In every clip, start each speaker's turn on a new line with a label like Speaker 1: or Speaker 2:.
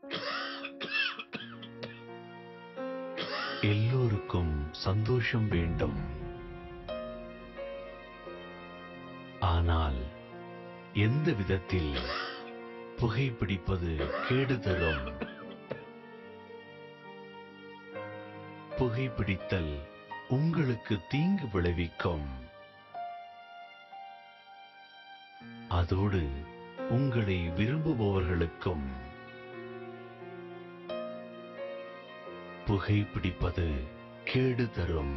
Speaker 1: எல்லோருக்கும் சந்தோஷம் வேண்டும் ஆனால் எந்த விதத்தில் புகைப்பிடிப்பது கேடு தரும் புகைப்பிடித்தல் உங்களுக்கு தீங்கு விளைவிக்கும் அதோடு உங்களை விரும்புபவர்களுக்கும் புகைப்பிடிப்பது கேடு தரும்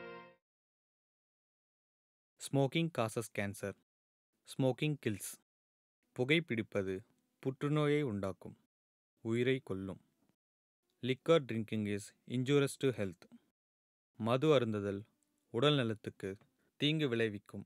Speaker 2: smoking causes cancer smoking kills புகைப்பிடிப்பது புற்றுநோயை உண்டாக்கும் உயிரை கொல்லும் liquor drinking is injurious to health மது அருந்துதல் உடல் நலத்துக்கு தீங்கு விளைவிக்கும்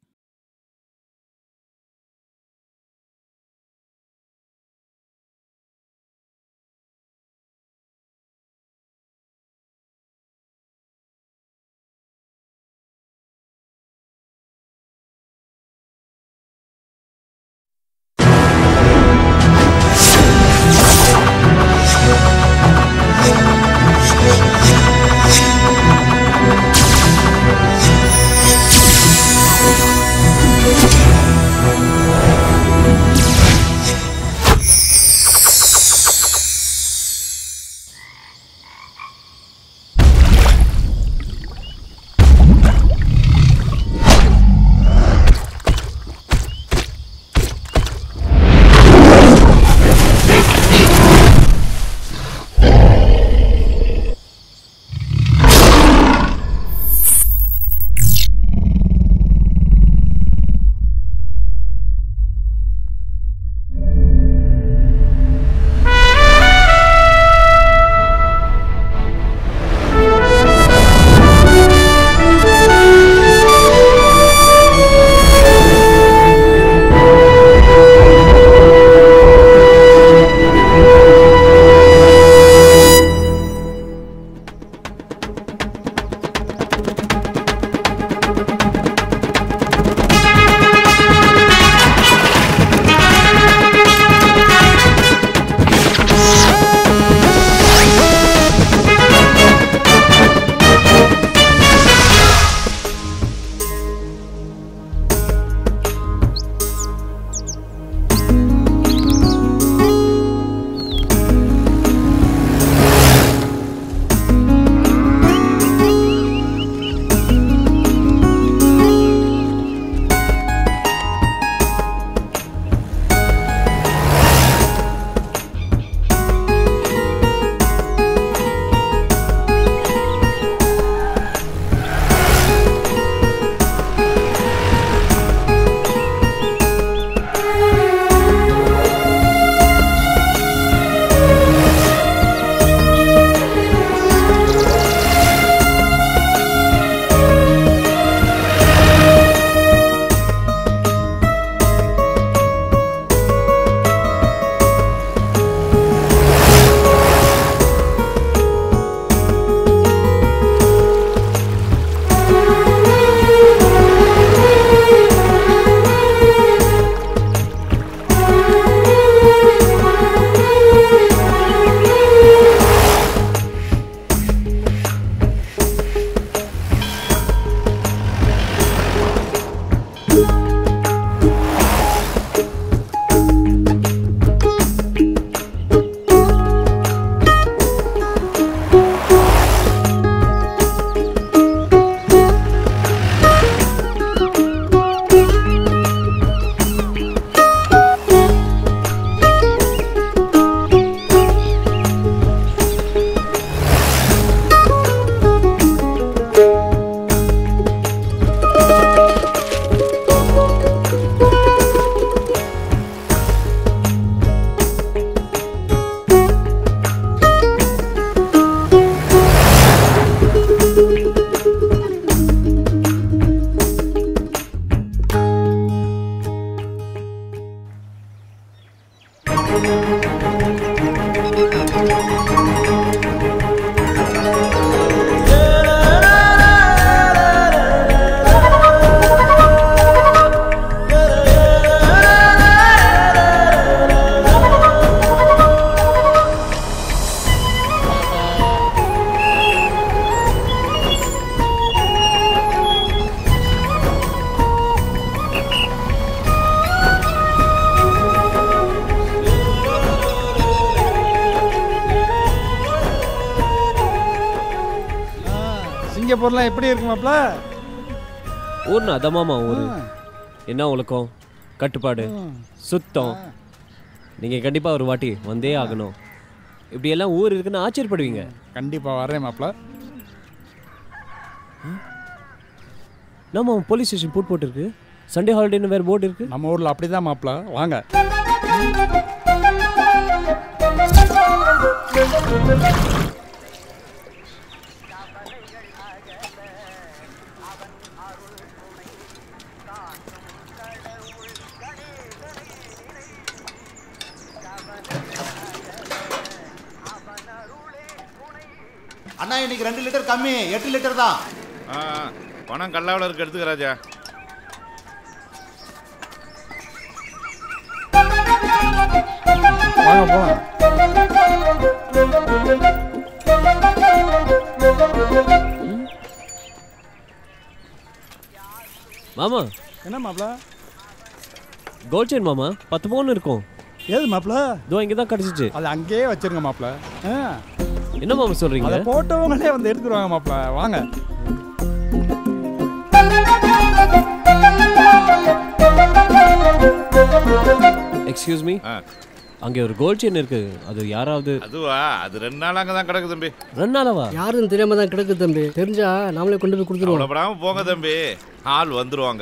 Speaker 3: சிங்கப்பூர்லாம் எப்படி இருக்கு மாப்ள
Speaker 4: ஊர்னா அதமாமா ஊர் என்ன உலகம் கட்டுப்பாடு சுத்தம் நீங்கள் கண்டிப்பாக ஒரு வாட்டி வந்தே ஆகணும் இப்படி எல்லாம் ஊர் இருக்குன்னு ஆச்சரியப்படுவீங்க
Speaker 3: கண்டிப்பா வரேன் மாப்ள
Speaker 4: நம்ம போலீஸ் ஸ்டேஷன் போட் போட்டிருக்கு சண்டே ஹாலிடேன்னு வேறு போர்டு இருக்கு
Speaker 3: நம்ம ஊர்ல அப்படிதான் மாப்ள வாங்க
Speaker 5: அண்ணா இன்னைக்கு ரெண்டு லிட்டர் கம்மி எட்டு லிட்டர் தான்
Speaker 6: ஆ பணம் கல்லாவில் இருக்கு எடுத்துக்க ராஜா
Speaker 3: வாங்க போலாம்
Speaker 4: மாமா
Speaker 3: என்ன மாப்ள
Speaker 4: கோல்ட் செயின் மாமா பத்து பவுன் இருக்கும்
Speaker 3: ஏது மாப்ள
Speaker 4: இதோ இங்கே தான் கிடச்சிச்சு
Speaker 3: அது அங்கேயே வச்சிருங்க மாப்ள ஆ,
Speaker 4: என்ன மாமா சொல்கிறீங்க
Speaker 3: அதை போட்டவங்களே வந்து எடுத்துருவாங்க மாப்ள வாங்க
Speaker 4: எக்ஸ்கியூஸ் மீ
Speaker 6: ஆ.
Speaker 4: அங்கே ஒரு கோல்ட் செயின் இருக்கு அது யாராவது
Speaker 6: அதுவா அது ரெண்டு நாள் அங்கே தான் கிடக்கு தம்பி
Speaker 4: ரெண்டு நாளாவா
Speaker 7: யாருன்னு தெரியாம தான் கிடக்கு தம்பி தெரிஞ்சா நாமளே கொண்டு போய் கொடுத்துருவோம்
Speaker 6: கவலைப்படாம போங்க தம்பி ஆள் வந்துருவாங்க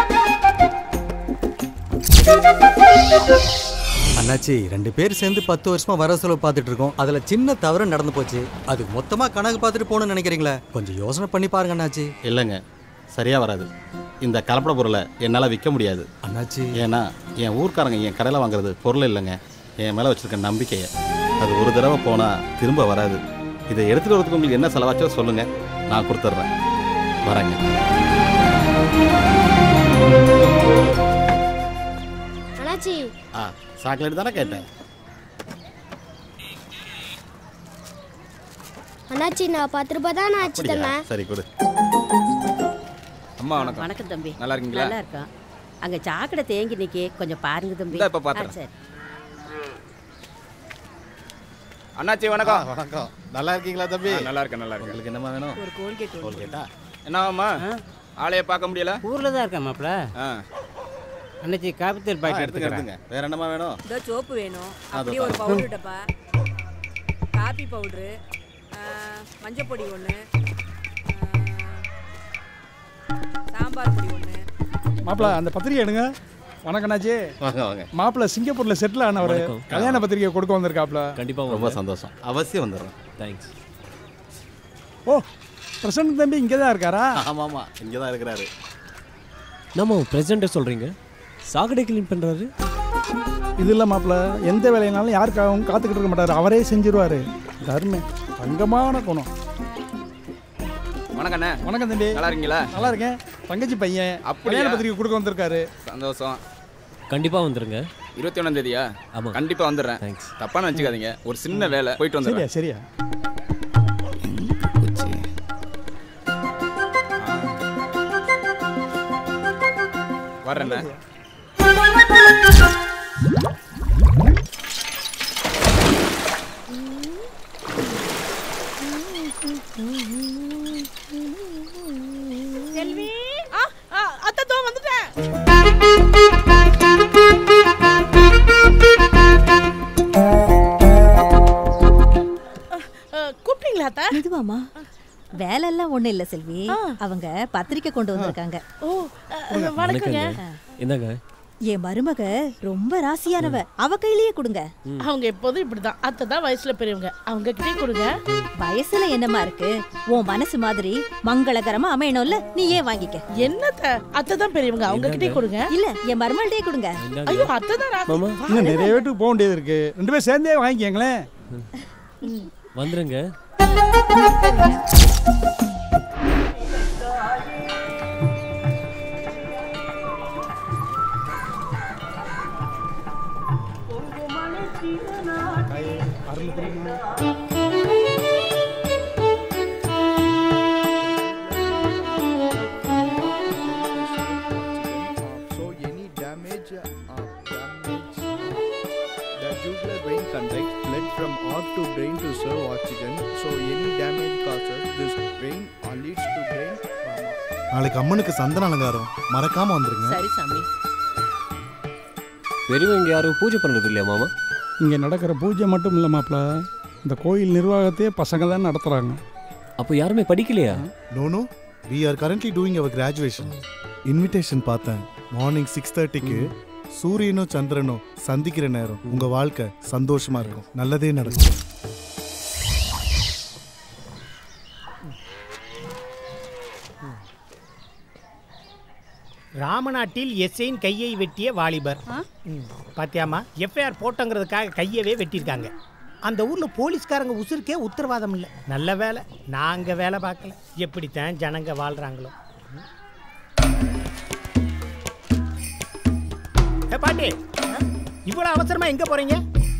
Speaker 8: அண்ணாச்சி ரெண்டு பேர் சேர்ந்து பத்து வருஷமா வர செலவு பார்த்துட்டு இருக்கோம் அதுல சின்ன தவறு நடந்து போச்சு அது மொத்தமா கணக்கு பார்த்துட்டு போகணும்னு நினைக்கிறீங்களா கொஞ்சம் யோசனை பண்ணி பாருங்க அண்ணாச்சி
Speaker 5: இல்லைங்க சரியா வராது இந்த கலப்பட பொருளை என்னால் விற்க முடியாது
Speaker 8: அண்ணாச்சி
Speaker 5: ஏன்னா என் ஊர்க்காரங்க என் கடையில் வாங்குறது பொருள் இல்லைங்க என் மேலே வச்சிருக்க நம்பிக்கையை அது ஒரு தடவை போனால் திரும்ப வராது இதை எடுத்துட்டு வரதுக்கு உங்களுக்கு என்ன செலவாச்சோ சொல்லுங்க நான் கொடுத்துட்றேன் வரேங்க
Speaker 9: அண்ணாச்சி
Speaker 5: ஆ சாக்லேட் தானே கேட்டேன்
Speaker 9: அண்ணாச்சி நான் பத்து ரூபாய் தான் நான் ஆச்சு
Speaker 5: அப்படியா
Speaker 9: தந்தேன்
Speaker 5: சரி கொடு
Speaker 10: அம்மா வணக்கம்
Speaker 11: வணக்கம் தம்பி
Speaker 10: நல்லா இருக்கீங்களா
Speaker 11: நல்லா இருக்கோம் அங்க சாக்கடை தேங்கி நிக்கே கொஞ்சம் பாருங்க தம்பி
Speaker 10: இந்தா இப்ப பாத்துறேன்.
Speaker 11: ஆ, சரி
Speaker 10: அண்ணாச்சி வணக்கம்
Speaker 5: வணக்கம் நல்லா இருக்கீங்களா தம்பி
Speaker 10: ஆ, நல்லா இருக்கேன் நல்லா இருக்கேன்
Speaker 5: உங்களுக்கு என்னம்மா வேணும்
Speaker 11: ஒரு கோல்கேட்
Speaker 5: கோல் கேட்டா
Speaker 10: என்னவாம்மா ஆளைய பார்க்க முடியல
Speaker 7: ஊர்ல தான் இருக்கேன் மாப்ள
Speaker 10: ஆ
Speaker 7: அன்னைக்கு காப்பித்தல்
Speaker 5: ஆ,
Speaker 7: பாக்கெட்
Speaker 5: எடுத்துங்க
Speaker 7: எடுத்துக்கிறேன்
Speaker 5: எடுத்துங்க வேற என்னம்மா வேணும்
Speaker 11: இதோ சோப்பு வேணும்
Speaker 5: அது
Speaker 11: அப்படியே ஒரு பவுடர் டப்பா காபி பவுடரு மஞ்சள் பொடி ஒன்று சாம்பார் பொடி ஒன்று
Speaker 3: மாப்ள அந்த பத்திரிக்கை எடுங்க வணக்கம் அண்ணாச்சி
Speaker 5: வாங்க வாங்க
Speaker 3: மாப்பிள்ள சிங்கப்பூர்ல செட்டில் ஆனவர்
Speaker 4: வணக்கம்.
Speaker 3: கல்யாண பத்திரிக்கை கொடுக்க வந்திருக்காப்ல
Speaker 4: கண்டிப்பாக
Speaker 5: ரொம்ப சந்தோஷம் அவசியம் வந்துடுறேன்
Speaker 4: தேங்க்ஸ்
Speaker 3: ஓ பிரசன்ட் தம்பி இங்கே தான் இருக்காரா
Speaker 5: ஆமாம் ஆமாம் இங்கே தான் இருக்கிறாரு
Speaker 4: நம்ம பிரசிடண்ட்டை சொல்கிறீங்க சாக்கடை க்ளீன் பண்ணுறாரு
Speaker 3: இது இல்லை மாப்பிள்ள எந்த வேலையினாலும் யாருக்காகவும் காத்துக்கிட்டு இருக்க மாட்டார் அவரே செஞ்சிருவாரு தர்மே தங்கமான குணம்
Speaker 10: வணக்கம் அண்ணே
Speaker 3: வணக்கம் தம்பி
Speaker 10: நல்லா இருக்கீங்களா
Speaker 3: நல்லா இருக்கேன் தங்கச்சி பையன்
Speaker 10: அப்படியா?
Speaker 3: கல்யாண பத்திரிக்கை கொடுக்க வந்திருக்காரு
Speaker 10: சந்தோஷம்
Speaker 4: கண்டிப்பாக வந்துருங்க
Speaker 10: இருபத்தி ஒன்றாம் தேதியா
Speaker 4: ஆமாம்
Speaker 10: கண்டிப்பா வந்துடுறேன்
Speaker 4: தேங்க்ஸ்
Speaker 10: தப்பான வச்சுக்காதீங்க ஒரு சின்ன வேலை போயிட்டு
Speaker 3: சரியா
Speaker 10: வந்துடுறேன்
Speaker 3: சரியா
Speaker 10: குச்சி. ஆ. வர்றேண்ணே
Speaker 11: செல்வி அத்தை தோ வந்துட்டேன் கூப்பிட்டீங்களா அத்தை
Speaker 12: மெதுவாமா வேலையெல்லாம் ஒண்ணும் இல்ல செல்வி அவங்க பத்திரிக்கை கொண்டு வந்திருக்காங்க
Speaker 11: ஓ
Speaker 4: வணக்கங்க என்னங்க
Speaker 12: என் மருமக ரொம்ப ராசியானவ அவ கையிலேயே கொடுங்க
Speaker 11: அவங்க எப்போதும் இப்படிதான் அத்தை தான் வயசுல பெரியவங்க அவங்க கிட்டே கொடுங்க
Speaker 12: வயசுல என்னமா இருக்கு உன் மனசு மாதிரி மங்களகரமா அமையணும்ல நீ ஏன் வாங்கிக்க
Speaker 11: என்னத்த அத்தை தான் பெரியவங்க அவங்க கிட்டே கொடுங்க
Speaker 12: இல்ல என் மருமகள்டே கொடுங்க
Speaker 4: இந்தாங்க
Speaker 11: ஐயோ அத்தை தான் ராசி.
Speaker 4: மாமா
Speaker 3: இன்னும் நிறைய வீட்டுக்கு போக வேண்டியது இருக்கு ரெண்டு பேரும் சேர்ந்தே வாங்கிக்கங்களேன்
Speaker 4: வந்துருங்க
Speaker 13: So any damage, uh, damage, the jugular vein contains blood from heart to brain to serve oxygen. So any damage causes this brain or leads to brain trauma.
Speaker 14: நாளைக்கு அம்மனுக்கு சந்தன அலங்காரம் மறக்காம வந்துருங்க
Speaker 11: சரி சாமி
Speaker 4: பெரியவங்க யாரும் பூஜை பண்ணுறது இல்லையா மாமா
Speaker 3: இங்கே நடக்கிற பூஜை மட்டும் இல்லை மாப்பிள்ள இந்த கோயில் நிர்வாகத்தையே பசங்க தான் நடத்துகிறாங்க
Speaker 4: அப்போ யாருமே படிக்கலையா
Speaker 14: no we are currently doing our graduation invitation பார்த்தேன் மார்னிங் சிக்ஸ் தேர்ட்டிக்கு சூரியனும் சந்திரனும் சந்திக்கிற நேரம் உங்க வாழ்க்கை சந்தோஷமா இருக்கும் நல்லதே நடக்கும்
Speaker 15: ராமநாட்டில் எஸ்ஐன் கையை வெட்டிய வாலிபர் ம், பாத்தியாம்மா எஃப்ஐஆர் போட்டோங்கிறதுக்காக கையவே வெட்டியிருக்காங்க அந்த ஊர்ல போலீஸ்காரங்க உசுருக்கே உத்தரவாதம் இல்லை நல்ல வேலை நாங்க வேலை பார்க்கல எப்படித்தான் ஜனங்க வாழ்றாங்களோ ஏ பாட்டி இவ்வளவு அவசரமா எங்க போறீங்க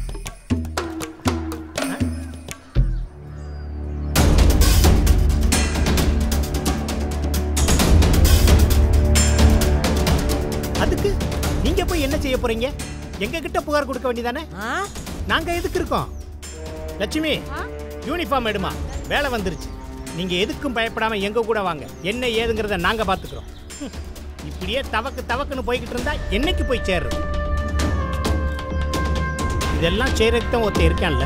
Speaker 15: அதுக்கு நீங்க போய் என்ன செய்ய போறீங்க எங்க கிட்ட புகார் கொடுக்க வேண்டியதானே நாங்க எதுக்கு இருக்கோம் லட்சுமி யூனிஃபார்ம் எடுமா வேலை வந்துருச்சு நீங்க எதுக்கும் பயப்படாம எங்க கூட வாங்க என்ன ஏதுங்கிறத நாங்க பாத்துக்கிறோம் ஹம், இப்படியே தவக்கு தவக்குன்னு போய்கிட்டு இருந்தா என்னைக்கு போய் சேர்றது இதெல்லாம் செய்யறதுக்கு தான் ஒருத்தன் இருக்கான்ல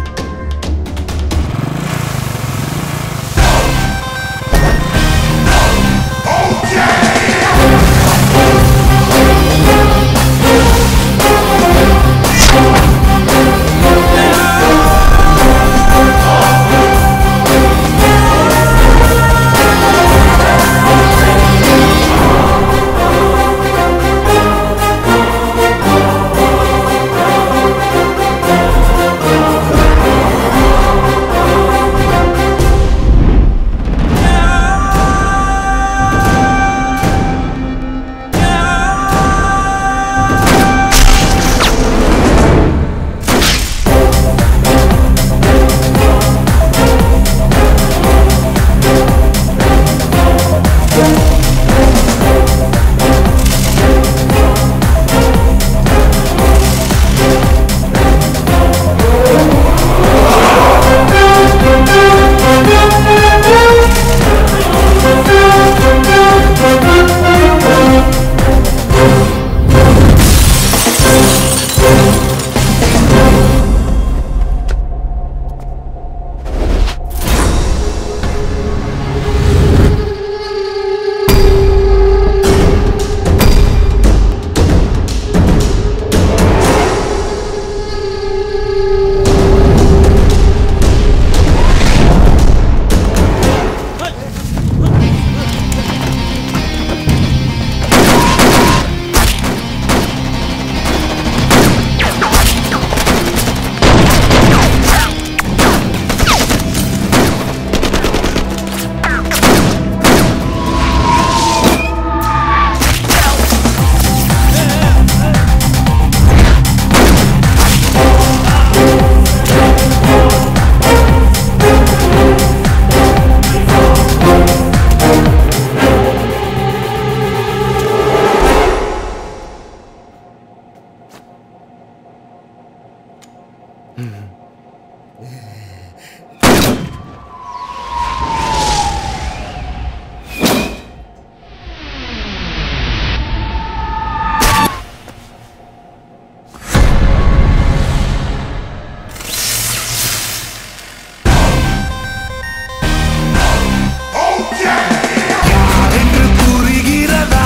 Speaker 16: புரிகிறதா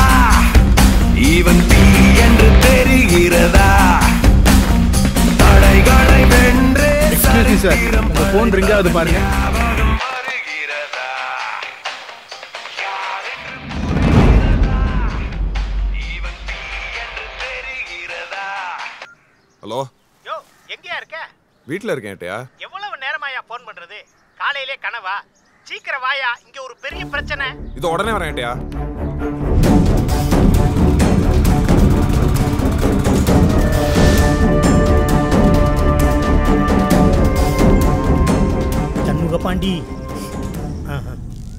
Speaker 16: இவன் தீ என்று தெரிகிறதா தடைகளை வென்றே
Speaker 13: எக்ஸ்கியூஸ் சார் உங்க ஃபோன் ரிங் ஆகுது பாருங்க
Speaker 17: ஹலோ
Speaker 15: யோ எங்கேயா இருக்க
Speaker 17: வீட்டில் இருக்கேன் ஏட்டையா
Speaker 15: எவ்வளவு நேரமாயா ஃபோன் பண்றது காலையிலே கனவா சீக்கிரம் வாயா இங்க ஒரு பெரிய பிரச்சனை
Speaker 17: இது உடனே வரேன் ஏட்டையா
Speaker 15: சண்முக பாண்டி ஆஹா.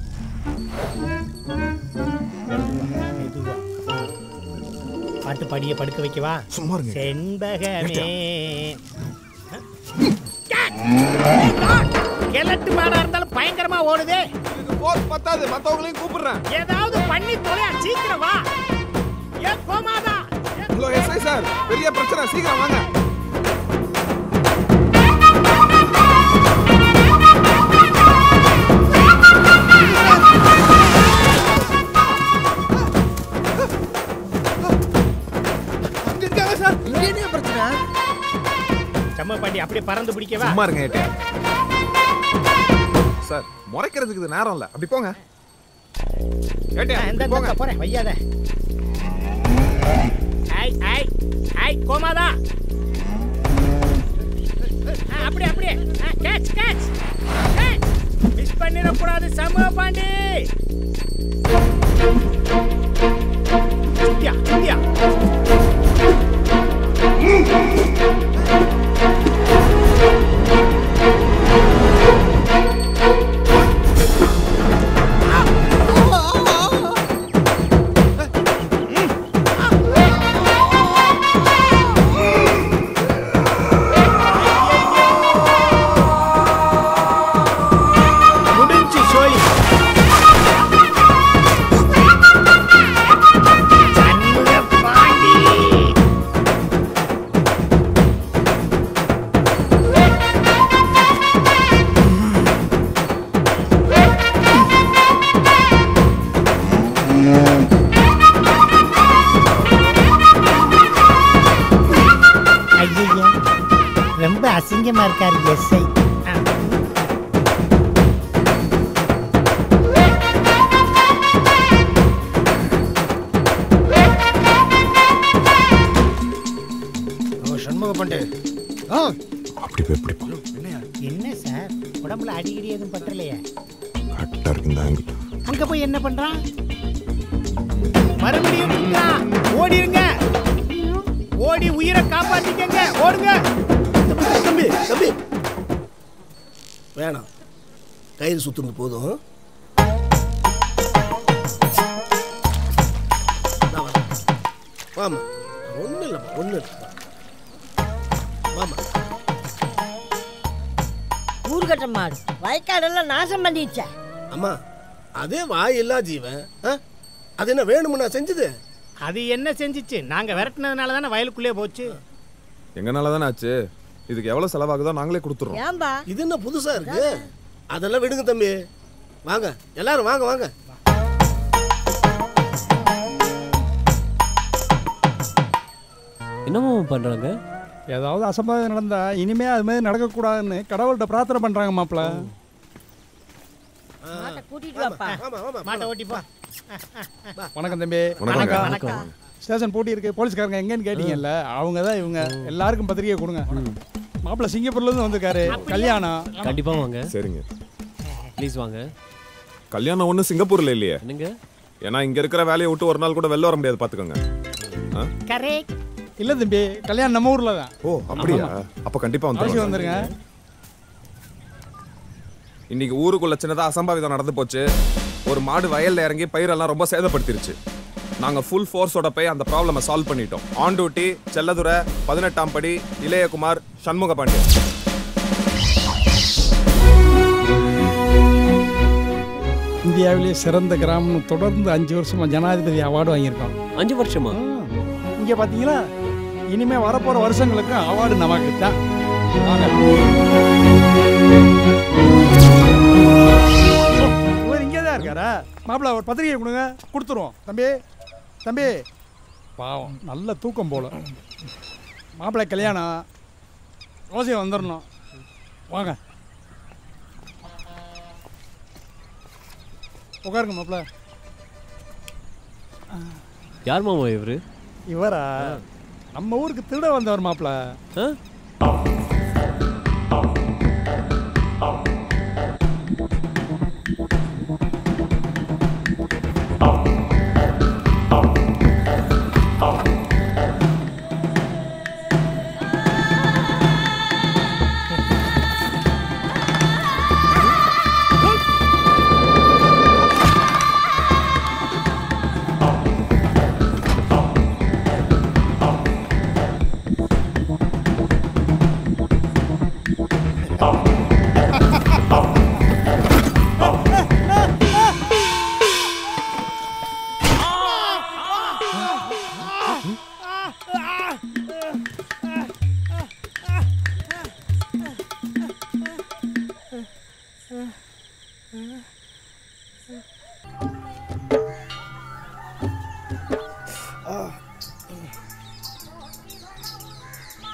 Speaker 15: மெதுவா. பாட்டு பாடிய படுக்க வைக்கவா
Speaker 14: சும்மா இருங்க.
Speaker 15: செண்பகமே கிழட்டு மாடா இருந்தாலும் பயங்கரமா ஓடுதே
Speaker 17: போர் பத்தாது மத்தவங்களையும் கூப்பிடுறேன்
Speaker 15: ஏதாவது பண்ணி தொலையா சீக்கிரம் வா ஏ கோமாதா
Speaker 17: ஹலோ எஸ்ஐ சார் பெரிய பிரச்சனை சீக்கிரம் வாங்க
Speaker 15: செம்ம பாண்டி அப்படியே பறந்து பிடிக்கவா
Speaker 17: சும்மா இருங்க ஏட்டியா சார் முறைக்கிறதுக்கு இது நேரம் இல்ல அப்படி போங்க ஏட்டியா
Speaker 15: இந்த
Speaker 17: இப்படி போங்க
Speaker 15: போறேன் வையாத ஐ ஐ ஐ கோமாதா ஆ, அப்படியே அப்படியே கேட்ச் கேட்ச் மிஸ் பண்ணிடக்கூடாது சம பாண்டி சுத்தியா சுத்தியா முடிஞ்சு சோழி சண்முக பாண்டி ஐயோ ரொம்ப அசிங்கமா இருக்காரு எஸ்ஐ
Speaker 18: சண்முக பண்டு
Speaker 17: அப்படி போய் எப்படி
Speaker 15: என்ன சார் உடம்புல அடிக்கடி எதுவும் பற்றலையே
Speaker 17: கரெக்டா இருக்கு இந்த ஆங்கிள்
Speaker 15: அங்க போய் என்ன பண்றான் மறுபடியும் குத்துறான். ஓடிருங்க ஓடி உயிரை காப்பாத்திக்கங்க ஓடுங்க
Speaker 18: தம்பி தம்பி வேணாம் கயிறு சுத்துறது போதும் நான் வரேன். வாமா ஒன்றும் இல்லைம்மா ஒன்றும் இல்லை வாமா
Speaker 19: ஊர்கட்ட மாடு வயக்காடெல்லாம் நாசம் பண்ணிடுச்சே
Speaker 18: அம்மா அதே வாய் இல்லா ஜீவன் ஆ? அது என்ன வேணும்னு நான் செஞ்சது
Speaker 15: அது என்ன செஞ்சுச்சு நாங்க விரட்டினதுனால தானே வயலுக்குள்ளே போச்சு
Speaker 17: எங்கனால தானே ஆச்சு இதுக்கு எவ்வளவு செலவாகுதோ நாங்களே கொடுத்துறோம்
Speaker 19: ஏன்பா
Speaker 18: இது என்ன புதுசா இருக்கு அதெல்லாம் விடுங்க தம்பி வாங்க எல்லாரும் வாங்க வாங்க
Speaker 4: என்னமோ பண்றாங்க
Speaker 3: ஏதாவது அசம்பாவிதம் நடந்தா இனிமே அது மாதிரி நடக்கக்கூடாதுன்னு கடவுள்கிட்ட பிரார்த்தனை பண்றாங்க மாப்பிள்ள
Speaker 19: மாட்டை கூட்டிட்டு வாப்பா
Speaker 15: மாட்டை ஓட்டி போ
Speaker 3: வணக்கம் தம்பி
Speaker 17: வணக்கம்.
Speaker 15: வணக்கம்.
Speaker 3: ஸ்டேஷன் போட்டி இருக்கு போலீஸ்காரங்க எங்கன்னு கேட்டீங்கல்ல அவங்க தான் இவங்க எல்லாருக்கும் பத்திரிக்கை கொடுங்க மாப்பிள்ள சிங்கப்பூர்ல இருந்து வந்திருக்காரு கல்யாணம்
Speaker 4: கண்டிப்பா வாங்க
Speaker 17: சரிங்க
Speaker 4: ப்ளீஸ் வாங்க
Speaker 17: கல்யாணம் ஒன்றும் சிங்கப்பூர்ல இல்லையே
Speaker 4: என்னங்க
Speaker 17: ஏன்னா இங்க இருக்கிற வேலையை விட்டு ஒரு நாள் கூட வெளில வர முடியாது பாத்துக்கோங்க ஆ?
Speaker 15: கரெக்ட்
Speaker 3: இல்ல தம்பி கல்யாணம் நம்ம ஊர்ல தான்
Speaker 17: ஓ அப்படியா அப்ப கண்டிப்பா
Speaker 3: அவசியம்
Speaker 17: வந்துருங்க
Speaker 3: வந்துருங்க
Speaker 17: இன்னைக்கு ஊருக்குள்ள சின்னதா அசம்பாவிதம் நடந்து போச்சு ஒரு மாடு வயல்ல இறங்கி பயிரெல்லாம் ரொம்ப சேதப்படுத்திருச்சு நாங்க ஃபுல் ஃபோர்ஸோட போய் அந்த ப்ராப்ளமை சால்வ் பண்ணிட்டோம் ஆன் டியூட்டி செல்லதுரை பதினெட்டாம் படி இளையகுமார் சண்முக பாண்டியன்
Speaker 3: இந்தியாவிலே சிறந்த கிராமம் தொடர்ந்து அஞ்சு வருஷமா ஜனாதிபதி அவார்டு வாங்கியிருக்கோம்
Speaker 4: அஞ்சு வருஷமா
Speaker 3: இங்க பாத்தீங்களா இனிமே வரப்போற வருஷங்களுக்கு அவார்டு நமக்கு தான் வாங்க. ஓ, இவர் இங்கே தான் இருக்காரா மாப்பிள்ள ஒரு பத்திரிகை கொடுங்க கொடுத்துருவோம் தம்பி தம்பி பாவம் நல்ல தூக்கம் போல மாப்பிள்ளை கல்யாணம் அவசியம் வந்துடணும் வாங்க உட்காருங்க மாப்பிள்ள
Speaker 4: யார் மாமா இவரு
Speaker 3: இவரா நம்ம ஊருக்கு திருட வந்தவர் மாப்பிள்ள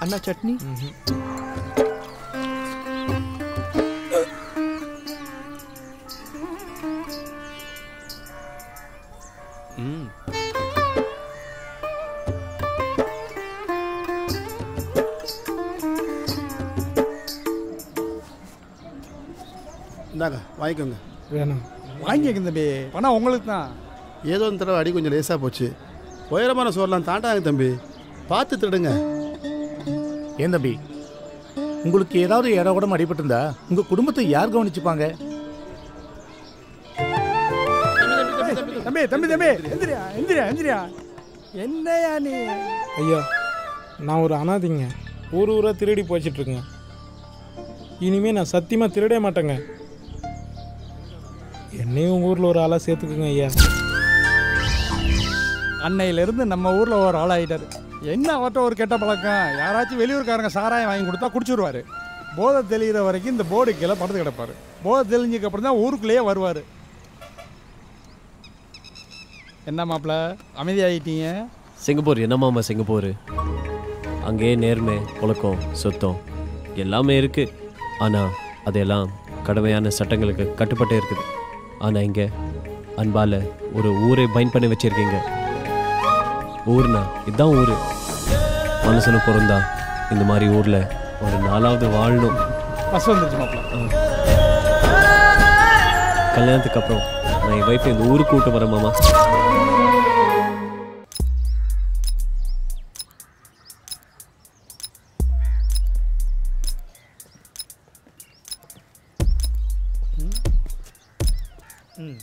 Speaker 13: அண்ணா சட்னி
Speaker 10: ம்
Speaker 18: இந்தாங்க வாங்கிக்கோங்க
Speaker 3: வேணும் வாங்கிக்க தம்பி பணம் உங்களுக்கு தான்
Speaker 18: ஏதோ இந்த தடவை அடி கொஞ்சம் லேசாக போச்சு உயரமான சோறலாம் தாண்டாங்க தம்பி பார்த்து திருடுங்க
Speaker 15: ஏன் தம்பி உங்களுக்கு ஏதாவது ஏடா கூட அடிபட்டிருந்தா உங்க குடும்பத்தை யார் கவனிச்சுப்பாங்க
Speaker 3: தம்பி தம்பி தம்பி எந்திரியா எந்திரியா எந்திரியா என்னையா நீ
Speaker 20: ஐயா நான் ஒரு அனாதைங்க ஊர் ஊராக திருடி போச்சிட்ருக்கேங்க இனிமே நான் சத்தியமாக திருடவே மாட்டேங்க என்னையும் உங்கள் ஊரில் ஒரு ஆளாக சேர்த்துக்குங்க ஐயா
Speaker 3: அன்னையிலிருந்து நம்ம ஊரில் ஒரு ஆள் ஆகிட்டாரு என்ன அவர்கிட்ட ஒரு கெட்ட பழக்கம் யாராச்சும் வெளியூர்காரங்க சாராயம் வாங்கி கொடுத்தா குடிச்சிருவாரு போதை தெளிகிற வரைக்கும் இந்த போர்டு கீழே படுத்து கிடப்பாரு போதை தெளிஞ்சதுக்கு அப்புறம் தான் ஊருக்குள்ளேயே வருவார் என்ன மாப்பிள்ள அமைதியாகிட்டீங்க
Speaker 4: சிங்கப்பூர் என்னமாமா சிங்கப்பூர் அங்கேயே நேர்மை ஒழுக்கம் சுத்தம் எல்லாமே இருக்கு ஆனால் அதெல்லாம் கடுமையான சட்டங்களுக்கு கட்டுப்பட்டே இருக்குது ஆனால் இங்கே அன்பால் ஒரு ஊரை பைன் பண்ணி வச்சிருக்கீங்க ஊர்னா இதுதான் ஊர் மனுஷனு பிறந்தா இந்த மாதிரி ஊரில் ஒரு நாலாவது வாழணும்
Speaker 3: பஸ் வந்துருச்சு மாப்பிள்ள
Speaker 4: கல்யாணத்துக்கு அப்புறம் நான் என் வைஃபை இந்த ஊருக்கு கூட்டு வரேன் மாமா
Speaker 15: ம்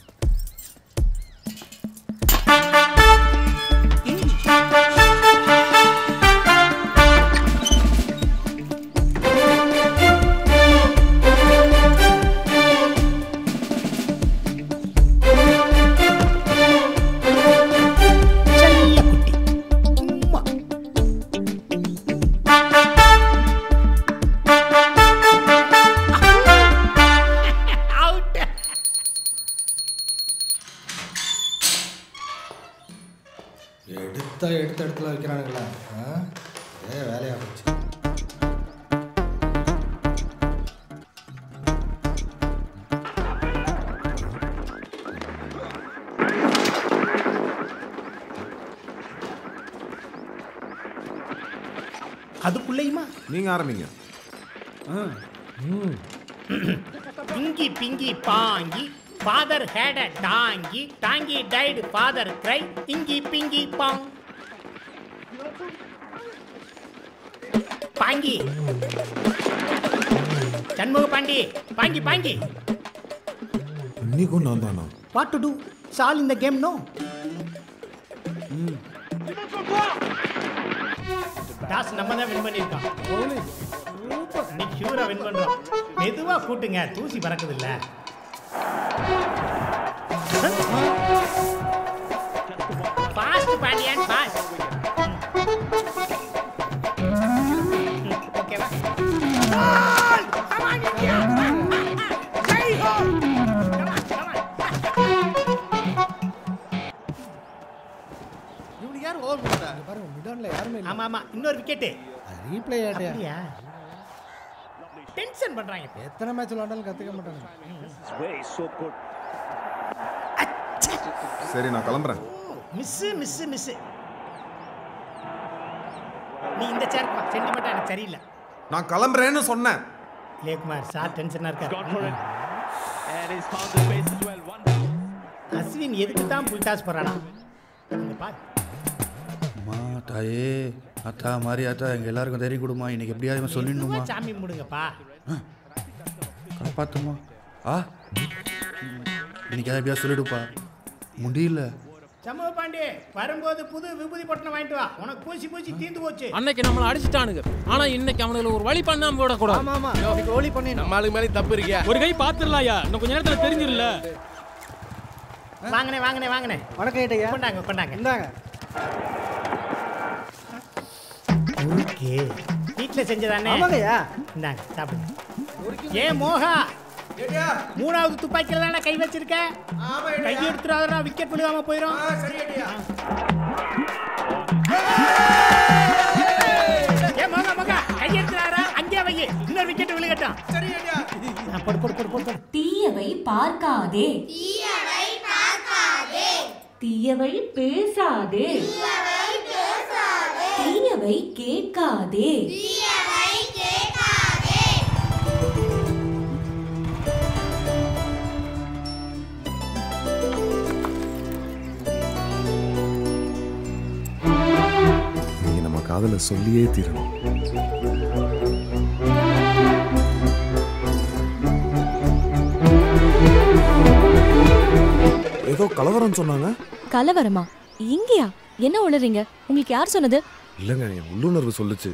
Speaker 8: எடுத்தா எடுத்த இடத்துல வைக்கிறானுங்களா ஏ வேலையாக போச்சு
Speaker 15: அதுக்குள்ளேயுமா
Speaker 17: நீங்க ஆரம்பிங்க
Speaker 15: pinky pinky ponky father had a donkey donkey died father cry inky pinky பாங் பாங்கி சண்முக பாண்டி பாங்கி பாங்கி
Speaker 17: இன்னைக்கும் நான் தானா
Speaker 15: வாட் டு டு சால் இந்த கேம் நோ டாஸ் நம்ம தான் வின் பண்ணியிருக்கோம் இன்னைக்கு ஷூரா வின் பண்றோம் மெதுவா கூட்டுங்க தூசி பறக்குது இல்ல ஃபாஸ்ட் பாண்டியன் ஃபாஸ்ட் ஓகேவா
Speaker 3: இவனுக்கு யார் ஓவர் போட்டா பாருங்க மிடான்ல யாருமே இல்லை
Speaker 15: ஆமா ஆமா இன்னொரு விக்கெட்
Speaker 3: ரீப்ளே ஆட்டியா
Speaker 15: அப்படியா டென்ஷன் பண்றாங்க
Speaker 3: எத்தனை மேட்ச் விளாண்டாலும் கற்றுக்க மாட்டாங்க
Speaker 17: சரி நான் கிளம்புறேன்
Speaker 15: மிஸ் மிஸ் மிஸ் நீ இந்த சேர் சென்டிமெண்டா எனக்கு சரியில்லை
Speaker 17: நான் கிளம்புறேன்னு சொன்னேன்
Speaker 15: லேகுமார் சார் டென்ஷனா இருக்காரு அஸ்வின் எதுக்கு தான் புல் டாஸ் போறானா இங்க பாரு
Speaker 8: அம்மா தாயே அத்தா மாதிரி அத்தா எங்கள் எல்லாருக்கும் தைரியம் கொடுமா இன்னைக்கு எப்படியாவது சொல்லிடணுமா
Speaker 15: சும்மா சாமி முடுங்கப்பா
Speaker 8: காப்பாத்துமா ஆ இன்னைக்கு எப்படியா சொல்லிடுப்பா முடியல
Speaker 15: சமூக பாண்டி வரும்போது புது விபூதி பொட்டணம் வாங்கிட்டு வா உனக்கு பூசி பூசி தீந்து போச்சு
Speaker 20: அன்னைக்கு நம்மளை அடிச்சிட்டானுங்க ஆனா இன்னைக்கு அவனுக்கு ஒரு வழி பண்ணாம விடக்கூடாது
Speaker 13: ஆமா ஆமா இன்னைக்கு ஓலி பண்ணி நம்ம ஆளுக்கு மேலே தப்பு இருக்கியா
Speaker 20: ஒரு கை பாத்துடலாயா இன்னும் கொஞ்ச நேரத்துல தெரிஞ்சிடல
Speaker 15: வாங்கனே வாங்கனே வாங்கனே
Speaker 7: வணக்கம் ஐயா
Speaker 15: கொண்டாங்க கொண்டாங்க
Speaker 7: இந்தாங்க
Speaker 15: ஓகே வீட்ல செஞ்சதானே
Speaker 7: ஆமாங்கய்யா.
Speaker 15: இந்தாங்க சாப்பிடுங்க ஏ மோகா மூணாவது துப்பாக்கியில தானே கை வச்சிருக்க கை எடுத்துறாதடா விக்கெட் விழுகாம போயிடும் ஏ மோகா மோகா
Speaker 21: பார்க்காதே தீயவை பேசாதே தீயவை கேட்காதே
Speaker 17: நீங்க நம்ம காதல சொல்லியே தீரணும் ஏதோ கலவரம் சொன்னாங்க
Speaker 22: கலவரமா இங்கயா என்ன உளறீங்க உங்களுக்கு யார் சொன்னது
Speaker 17: இல்லைங்க என் உள்ளுணர்வு சொல்லுச்சு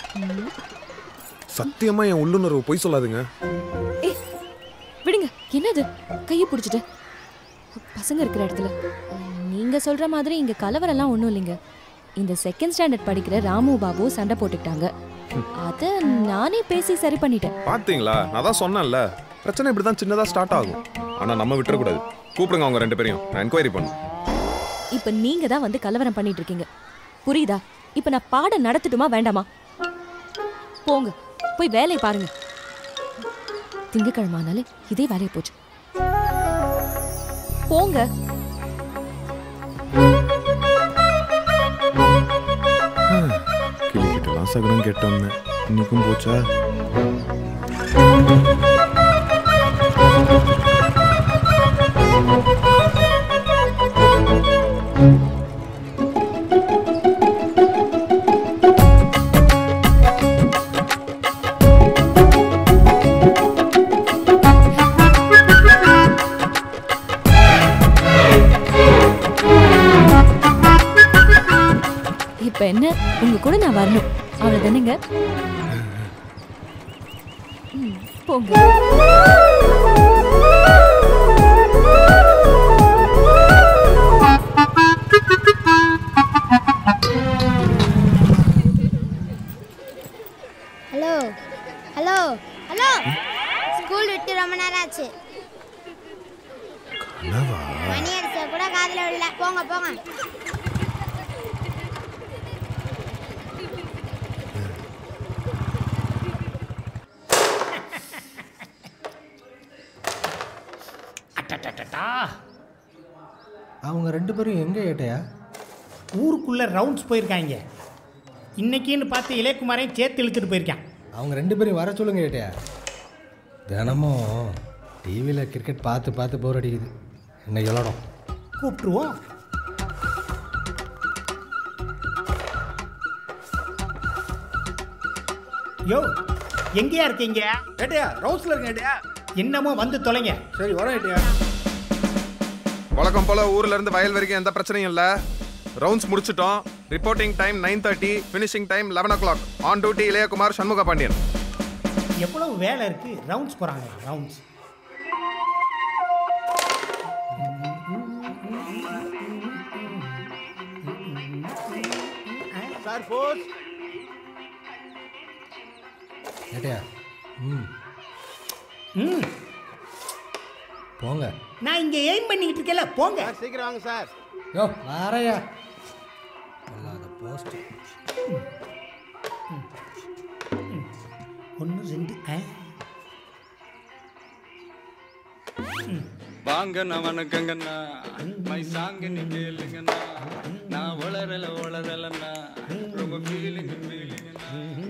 Speaker 17: சத்தியமா என் உள்ளுணர்வு பொய் சொல்லாதுங்க
Speaker 22: விடுங்க என்னது கையை பிடிச்சிட்டு பசங்க இருக்கிற இடத்துல நீங்க சொல்ற மாதிரி இங்க கலவரம்லாம் ஒன்றும் இல்லைங்க இந்த செகண்ட் ஸ்டாண்டர்ட் படிக்கிற ராமு பாபு சண்டை போட்டுக்கிட்டாங்க அத நானே பேசி சரி பண்ணிட்டேன்
Speaker 17: பாத்தீங்களா நான் தான் சொன்னேன்ல பிரச்சனை இப்படிதான் சின்னதா ஸ்டார்ட் ஆகும் ஆனா நம்ம விட்டுறக்கூடாது கூப்பிடுங்க அவங்க ரெண்டு பேரையும் நான் என்கொயரி பண்ணும்
Speaker 22: இப்ப நீங்க தான் வந்து கலவரம் பண்ணிட்டு இருக்கீங்க புரியுதா இப்ப நான் பாடம் நடத்தட்டுமா வேண்டாமா போங்க போய் வேலையை பாருங்க திங்கக்கிழமானாலே இதே வேலையை போச்சு போங்க
Speaker 17: கிளிக்கிட்டலாம் சகுனம் கேட்டோன்னு இன்னைக்கும் போச்சா
Speaker 22: இப்ப என்ன உங்க கூட நான் வரணும் அவ்வளவுதானேங்க ம், போங்க
Speaker 9: ஹலோ ஹலோ ஹலோ ஸ்கூல் விட்டு ரொம்ப நேரம் ஆச்சு மணி அடிச்ச கூட காதுல விடல போங்க போங்க
Speaker 15: அட்டட்டட்டா.
Speaker 23: அவங்க ரெண்டு பேரும் எங்கே ஏட்டையா
Speaker 15: ஊருக்குள்ள ரவுண்ட்ஸ் போயிருக்காங்க இன்னைக்குன்னு பார்த்து இளையகுமாரையும் சேர்த்து இழுத்துட்டு போயிருக்கான்
Speaker 23: அவங்க ரெண்டு பேரும் வர சொல்லுங்க ஏட்டையா தினமும் டிவியில் கிரிக்கெட் பார்த்து பார்த்து போர் அடிக்குது இன்னைக்கு விளாடும்
Speaker 15: கூப்பிட்டுருவோம் யோ எங்கேயா இருக்கீங்க
Speaker 18: ஏட்டையா ரவுண்ட்ஸ்ல இருங்க ஏட்டையா
Speaker 15: என்னமோ வந்து தொலைங்க
Speaker 18: சரி வரோம் ஏட்டையா
Speaker 17: வழக்கம் போல ஊர்ல இருந்து வயல் வரைக்கும் எந்த பிரச்சனையும் இல்ல ரவுண்ட்ஸ் முடிச்சிட்டோம் reporting time nine thirty finishing time eleven o'clock on duty Ilayakumar Shanmuga Pandian
Speaker 15: எவ்வளவு வேலை இருக்கு ரவுண்ட்ஸ் போறாங்க ரவுண்ட்ஸ்
Speaker 18: சார் ஃபோர்ஸ்
Speaker 23: ஏட்டையா ம்
Speaker 15: ம்
Speaker 23: போங்க
Speaker 15: நான் இங்க எய்ம் பண்ணிக்கிட்டு இருக்கேன்ல போங்க
Speaker 18: சீக்கிரம் வாங்க சார்
Speaker 23: யோ வாரையா இல்லாத போஸ்ட்
Speaker 15: ஒன்று ரெண்டு ஆ
Speaker 2: வாங்கண்ணா வணக்கங்கண்ணா மை சாங்க நீ கேளுங்கண்ணா நான் வளரல வளரலண்ணா ரொம்ப ஃபீலிங் ஃபீலிங்கண்ணா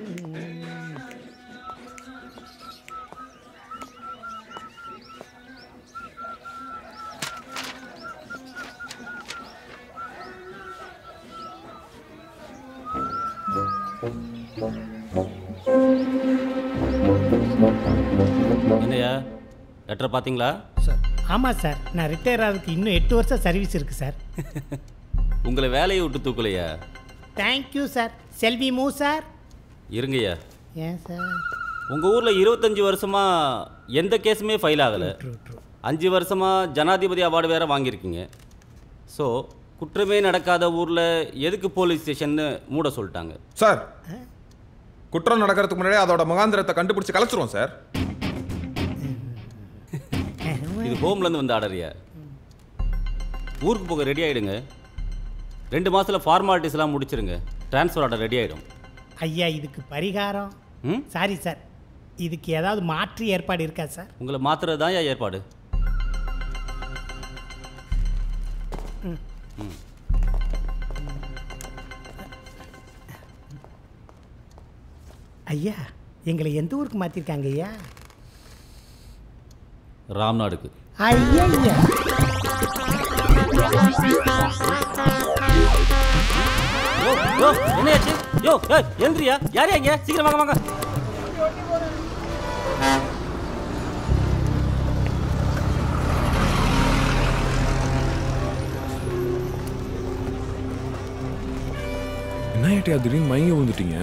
Speaker 24: என்னையா லெட்டர் பார்த்தீங்களா
Speaker 15: ஆமாம் சார் நான் ரிட்டையர் ஆகிறதுக்கு இன்னும் எட்டு வருஷம் சர்வீஸ் இருக்கு சார்
Speaker 24: உங்களை வேலையை விட்டு தூக்கலையா
Speaker 15: தேங்க்யூ சார் செல்வி மூ சார்
Speaker 24: இருங்கய்யா
Speaker 15: ஏன் சார்
Speaker 24: உங்கள் ஊரில் இருபத்தஞ்சி வருஷமா எந்த கேஸுமே ஃபைல் ஆகலை அஞ்சு வருஷமா ஜனாதிபதி அவார்டு வேற வாங்கியிருக்கீங்க ஸோ குற்றமே நடக்காத ஊரில் எதுக்கு போலீஸ் ஸ்டேஷன்னு மூட சொல்லிட்டாங்க
Speaker 17: சார் குற்றம் நடக்கிறதுக்கு முன்னாடி அதோட முகாந்திரத்தை கண்டுபிடிச்சு கலைச்சிருவோம் சார்
Speaker 24: இது ஹோம்லேருந்து வந்த ஆர்டரியா ஊருக்கு போக ரெடி ஆகிடுங்க ரெண்டு மாதத்தில் ஃபார்மாலிட்டிஸ்லாம் முடிச்சிருங்க ட்ரான்ஸ்ஃபர் ஆர்டர் ரெடி ஆகிடும்
Speaker 15: ஐயா இதுக்கு பரிகாரம்
Speaker 24: ம்
Speaker 15: சாரி சார் இதுக்கு ஏதாவது மாற்று ஏற்பாடு இருக்கா சார்
Speaker 24: உங்களை மாத்துறது தான் ஏற்பாடு
Speaker 15: ஐயா எங்களை எந்த ஊருக்கு மாற்றிருக்காங்க ஐயா
Speaker 24: ராம்நாடுக்கு
Speaker 15: ஐயா ஐயா
Speaker 24: யோ யோ என்னையாச்சு யோ ஏய் எழுந்திரியா யாரையா இங்க சீக்கிரம் வாங்க வாங்க
Speaker 17: என்ன ஏட்டியா திடீர்னு மயங்கி விழுந்துட்டீங்க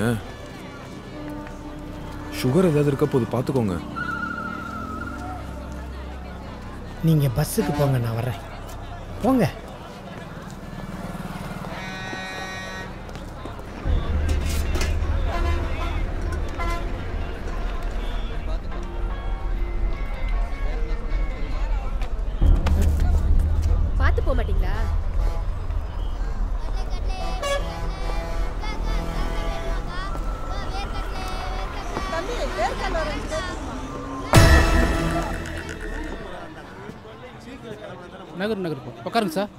Speaker 17: சுகர் ஏதாவது இருக்க போது பார்த்துக்கோங்க
Speaker 15: நீங்கள் பஸ்ஸுக்கு போங்க நான் வர்றேன் போங்க
Speaker 1: பார்த்து போக மாட்டீங்களா
Speaker 5: நகர் நகர் போ உட்காருங்க சார்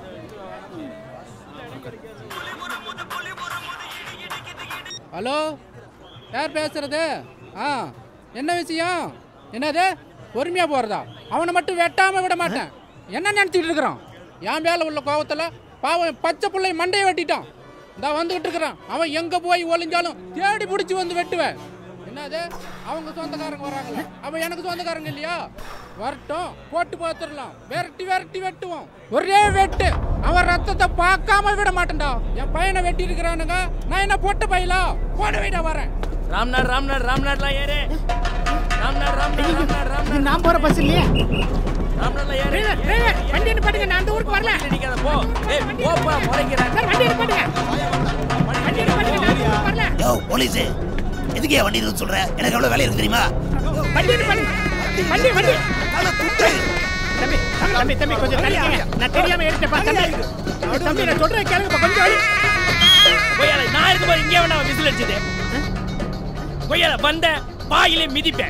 Speaker 5: ஹலோ யார் பேசுறது ஆ என்ன விஷயம் என்னது பொறுமையாக போகிறதா அவனை மட்டும் வெட்டாமல் விட மாட்டேன் என்ன நினச்சிட்டு இருக்கிறான் என் மேலே உள்ள கோபத்தில் பாவம் பச்சை பிள்ளை மண்டையை வெட்டிட்டான் இந்த வந்துகிட்டு இருக்கிறான் அவன் எங்கே போய் ஒளிஞ்சாலும் தேடி பிடிச்சி வந்து வெட்டுவேன் என்னது அவங்க சொந்தக்காரங்க வராங்களா அவன் எனக்கு சொந்தக்காரங்க இல்லையா வரட்டும் போட்டு பார்த்துடலாம் விரட்டி விரட்டி வெட்டுவோம் ஒரே வெட்டு அவன் ரத்தத்தை பார்க்காம விட மாட்டேன்டா என் பையனை வெட்டி இருக்கிறானுங்க நான் என்ன பொட்ட பையலா போட வைடா வரேன்
Speaker 15: ராம்நாட் ராம்நாட் ராம்நாட்லாம் ஏறு ராம்நாட் ராம்நாட் ராம்நாட் ராம்நாட் நான் போகிற பஸ் இல்லையா ராம்நாட்லாம் ஏறு வண்டி நிப்பாட்டுங்க நான் அந்த ஊருக்கு வரல நிக்காத போ ஏய் போப்பா முறைக்கிறேன் சார் வண்டி நிப்பாட்டுங்க வண்டி நிப்பாட்டுங்க நான் அந்த ஊருக்கு வரல
Speaker 6: யோ போலீஸ் எதுக்கே வண்டி நிறுத்த சொல்ற எனக்கு எவ்வளவு வேலை இருக்கு தெரியுமா
Speaker 15: வண்டி நிப்பாட்டுங்க வண்டி வண்டி தம்பி தம்பி தம்பி கொஞ்சம் தள்ளிக்கங்க நான் தெரியாம எடுத்தேன் தம்பி தம்பி நான் சொல்றேன் கேளுங்க கொஞ்சம் வழி
Speaker 12: கொய்யால நான் இருக்கும்போது இங்கே வேணா விசில் அடிச்சது கொய்யால வந்த பாயிலே மிதிப்பேன்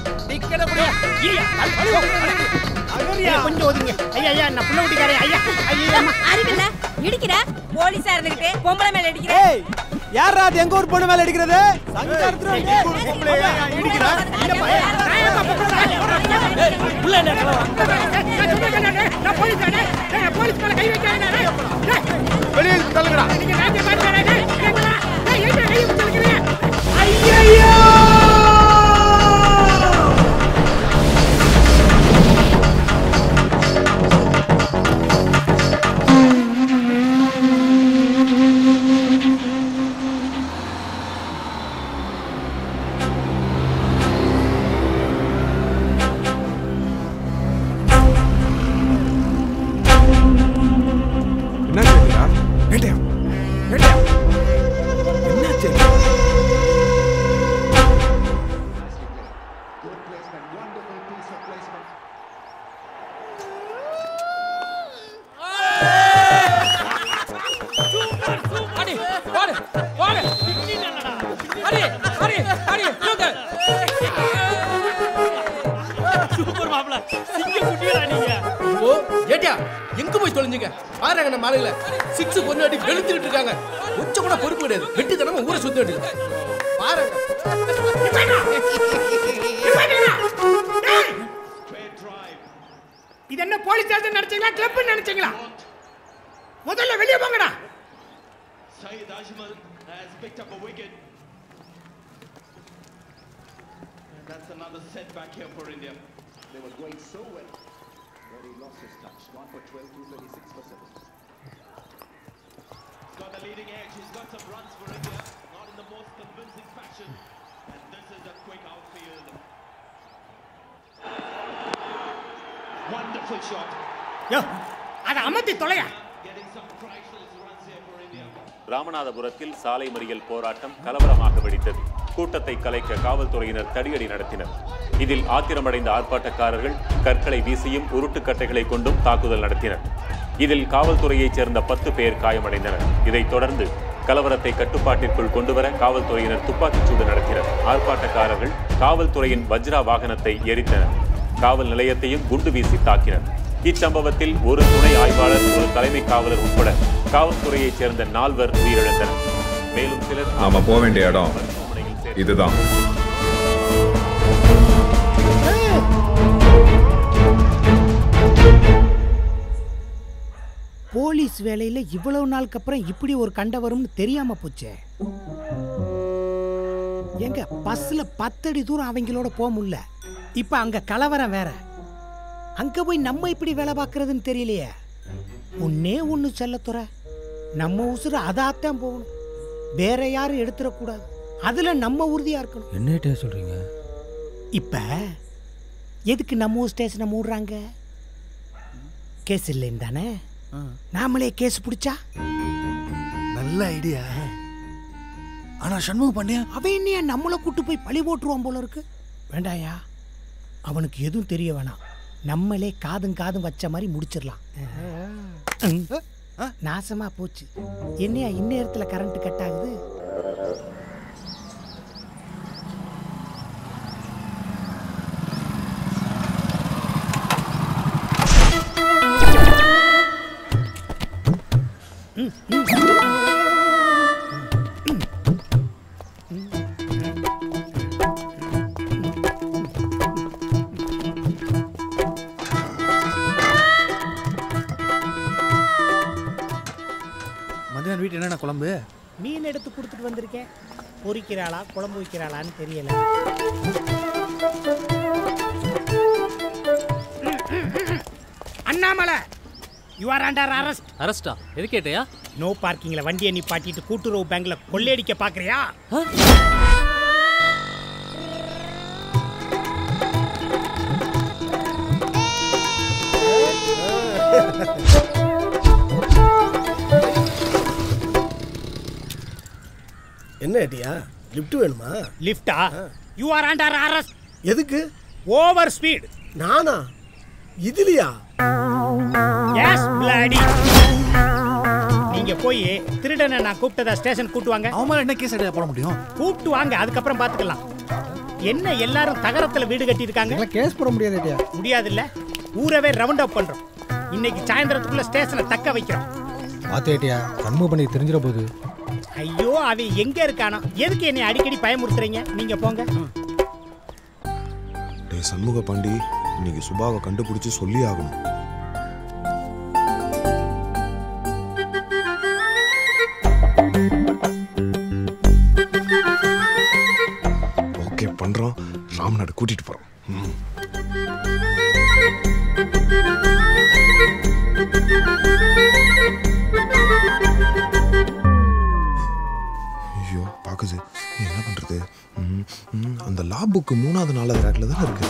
Speaker 15: ஐயா, கொஞ்சம் ஒதுங்க ஐயா ஐயா நான் புள்ள ஊட்டிக்காரன் ஐயா ஐயா
Speaker 11: அறிவில்ல இடிக்கிற போலீஸா இருந்துகிட்டு பொம்பளை மேல இடிக்கிற
Speaker 3: யாரா அது எங்க ஊர் பொண்ணு மேல அடிக்கிறது
Speaker 15: வெளியே தள்ளுங்கடா
Speaker 17: என்ன கேட்டியா ஏட்டியா ஏட்டியா என்னாச்சு
Speaker 5: அடி வாடு வாடு அடி அடி அடி தூக்கு
Speaker 12: சூப்பர் மாப்ள சிங்க குட்டியா நீங்க
Speaker 25: ஓ ஏட்டியா எங்க போய் தொலைஞ்சுங்க பாருங்க நம்ம மாலையில சிக்ஸ் கொண்டு அடி வெளுத்துக்கிட்டு இருக்காங்க கொஞ்சம் கூட பொறுப்பு கிடையாது வெட்டி தனமா ஊரை சுத்த வேண்டியது பாருங்க
Speaker 15: இது என்ன போலீஸ் ஸ்டேஷன் நினைச்சீங்களா கிளப் நினைச்சீங்களா முதல்ல வெளியே போங்கடா
Speaker 16: Saeed Ajmal has picked up a wicket. And that's another setback here for India. They were going so well, but he lost his touch. One for 12, 236 for 7. He's got the leading edge. He's got some runs for India, not in the most convincing fashion. And this is a quick outfield. Wonderful shot.
Speaker 15: யோ அதை அமர்த்தி தொலையா
Speaker 16: Getting some priceless runs here for India.
Speaker 26: ராமநாதபுரத்தில் சாலை மறியல் போராட்டம் கலவரமாக வெடித்தது கூட்டத்தை கலைக்க காவல்துறையினர் தடியடி நடத்தினர் இதில் ஆத்திரமடைந்த ஆர்ப்பாட்டக்காரர்கள் கற்களை வீசியும் உருட்டுக்கட்டைகளை கொண்டும் தாக்குதல் நடத்தினர் இதில் காவல்துறையைச் சேர்ந்த பத்து பேர் காயமடைந்தனர் இதைத் தொடர்ந்து கலவரத்தை கட்டுப்பாட்டிற்குள் கொண்டுவர காவல்துறையினர் துப்பாக்கிச்சூடு நடத்தினர் ஆர்ப்பாட்டக்காரர்கள் காவல்துறையின் வஜ்ரா வாகனத்தை எரித்தனர் காவல் நிலையத்தையும் குண்டு வீசி தாக்கினர் இச்சம்பவத்தில் ஒரு துணை ஆய்வாளர் ஒரு தலைமை காவலர் உட்பட காவல்துறையைச் சேர்ந்த நால்வர் உயிரிழந்தனர் மேலும் சிலர்
Speaker 17: நாம போக வேண்டிய இடம் இதுதான்
Speaker 15: போலீஸ் வேலையில இவ்வளவு நாளுக்கு அப்புறம் இப்படி ஒரு கண்ட வரும்னு தெரியாம போச்சே எங்க பஸ்ல பத்தடி தூரம் அவங்களோட போக முடியல இப்ப அங்க கலவரம் வேற அங்க போய் நம்ம இப்படி வேலை பார்க்கறதுன்னு தெரியலையே ஒன்னே ஒண்ணு செல்லத்துற நம்ம உசுறு அதாத்தான் போகணும் வேற யாரும் எடுத்துடக்கூடாது அதுல நம்ம உறுதியா இருக்கணும்
Speaker 23: என்னட்டே சொல்கிறீங்க
Speaker 15: இப்ப எதுக்கு நம்ம ஊர் ஸ்டேஷனை மூடுறாங்க கேஸ் இல்லைன்னு தானே நாமளே கேஸ் பிடிச்சா
Speaker 6: நல்ல ஐடியா ஆனா சண்முக பாண்டியன்
Speaker 15: அவன் என்னையா நம்மளை கூட்டு போய் பழி போட்டுருவான் போல இருக்கு வேண்டாயா அவனுக்கு எதுவும் தெரிய வேணாம் நம்மளே காதும் காதும் வச்ச மாதிரி முடிச்சிடலாம் ம். நாசமா போச்சு என்னையா இந்நேரத்துல கரண்ட் கட் ஆகுது
Speaker 6: மதியானம் வீட்டு என்னென்ன குழம்பு
Speaker 15: மீன் எடுத்து கொடுத்துட்டு வந்திருக்கேன் பொரிக்கிறாளா குழம்பு வைக்கிறாளான்னு தெரியல Annamalai you are under arrest
Speaker 1: அரெஸ்டா எது கேட்டையா
Speaker 15: நோ பார்க்கிங்ல வண்டியை நிப்பாட்டிட்டு கூட்டுறவு பேங்க்ல கொள்ளையடிக்க பாக்குறியா
Speaker 4: என்ன ஏட்டியா லிஃப்ட் வேணுமா
Speaker 15: லிஃப்டா யூ ஆர் அண்டர் அரெஸ்ட்
Speaker 4: எதுக்கு
Speaker 15: ஓவர் ஸ்பீட்
Speaker 4: நானா இதுலயா
Speaker 15: எஸ் பிளாடி நீங்க போய் திருடனை நான் கூப்பிட்டதா ஸ்டேஷன் கூட்டு வாங்க
Speaker 6: அவன் மேல என்ன கேஸ் போட முடியும்
Speaker 15: கூப்பிட்டு வாங்க அதுக்கப்புறம் பாத்துக்கலாம் என்ன எல்லாரும் தகரத்துல வீடு கட்டி இருக்காங்க
Speaker 23: கேஸ் போட முடியாது ஏட்டியா
Speaker 15: முடியாது இல்ல ஊரவே ரவுண்ட் அப் பண்றோம் இன்னைக்கு சாயந்தரத்துக்குள்ள ஸ்டேஷனை தக்க வைக்கிறோம்
Speaker 23: பார்த்து ஏட்டியா சண்முக பண்ணி தெரிஞ்சிட போகுது
Speaker 15: ஐயோ அவன் எங்க இருக்கானோ எதுக்கு என்னை அடிக்கடி பயமுறுத்துறீங்க நீங்க போங்க
Speaker 8: டேய் சண்முக பாண்டி இன்னைக்கு சுபாவை கண்டுபிடிச்சு சொல்லி ஆகணும் ஓகே பண்றோம் ராமநாடு கூட்டிட்டு போறோம் ம். ஐயோ பாக்குது என்ன பண்றது ம், ம், அந்த லா புக்கு மூணாவது நாலாவது ரேக்ல தானே இருக்கு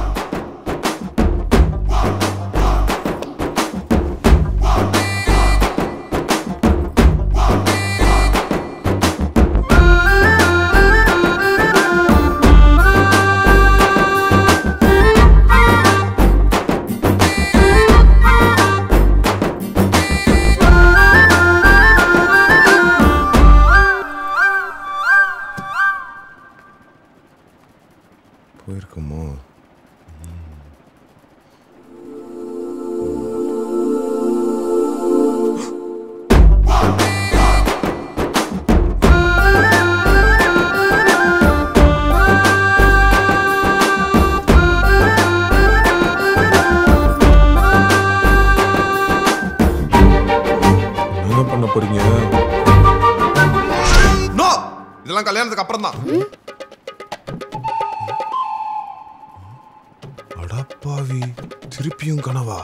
Speaker 8: போயிருக்குமோ என்ன பண்ண போறீங்க நோ இதெல்லாம் கல்யாணத்துக்கு அப்புறம் தான் அடப்பாவி திருப்பியும் கனவா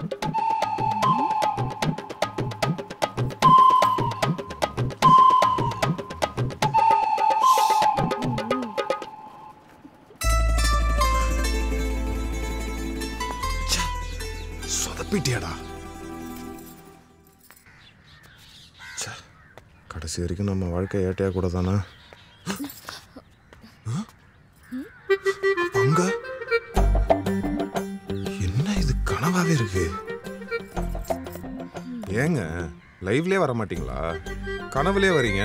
Speaker 8: ச்சே, சொதப்பிட்டியாடா ச்சே, கடைசி வரைக்கும் நம்ம வாழ்க்கை ஏட்டையா கூட தானே அங்க என்ன இது கனவாவே இருக்கு ஏங்க லைவ்லயே வர மாட்டீங்களா கனவுலயே வரீங்க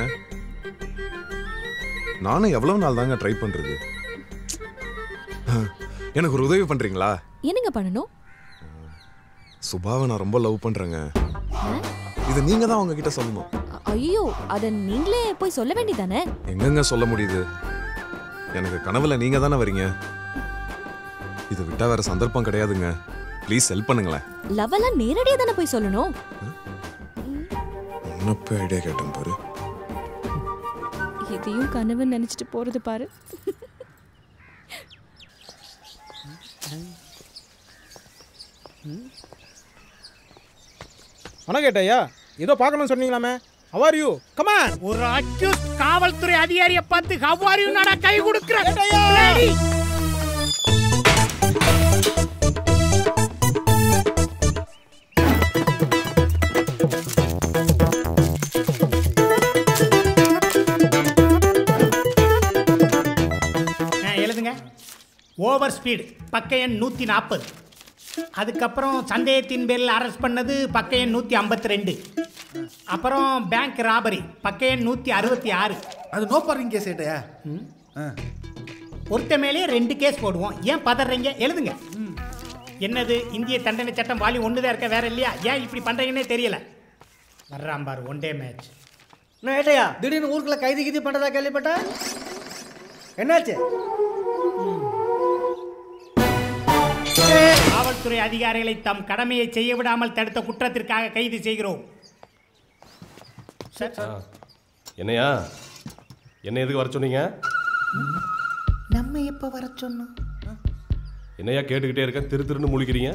Speaker 8: நானும் எவ்வளவு நாள் தாங்க ட்ரை பண்றது எனக்கு ஒரு உதவி பண்றீங்களா
Speaker 22: என்னங்க பண்ணணும்
Speaker 8: சுபாவை நான் ரொம்ப லவ் பண்றேங்க இது நீங்க தான் அவங்க கிட்ட சொல்லணும்
Speaker 22: ஐயோ அதை நீங்களே போய் சொல்ல வேண்டியதானே
Speaker 8: எங்கெங்க சொல்ல முடியுது எனக்கு கனவுல நீங்க தானே வரீங்க இது விட்டா வேற சந்தர்ப்பம் கிடையாதுங்க ப்ளீஸ் ஹெல்ப் பண்ணுங்களேன்
Speaker 22: லவ்வெல்லாம் நேரடியாக தானே போய் சொல்லணும்
Speaker 8: உன்னப்ப ஐடியா கேட்டேன் பாரு
Speaker 22: இதையும் கனவுன்னு நினைச்சிட்டு போறது பாரு
Speaker 15: வணக்கம் கேட்டையா ஏதோ பார்க்கணும்னு சொன்னீங்களாமே ஹவார் யூ கமான் ஒரு அக்யூஸ் காவல்துறை அதிகாரியை பார்த்து ஹவார் யூ நாடா கை கொடுக்குறேன் எழுதுங்க ஓவர் ஸ்பீடு பக்க எண் நூற்றி நாற்பது அதுக்கப்புறம் சந்தேகத்தின் பேரில் அரெஸ்ட் பண்ணது பக்க எண் நூற்றி ஐம்பத்தி ரெண்டு அப்புறம் பேங்க் ராபரி பக்க எண் நூற்றி அறுபத்தி ஆறு
Speaker 1: அது நோ பார்க்கிங் கேஸ் ஏட்டையா
Speaker 15: ஒருத்த மேலேயே ரெண்டு கேஸ் போடுவோம் ஏன் பதறீங்க எழுதுங்க என்னது இந்திய தண்டனை சட்டம் வாலி ஒன்று தான் இருக்க வேற இல்லையா ஏன் இப்படி பண்ணுறீங்கன்னே தெரியல வர்றான் பாரு ஒன் டே மேட்ச்
Speaker 1: நான் ஏட்டையா திடீர்னு ஊருக்குள்ள கைது கிதி பண்றதா கேள்விப்பட்டேன் என்னாச்சு
Speaker 15: காவல்துறை அதிகாரிகளை தம் கடமையை செய்ய விடாமல் தடுத்த குற்றத்திற்காக கைது செய்கிறோம் சார்
Speaker 10: என்னையா என்ன எதுக்கு வர சொன்னீங்க
Speaker 15: நம்ம எப்போ வர சொன்னோம்
Speaker 10: என்னையா கேட்டுக்கிட்டே இருக்கேன் திரு திருன்னு முழிக்கிறீங்க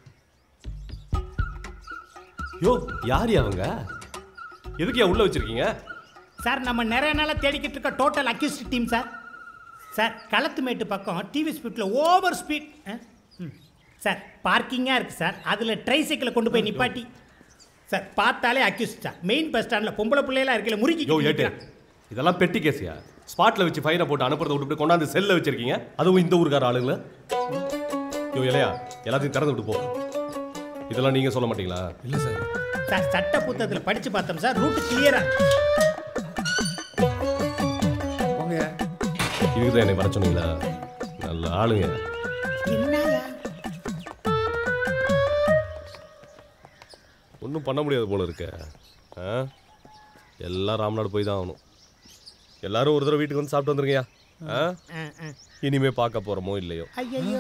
Speaker 10: யோ யார் அவங்க எதுக்குயா உள்ள வச்சிருக்கீங்க
Speaker 15: சார் நம்ம நிறைய நாளாக தேடிக்கிட்டு இருக்க total accused team sir sir களத்துமேட்டு பக்கம் டிவி ஸ்பீட்டில் ஓவர் ஸ்பீட் சார் பார்க்கிங்காக இருக்குது சார் அதில் ட்ரைசைக்கிளை கொண்டு போய் நிப்பாட்டி சார் பார்த்தாலே அக்யூஸ்ட் சார் மெயின் பஸ் ஸ்டாண்டில் பொம்பளை பிள்ளைலாம் இருக்கல முறுக்கி
Speaker 10: யோ ஏட்டு இதெல்லாம் பெட்டி கேஸியா ஸ்பாட்ல வச்சு ஃபைனை போட்டு அனுப்புறத விட்டு கொண்டாந்து செல்ல வச்சிருக்கீங்க அதுவும் இந்த ஊருக்கார ஆளுங்கள யோ இலையா எல்லாத்தையும் திறந்து விட்டு போ இதெல்லாம் நீங்க சொல்ல மாட்டீங்களா
Speaker 15: இல்லை சார் சார் சட்ட புத்தகத்தில் படித்து பார்த்தோம் சார் ரூட் கிளியராக
Speaker 10: இதுக்கு தான் என்னை வர சொன்னீங்களா நல்ல ஆளுங்க
Speaker 15: என்னயா
Speaker 10: ஒன்றும் பண்ண முடியாது போல இருக்க ஆ எல்லாம் ராம்நாடு போய் தான் ஆகணும் எல்லாரும் ஒரு தடவை வீட்டுக்கு வந்து சாப்பிட்டு வந்துருங்கய்யா ஆ இனிமே பார்க்க போறோமோ இல்லையோ
Speaker 15: ஐயோ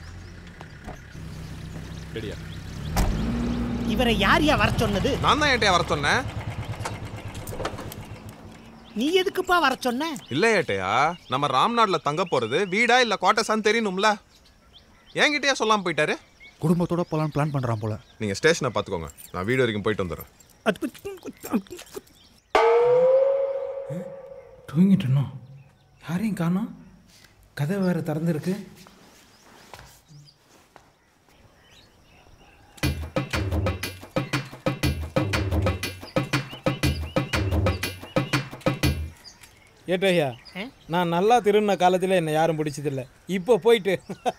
Speaker 10: ரெடியா
Speaker 15: இவரை யார் யா வர சொன்னது
Speaker 8: நான் தான் ஏட்டையா வர சொன்னேன்
Speaker 15: நீ எதுக்குப்பா வர சொன்ன
Speaker 8: இல்ல ஏட்டையா நம்ம ராம்நாட்ல தங்க போறது வீடா இல்ல கோட்டஸான்னு தெரியணும்ல என்கிட்டயே சொல்லாம போயிட்டாரு
Speaker 1: குடும்பத்தோட போலான்னு பிளான் பண்றான் போல
Speaker 8: நீங்க ஸ்டேஷனை பாத்துக்கோங்க நான் வீடு வரைக்கும் போயிட்டு வந்துடுறேன்
Speaker 5: தூங்கிட்டு இருந்தோம் யாரையும் காணோம் கதை வேற திறந்துருக்கு
Speaker 15: ஏட்டையா
Speaker 5: நான் நல்லா திருந்த காலத்தில் என்னை யாரும் பிடிச்சதில்ல இப்போ போயிட்டு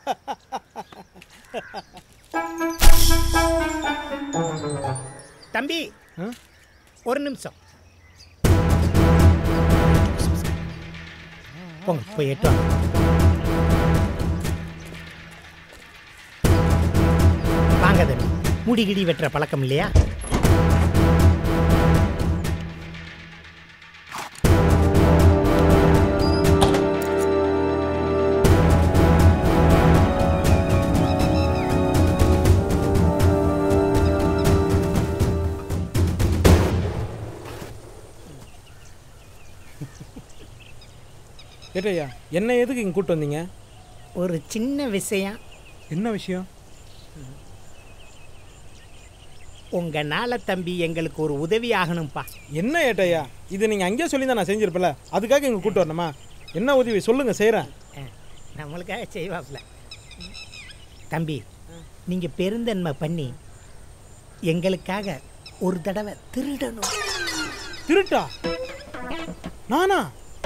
Speaker 15: தம்பி ஒரு நிமிஷம் போங்க போய் எட்டு வாங்க. வாங்க தம்பி முடி கிடி வெட்டுற பழக்கம் இல்லையா
Speaker 5: ஏட்டையா என்ன எதுக்கு இங்கே கூட்டு வந்தீங்க
Speaker 15: ஒரு சின்ன விஷயம்
Speaker 5: என்ன விஷயம்
Speaker 15: உங்க நாள தம்பி எங்களுக்கு ஒரு உதவி ஆகணும்ப்பா
Speaker 5: என்ன ஏட்டையா இது நீங்கள் அங்கேயே சொல்லி தான் நான் செஞ்சிருப்பல அதுக்காக இங்கே கூட்டு வரணுமா என்ன உதவி சொல்லுங்கள் செய்கிறேன்
Speaker 15: நம்மளுக்காக செய்வாப்ல தம்பி நீங்க பெருந்தன்மை பண்ணி எங்களுக்காக ஒரு தடவை திருடணும்
Speaker 5: திருட்டா நானா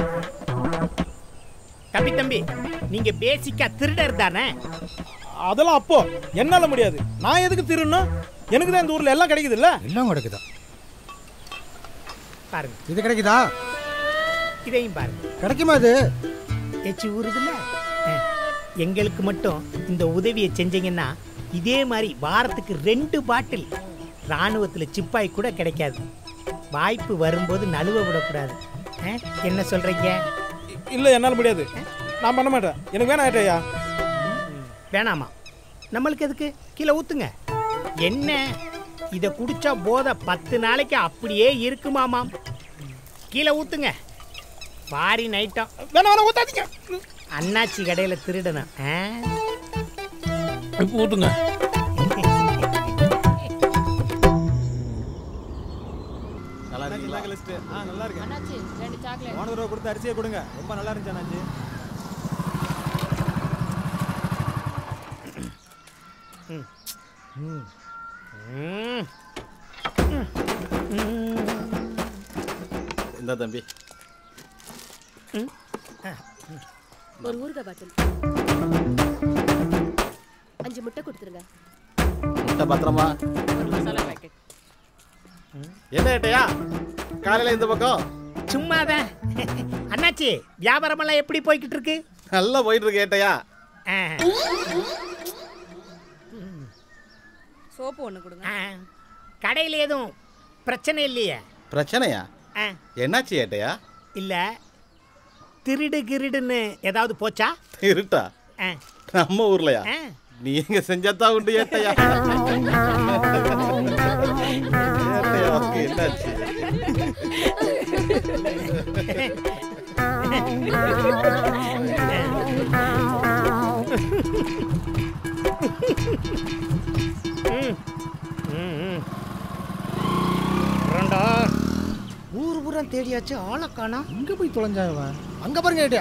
Speaker 15: தம்பி தம்பி நீங்க பேசிக்கா திருடர் தானே
Speaker 5: அதெல்லாம் அப்போ என்னால் முடியாது நான் எதுக்கு திருடணும் எனக்கு தான் இந்த ஊரில் எல்லாம் கிடைக்குது இல்லை
Speaker 1: எல்லாம் கிடைக்குதா
Speaker 15: பாருங்க
Speaker 1: இது கிடைக்குதா
Speaker 15: இதையும் பாருங்க
Speaker 1: கிடைக்குமா இது
Speaker 15: எச்சி ஊறுதுல்ல அஹ், எங்களுக்கு மட்டும் இந்த உதவியை செஞ்சீங்கன்னா இதே மாதிரி வாரத்துக்கு ரெண்டு பாட்டில் ராணுவத்தில் சிப்பாய் கூட கிடைக்காது வாய்ப்பு வரும்போது நழுவ விடக்கூடாது ஆ? என்ன சொல்றீங்க
Speaker 7: இல்லை என்னால் முடியாது நான் பண்ண மாட்டேன் எனக்கு வேணாம் ஏட்டையா
Speaker 15: வேணாமா நம்மளுக்கு எதுக்கு கீழே ஊத்துங்க என்ன இதை குடிச்சா போதை பத்து நாளைக்கு அப்படியே இருக்குமாமாம் கீழே ஊத்துங்க பாரி நைட்டம்
Speaker 7: வேணாம் வேணாம் ஊத்தாதீங்க
Speaker 15: அண்ணாச்சி கடையில் திருடணும் ஆ?
Speaker 7: இப்போ ஊத்துங்க
Speaker 23: நல்லா
Speaker 7: இருக்கீங்களா லிஸ்ட் ஆ நல்லா இருக்கு போன தடவை கொடுத்த அரிசியை கொடுங்க ரொம்ப நல்லா இருந்துச்சு அண்ணாச்சி
Speaker 23: இந்த தம்பி
Speaker 22: ஒரு ஊறுகாய் பாட்டில் அஞ்சு முட்டை கொடுத்துருங்க
Speaker 23: முட்டை பத்திரமா
Speaker 22: ஒரு மசாலா பேக்கெட்
Speaker 23: என்ன ஏட்டையா காலையில் இந்த பக்கம்
Speaker 15: சும்மாதான் அண்ணாச்சி வியாபாரமெல்லாம் எப்படி போய்கிட்டு இருக்கு
Speaker 23: நல்லா போயிட்டு இருக்கு ஏட்டையா
Speaker 15: ஆ.
Speaker 11: சோப்பு ஒன்று கொடுங்க
Speaker 15: ஆ. கடையில் எதுவும் பிரச்சனை இல்லையே
Speaker 23: பிரச்சனையா
Speaker 15: ஆ.
Speaker 23: என்னாச்சு ஏட்டையா
Speaker 15: இல்லை திருடு கிருடுன்னு ஏதாவது போச்சா
Speaker 23: இருட்டா
Speaker 15: ஆ.
Speaker 23: நம்ம ஊர்லயா
Speaker 15: ஆ.
Speaker 23: நீங்க செஞ்சாதான் உண்டு ஏட்டையா ஏட்டையா உனக்கு என்னாச்சு
Speaker 15: ம். ம், ம். ரெண்டா ஊர் பூரம் தேடியாச்சு ஆளை காணா
Speaker 7: எங்கே போய் தொலைஞ்சாவா அங்கே பாருங்க ஏட்டையா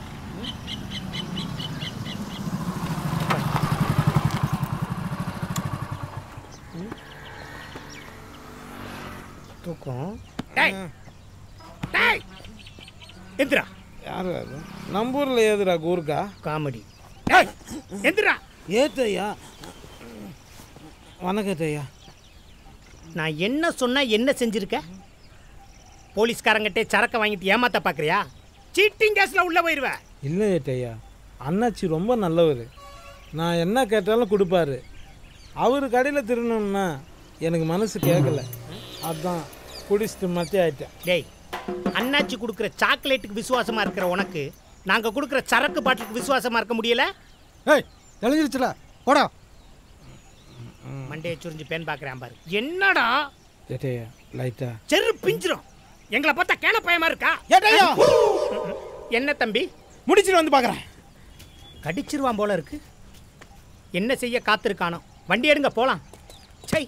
Speaker 15: தூக்கம் டேய் டேய் எந்திரா
Speaker 7: யாரு அது நம்ம ஊரில் ஏதுடா கூர்க்கா
Speaker 15: காமெடி டேய் எந்திரா
Speaker 7: ஏத்தையா வணக்கம் ஏத்தையா
Speaker 15: நான் என்ன சொன்னா என்ன செஞ்சிருக்க போலீஸ்காரங்கிட்டே சரக்க வாங்கிட்டு ஏமாத்த பார்க்கறியா சீட்டிங் கேஸ்ல உள்ள போயிருவ
Speaker 7: இல்லை ஏட்டையா அண்ணாச்சி ரொம்ப நல்லவர் நான் என்ன கேட்டாலும் கொடுப்பாரு அவர் கடையில் திருடணும்னா எனக்கு மனசு கேட்கல அதான் குடிச்சிட்டு மத்தி ஆயிட்டேன்
Speaker 15: டேய் அண்ணாச்சி கொடுக்குற சாக்லேட்டுக்கு விசுவாசமா இருக்கிற உனக்கு நாங்க கொடுக்குற சரக்கு பாட்டிலுக்கு விசுவாசமா இருக்க முடியல
Speaker 7: ஏய் தெளிஞ்சிருச்சுல போடா
Speaker 15: மண்டையை சுரிஞ்சு பேன் பார்க்குறேன் பாரு என்னடா
Speaker 7: ஏட்டையா லைட்டா
Speaker 15: செரு பிஞ்சிரும் எங்களை பார்த்தா கேன பயமா இருக்கா
Speaker 7: ஏட்டையா
Speaker 15: என்ன தம்பி
Speaker 7: முடிச்சிட்டு வந்து பார்க்குறேன்
Speaker 15: கடிச்சிருவான் போல இருக்கு என்ன செய்ய காத்திருக்கானோ வண்டி எடுங்க போலாம் சை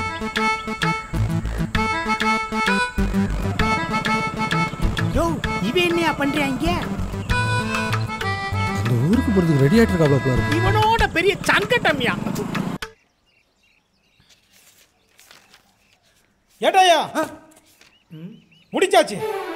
Speaker 15: யோ இவன் என்னையா பண்றாங்க
Speaker 7: இந்த ஊருக்கு போகிறதுக்கு ரெடி ஆகிட்டு இருக்கா போல இருக்கு
Speaker 15: இவனோட பெரிய சங்கட்டம்யா
Speaker 7: ஏட்டாயா முடிச்சாச்சு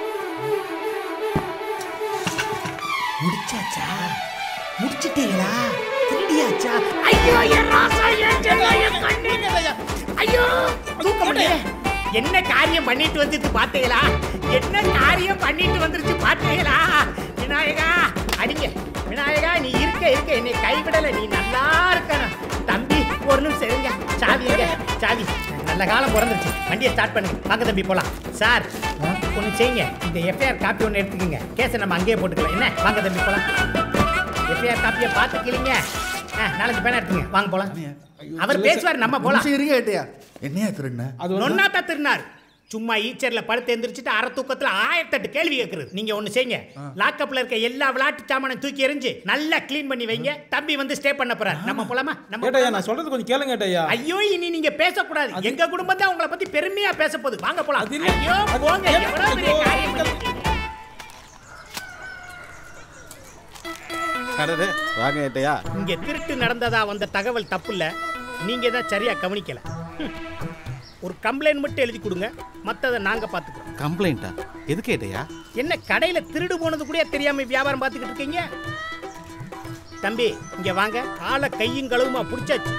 Speaker 15: முடிச்சாச்சா முடிச்சிட்டீங்களா திருடியாச்சா ஐயோ என் ராசா என் ஜெகம், என் கண்ணு. ஐயோ தூக்க முடியல என்ன காரியம் பண்ணிட்டு வந்துட்டு பாத்தீங்களா என்ன காரியம் பண்ணிட்டு வந்துருச்சு பாத்தீங்களா விநாயகா அடிங்க விநாயகா நீ இருக்க இருக்க என்னை கைவிடல நீ நல்லா இருக்கணும் தம்பி ஒரு நிமிஷம் இருங்க சாவி இருங்க சாவி நல்ல காலம் பிறந்துருச்சு வண்டியை ஸ்டார்ட் பண்ணுங்க வாங்க தம்பி போலாம் சார் ஒன்று செய்யுங்க இந்த எஃப்ஐஆர் காப்பி ஒன்று எடுத்துக்கங்க கேஸை நம்ம அங்கேயே போட்டுக்கலாம் என்ன வாங்க தம்பி போலாம் எஃப்ஐஆர் காப்பியை பார்த்து கிளிங்க ஆ, நாலஞ்சு பேனா எடுத்துங்க வாங்க போலாம் அவர் பேசுவார் நம்ம போலாம்
Speaker 13: இருங்க ஏட்டையா என்னையா திருண்ண
Speaker 15: நொன்னாத்தா திருநார் சும்மா ஈச்சர்ல படுத்து எந்திரிச்சிட்டு அரை தூக்கத்துல ஆயிரத்தெட்டு கேள்வி கேட்கறது நீங்க ஒண்ணு செய்யுங்க லாக்கப்ல இருக்க எல்லா விளையாட்டு சாமானை தூக்கி எறிஞ்சு நல்லா க்ளீன் பண்ணி வைங்க தம்பி வந்து ஸ்டே பண்ண போறார் நம்ம போலாமா நம்ம
Speaker 7: ஏட்டையா
Speaker 15: போலாமா?
Speaker 7: நான் சொல்றது கொஞ்சம் கேளுங்க ஏட்டையா
Speaker 15: ஐயோ இனி நீங்க பேசக்கூடாது எங்க குடும்பம் தான் உங்களை பத்தி பெருமையா பேச போகுது வாங்க போலாம் ஐயோ போங்க எவ்வளவு பெரிய காரியம் பண்ணி-
Speaker 23: அடடே வாங்க ஏட்டையா
Speaker 15: இங்க திருட்டு நடந்ததா வந்த தகவல் தப்பு இல்ல நீங்க தான் சரியா கவனிக்கல ஹம். ஒரு கம்ப்ளைண்ட் மட்டும் எழுதி கொடுங்க மத்ததை நாங்க பாத்துக்கிறோம்
Speaker 23: கம்ப்ளைண்ட்டா எதுக்கு ஏட்டையா
Speaker 15: என்ன கடையில திருடு போனது கூட தெரியாம வியாபாரம் பார்த்துக்கிட்டு இருக்கீங்க தம்பி இங்க வாங்க காலை கையும் கழுவுமா பிடிச்சாச்சு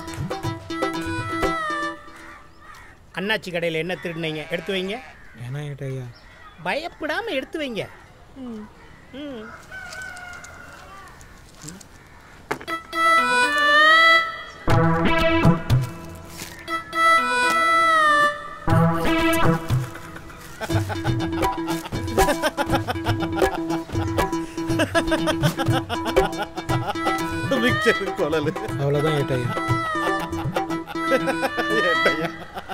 Speaker 15: அண்ணாச்சி கடையில் என்ன திருடுனீங்க எடுத்து வைங்க
Speaker 7: ஏன்னா ஏட்டையா
Speaker 15: பயப்படாம எடுத்து வைங்க ம்.
Speaker 9: மிக்சர் குழல்
Speaker 7: அவ்வளோதான் ஏட்டையா
Speaker 9: ஏட்டையா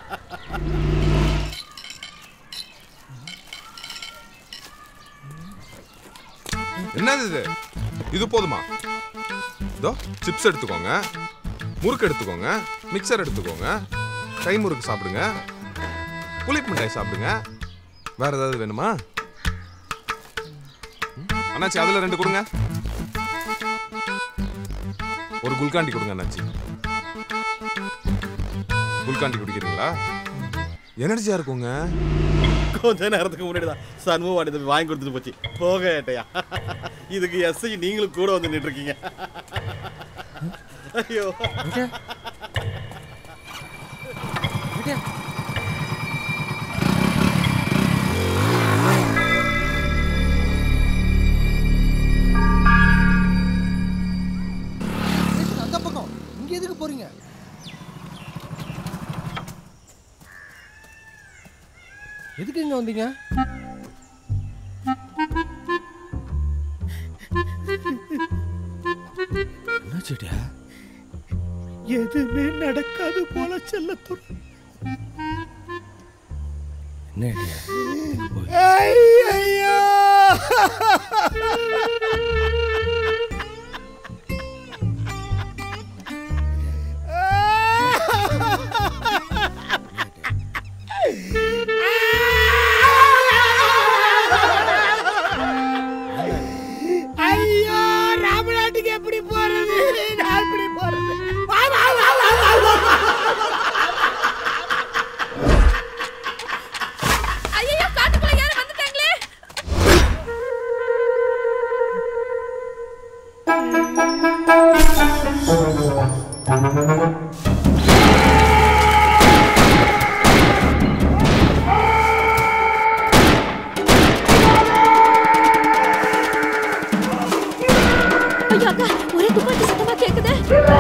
Speaker 17: என்னது இது இது போதுமா இதோ சிப்ஸ் எடுத்துக்கோங்க முறுக்கு எடுத்துக்கோங்க மிக்சர் எடுத்துக்கோங்க கை முறுக்கு சாப்பிடுங்க புளிப்பு மிட்டாய் சாப்பிடுங்க வேற ஏதாவது வேணுமா ம், அண்ணாச்சி அதுல ரெண்டு கொடுங்க ஒரு குல்காண்டி கொடுங்க அண்ணாச்சி குல்காண்டி குடிக்கிறீங்களா எனர்ஜியா இருக்குங்க
Speaker 9: கொஞ்ச நேரத்துக்கு முன்னாடி தான் சண்முக வாடி தம்பி வாங்கி கொடுத்துட்டு போச்சு போக ஏட்டையா இதுக்கு எஸ்ஐ நீங்களும் கூட வந்து நின்று இருக்கீங்க ஐயோ
Speaker 1: அந்த பக்கம் இங்க எதுக்கு போறீங்க எதுக்கு இங்க வந்தீங்க
Speaker 4: என்னாச்சுடியா எதுவுமே நடக்காது போல செல்லத்துறை
Speaker 23: என்ன
Speaker 4: ஐயோ ஐயோ ராமநாட்டுக்கு எப்படி போறது நான் எப்படி போறது வா, வா, வா, வா, வா, வா, வா.
Speaker 11: ஐயோ காட்டுக்குள்ள யாரும் வந்துட்டாங்களே
Speaker 22: ஐயோ அக்கா ஒரே துப்பாக்கி சத்தமா கேக்குது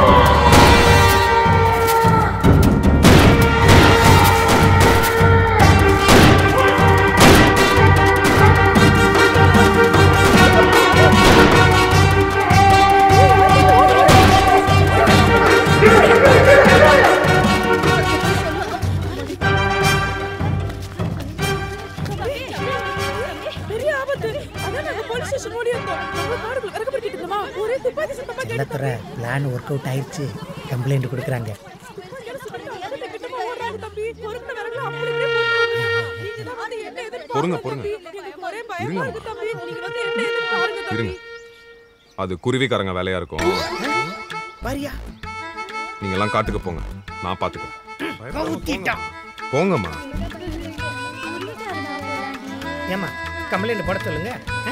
Speaker 11: பெரிய ஆபத்து அதான் நாங்க போலீஸ் ஸ்டேஷன் ஓடி வந்தோம் நம்ம காடுக்குள்ள இறக்கப்படுத்திட்டு இருந்தோமா ஒரே துப்பாக்கி சத்தமா கேட்டு
Speaker 15: செல்லத்துறை பிளான் ஒர்க் அவுட் ஆயிடுச்சு கம்ப்ளைண்ட் கொடுக்குறாங்க
Speaker 11: தம்பி பொறுப்பு வரலாம் அப்படி இப்படி போட்டு நீங்க தான் வந்து என்ன எதிர்பார்க்க
Speaker 17: பொறுங்க பொறுங்க
Speaker 11: எனக்கு ஒரே பயமா
Speaker 17: இருங்கம்மா.
Speaker 11: இருக்கு தம்பி நீங்க வந்து என்ன எதிர்பாருங்க தம்பி
Speaker 17: இருங்க அது குருவிக்காரங்க வேலையா இருக்கும்
Speaker 15: வரியா
Speaker 17: நீங்க எல்லாம் காட்டுக்கு போங்க நான் பாத்துக்கிறேன்
Speaker 15: கவுத்திட்டான்
Speaker 17: போங்கம்மா
Speaker 15: ஏமா கம்ப்ளைண்ட் போட சொல்லுங்க ஆ?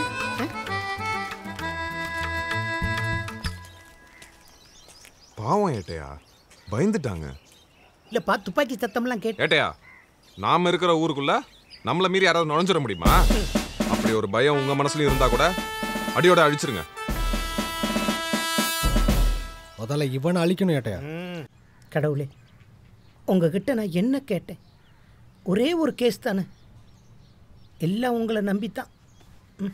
Speaker 17: பாவம் ஏட்டையா பயந்துட்டாங்க
Speaker 15: இல்லப்பா துப்பாக்கி சத்தம்லாம் கேட்டு
Speaker 17: ஏட்டையா நாம இருக்கிற ஊருக்குள்ள நம்மள மீறி யாராவது நுழைஞ்சிட முடியுமா அப்படி ஒரு பயம் உங்க மனசுலயும் இருந்தா கூட அடியோட அழிச்சிருங்க
Speaker 1: முதல்ல இவனை அழிக்கணும் ஏட்டையா
Speaker 15: கடவுளே உங்ககிட்ட நான் என்ன கேட்டேன் ஒரே ஒரு கேஸ் தானே எல்லாம் உங்களை நம்பித்தான் ம்.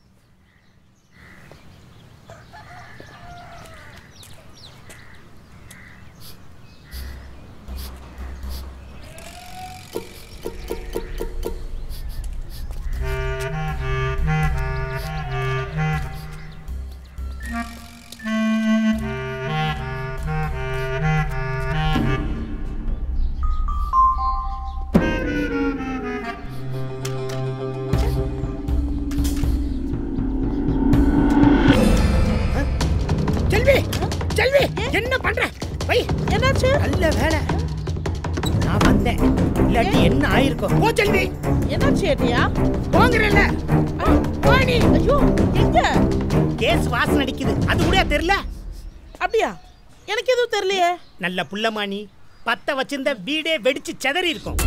Speaker 15: செல்வி செல்வி என்ன பண்ற வை
Speaker 11: என்னாச்சு
Speaker 15: நல்ல வேலை நான் வந்தேன் இல்லாட்டி என்ன ஆயிருக்கும் போ செல்வி
Speaker 11: என்னாச்சு ஏட்டியா
Speaker 15: போங்கறல போடி
Speaker 11: ஐயோ எங்க
Speaker 15: கேஸ் வாசனை அடிக்குது அது கூட தெரியல
Speaker 11: அப்படியா எனக்கு எதுவும் தெரியலையே
Speaker 15: நல்ல புள்ளமானி பத்த வச்சிருந்த வீடே வெடிச்சு செதறி இருக்கும்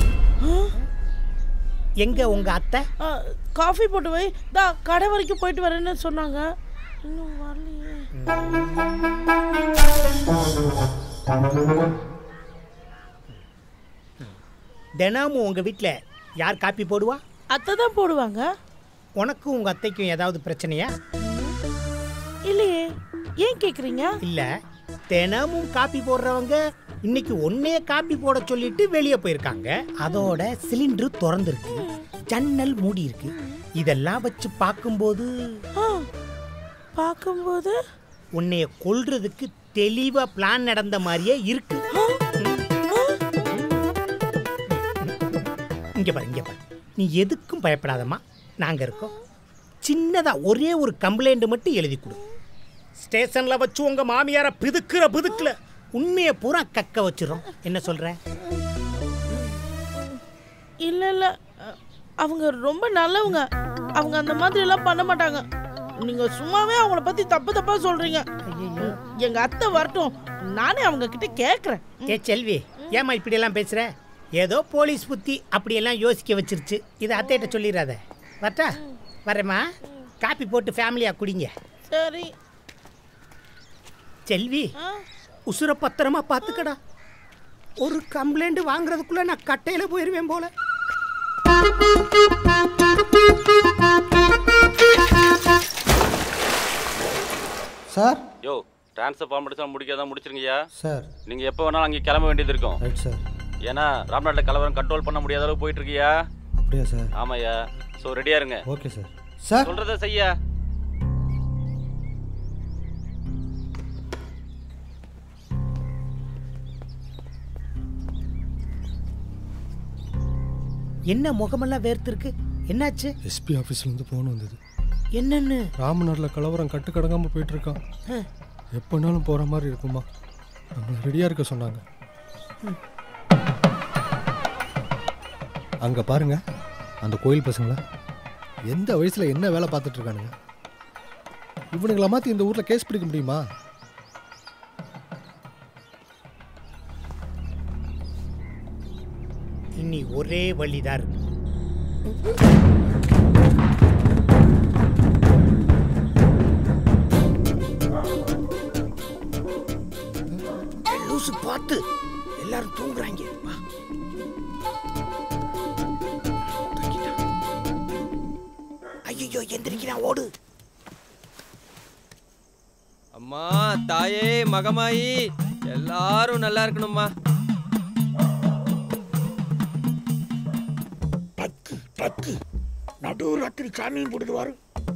Speaker 15: எங்க உங்க அத்தை
Speaker 11: ஆ, காஃபி போட்டு வை தா கடை வரைக்கும் போயிட்டு வரேன்னு சொன்னாங்க இன்னும் வரலையே
Speaker 15: தினமும் உங்க வீட்டில் யார் காப்பி போடுவா
Speaker 11: அத்தை தான் போடுவாங்க
Speaker 15: உனக்கும் உங்க அத்தைக்கும் ஏதாவது பிரச்சனையா
Speaker 4: இல்லையே ஏன் கேக்குறீங்க
Speaker 15: இல்ல தினமும் காப்பி போடுறவங்க இன்னைக்கு ஒன்னே காப்பி போட சொல்லிட்டு வெளியே போயிருக்காங்க அதோட சிலிண்டர் திறந்துருக்கு ஜன்னல் மூடி இருக்கு இதெல்லாம் வச்சு பார்க்கும்போது
Speaker 4: பார்க்கும்போது
Speaker 15: உன்னைய கொல்றதுக்கு தெளிவா பிளான் நடந்த மாதிரியே இருக்கு இங்க பாரு இங்க பாரு நீ எதுக்கும் பயப்படாதம்மா நாங்க இருக்கோம் சின்னதா ஒரே ஒரு கம்ப்ளைண்ட் மட்டும் எழுதி கொடு ஸ்டேஷன்ல வச்சு உங்க மாமியார பிதுக்குற பிதுக்குல உண்மையை பூரா கக்க வச்சிரும் என்ன சொல்ற
Speaker 4: இல்ல இல்ல அஹ், அவங்க ரொம்ப நல்லவங்க அவங்க அந்த மாதிரி எல்லாம் பண்ண மாட்டாங்க நீங்க சும்மாவே அவங்கள பத்தி தப்பு தப்பா சொல்றீங்க எங்க அத்தை வரட்டும் நானே அவங்க கிட்ட கேக்குறேன்
Speaker 15: ஏ செல்வி ஏமா இப்படி எல்லாம் பேசுற ஏதோ போலீஸ் புத்தி அப்படியெல்லாம் யோசிக்க வச்சிருச்சு இதை அத்தைகிட்ட சொல்லிடாத வரட்டா வரேம்மா காப்பி போட்டு ஃபேமிலியா குடிங்க
Speaker 4: சரி
Speaker 15: செல்வி உசுர பத்திரமா பார்த்துக்கடா ஒரு கம்ப்ளைண்ட் வாங்குறதுக்குள்ள நான் கட்டையில போயிருவேன் போல
Speaker 23: சார்
Speaker 24: யோ ட்ரான்ஸ்ஃபர் ஃபார்மேட்ஸ் முடிக்காதான் முடிச்சிருங்கய்யா
Speaker 23: சார்
Speaker 24: நீங்கள் எப்போ வேணாலும் அங்கே கிளம்ப வேண்டியது இருக்கும்
Speaker 23: ரைட் சார்
Speaker 24: ஏன்னா ராம்நாட்டில் கலவரம் கண்ட்ரோல் பண்ண முடியாத அளவு போயிட்டு இருக்கியா
Speaker 23: அப்படியா சார்
Speaker 24: ஆமாய்யா ஸோ ரெடியா இருங்க
Speaker 23: ஓகே சார் சார்
Speaker 24: சொல்றத செய்யா
Speaker 15: என்ன முகமெல்லாம் வேர்த்திருக்கு என்னாச்சு
Speaker 23: எஸ்பி ஆஃபீஸ்லேருந்து ஃபோன் வந்தது
Speaker 15: என்னன்னு
Speaker 23: ராமநாட்டில் கலவரம் கட்டுக்கடங்காமல் போயிட்டு இருக்கான்
Speaker 15: ஆ.
Speaker 23: எப்போனாலும் போகிற மாதிரி இருக்குமா நம்மளை ரெடியாக இருக்க சொன்னாங்க
Speaker 15: ம்.
Speaker 23: அங்கே பாருங்க அந்த கோயில் பசங்கள எந்த வயசில் என்ன வேலை பார்த்துட்டு இருக்கானுங்க இவனுங்களை மாற்றி இந்த ஊரில் கேஸ் பிடிக்க முடியுமா
Speaker 15: இனி ஒரே வழிதான் இருக்கு லூசு பார்த்து எல்லாரும் தூங்குறாங்க வா. ஐயோ எந்திரிக்கிறான் ஓடு
Speaker 2: அம்மா தாயே மகமாயி எல்லாரும் நல்லா இருக்கணும்மா
Speaker 4: டக்கு டக்கு நடு ராத்திரி சாமியும் போடுவாரு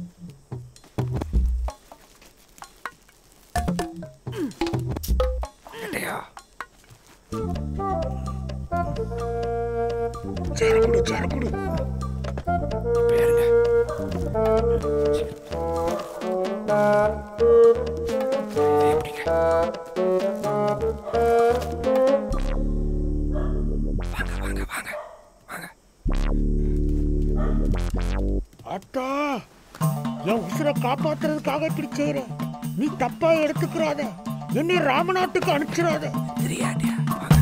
Speaker 4: சரக்குடு சரக்குடு அத்தா என் உசுரை காப்பாத்துறதுக்காக இப்படி செய்யற நீ தப்பா எடுத்துக்கிறாத என்னை ராமநாட்டுக்கு அனுப்பிச்சிடாத தெரியாடியா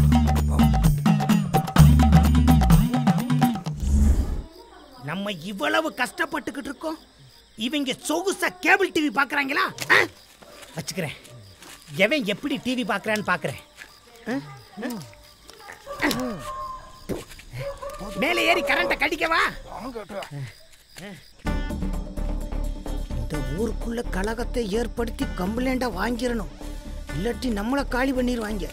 Speaker 15: நம்ம இவ்வளவு கஷ்டப்பட்டுக்கிட்டு இருக்கோம் இவங்க சொகுசா கேபிள் டிவி பார்க்கறாங்களா ஆ? வச்சுக்கிறேன் எவன் எப்படி டிவி பார்க்கறான்னு பார்க்கறேன் ஆ? ஆ? மேலே ஏறி கரண்ட்டை கடிக்கவா இந்த ஊருக்குள்ள கலகத்தை ஏற்படுத்தி கம்ப்ளைண்டா வாங்கிடணும் இல்லாட்டி நம்மளை காலி பண்ணிடுவாங்க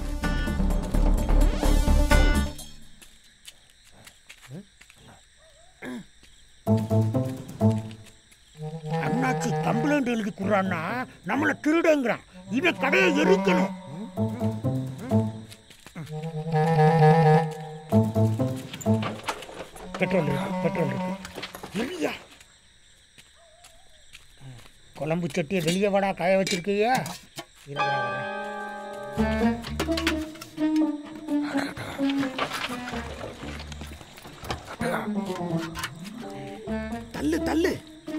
Speaker 4: அண்ணாச்சி கம்ப்ளைண்ட் எழுதி கொடுறான்னா நம்மளை திருடுங்கிறான் இவன் கடையை எரிக்கணும் பெட்ரோல் இருக்கு பெட்ரோல் இருக்கு எரியா குழம்பு சட்டியை வெளியே வாடா காய வச்சிருக்கியா இருடா, வரேன்.
Speaker 15: தள்ளு தள்ளு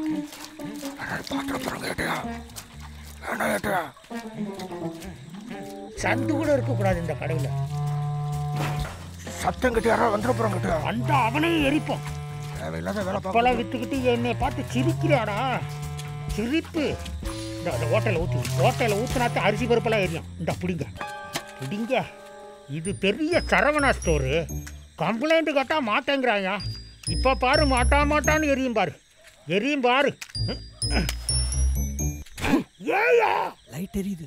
Speaker 4: சந்து கூட இருக்கக்கூடாது இந்த கடையில் சத்தம் கிட்ட யாராவது வந்துட போறாங்க வந்தா அவனையும் எரிப்போம் தேவையில்லாத வேலை பழம் வித்துக்கிட்டு என்னை பார்த்து சிரிக்கிறாடா சிரிப்பு இந்த அந்த ஹோட்டலில் ஊற்றி ஹோட்டலில் ஊற்றினாத்த அரிசி பருப்பெல்லாம் எரியும் இந்த பிடிங்க பிடிங்க இது பெரிய சரவணா ஸ்டோரு கம்ப்ளைண்ட் கேட்டால் மாட்டேங்கிறாயா இப்போ பாரு மாட்டா மாட்டான்னு எரியும் பாரு எரியும் பாரு
Speaker 15: லைட் எரியுது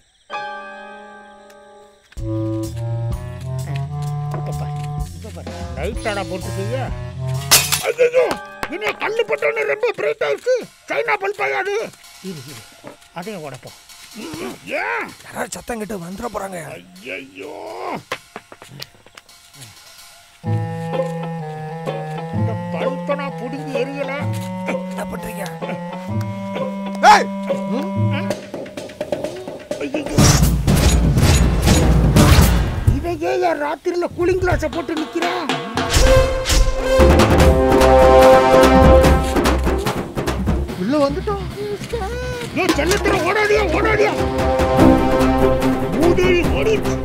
Speaker 4: இப்ப பாரு இப்ப பாரு லைட்டாடா போட்டுக்கீங்க ஐயோ என்ன கல்லு பட்டோன்னு ரொம்ப பிரைட்டா இருக்கு சைனா பல்பாயா அது இரு இரு அதையும் உடப்போம் ம், ஏன்
Speaker 15: யாராவது சத்தம் கிட்ட வந்துட போறாங்க
Speaker 4: ஐயோ இந்த பல்பை நான் பிடுங்கி எரியல
Speaker 15: என்ன பண்றீங்க
Speaker 4: இவன் ஏன் என் ராத்திரில கூலிங் கிளாஸை போட்டு நிக்கிறான்
Speaker 15: உள்ள வந்துட்டோம்
Speaker 4: ஏன் செல்லத்துல ஓடாடியா ஓடாடியா மூதேவி ஓடிடுச்சு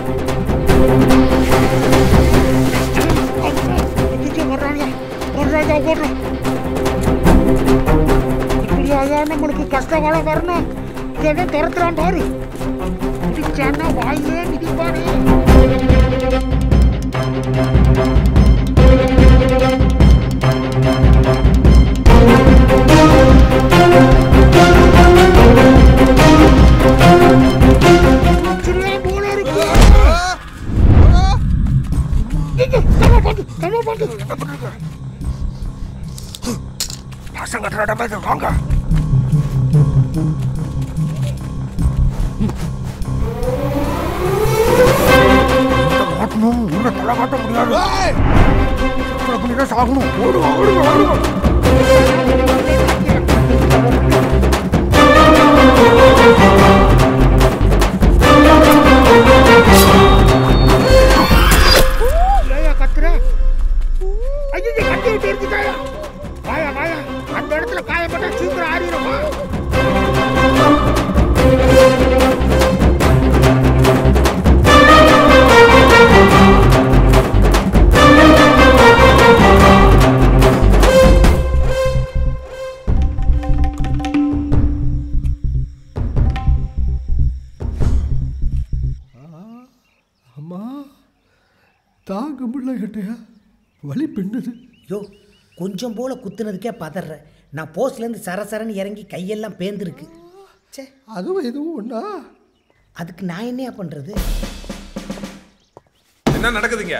Speaker 4: ஐயோ, வர்றாங்க வர்றாங்க ஓடுறோம் இப்படியாக நம்மளுக்கு கஷ்டகாலம் வரணும் எதை துரத்துறான் பாரு பிடிச்சான்னா வாயிலே மிதிப்பாரு சிறிய போல இருக்கு
Speaker 15: பசங்க கட்டுற வாங்க
Speaker 4: மாட்டணும் உள்ள தலை காட்ட முடியாது அப்படிதான் சாகணும் ஓடுங்க ஓடுங்க ஓடுங்க ஏயா கத்துற ஐயோ கட்டி விட்டு எடுத்துட்டாயா வாயா வாயா அந்த இடத்துல காயப்பட்டா சீக்கிரம் ஆறிடுமா
Speaker 15: அம்மா தாங்க முடியல கேட்டையா வலி பின்னுது
Speaker 3: யோ கொஞ்சம் போல குத்துனதுக்கே பதற நான் போஸ்ட்லேருந்து சரசரன்னு இறங்கி கையெல்லாம் பேந்துருக்கு சே
Speaker 15: அதுவும் எதுவும் ஒன்றா
Speaker 3: அதுக்கு நான் என்னையா பண்ணுறது
Speaker 17: என்ன நடக்குதுங்க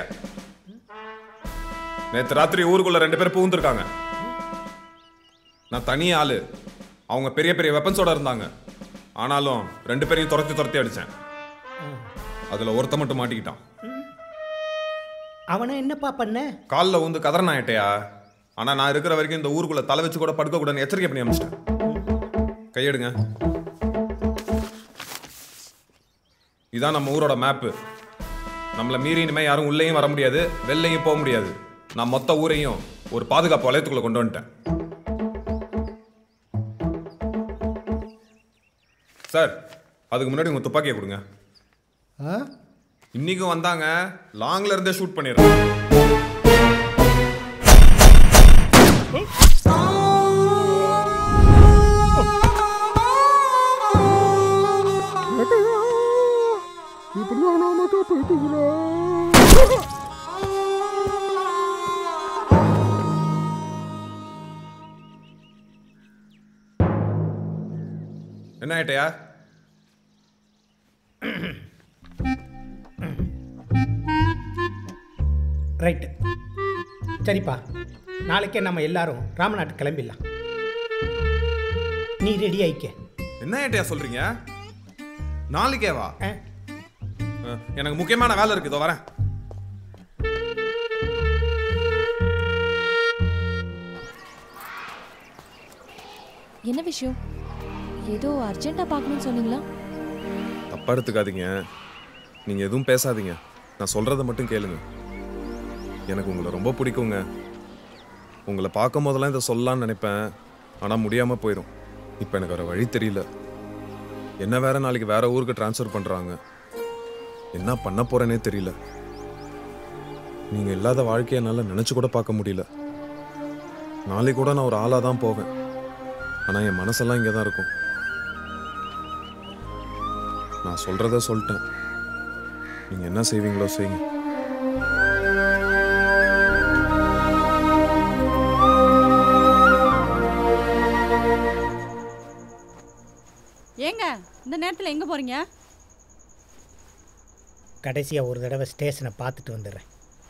Speaker 17: நேத்து ராத்திரி ஊருக்குள்ள ரெண்டு பேர் பூந்துருக்காங்க நான் தனி ஆளு அவங்க பெரிய பெரிய வெப்பன்ஸோட இருந்தாங்க ஆனாலும் ரெண்டு பேரையும் துரத்தி துரத்தி அடிச்சேன் அதுல ஒருத்த மட்டும் மாட்டிக்கிட்டான்
Speaker 3: அவனை என்னப்பா பண்ண
Speaker 17: காலில் வந்து கதறனா ஏட்டையா ஆனா நான் இருக்கிற வரைக்கும் இந்த ஊருக்குள்ள தலை வச்சு கூட படுக்க கூடாதுன்னு எச்சரிக்கை பண்ணி அமிச்சிட்டேன் கையெடுங்க இதான் நம்ம ஊரோட மேப்பு நம்மளை மீறி இனிமே யாரும் உள்ளேயும் வர முடியாது வெளிலையும் போக முடியாது நான் மொத்த ஊரையும் ஒரு பாதுகாப்பு வளையத்துக்குள்ள கொண்டு வந்துட்டேன் சார் அதுக்கு முன்னாடி உங்க துப்பாக்கியை கொடுங்க
Speaker 15: ஆ
Speaker 17: இன்னைக்கும் வந்தாங்க லாங்ல இருந்தே ஷூட் பண்ணிடுறேன்
Speaker 4: இப்படி ஆனாமக்கா போயிட்டுக்கிறா
Speaker 17: என்ன ஏட்டையா
Speaker 3: ரைட்டு சரிப்பா நாளைக்கே நம்ம எல்லாரும் ராமநாட்டு கிளம்பிடலாம் நீ ரெடி ஆயிக்க
Speaker 17: என்ன ஏட்டையா சொல்றீங்க நாளைக்கே வா அஹ், எனக்கு முக்கியமான வேலை இருக்கு இதோ வரேன்
Speaker 22: என்ன விஷயம் ஏதோ அர்ஜென்ட்டாக பார்க்கணும்னு சொன்னீங்களா
Speaker 17: தப்பா எடுத்துக்காதீங்க நீங்க எதுவும் பேசாதீங்க நான் சொல்றத மட்டும் கேளுங்க எனக்கு உங்களை ரொம்ப பிடிக்குங்க உங்களை பார்க்கும் போதெல்லாம் இதை சொல்லலாம்னு நினைப்பேன் ஆனா முடியாம போயிடும் இப்போ எனக்கு வேற வழி தெரியல என்ன வேற நாளைக்கு வேற ஊருக்கு ட்ரான்ஸ்ஃபர் பண்றாங்க என்ன பண்ண போறேனே தெரியல நீங்க இல்லாத வாழ்க்கையை என்னால நினைச்சு கூட பார்க்க முடியல நாளைக்கு கூட நான் ஒரு ஆளா தான் போவேன் ஆனா என் மனசெல்லாம் இங்கே தான் இருக்கும் நான் சொல்றத சொல்லிட்டேன் நீங்க என்ன செய்வீங்களோ செய்யுங்க
Speaker 11: ஏங்க இந்த நேரத்தில் எங்கே போகிறீங்க
Speaker 3: கடைசியாக ஒரு தடவை ஸ்டேஷனை பார்த்துட்டு வந்துடுறேன்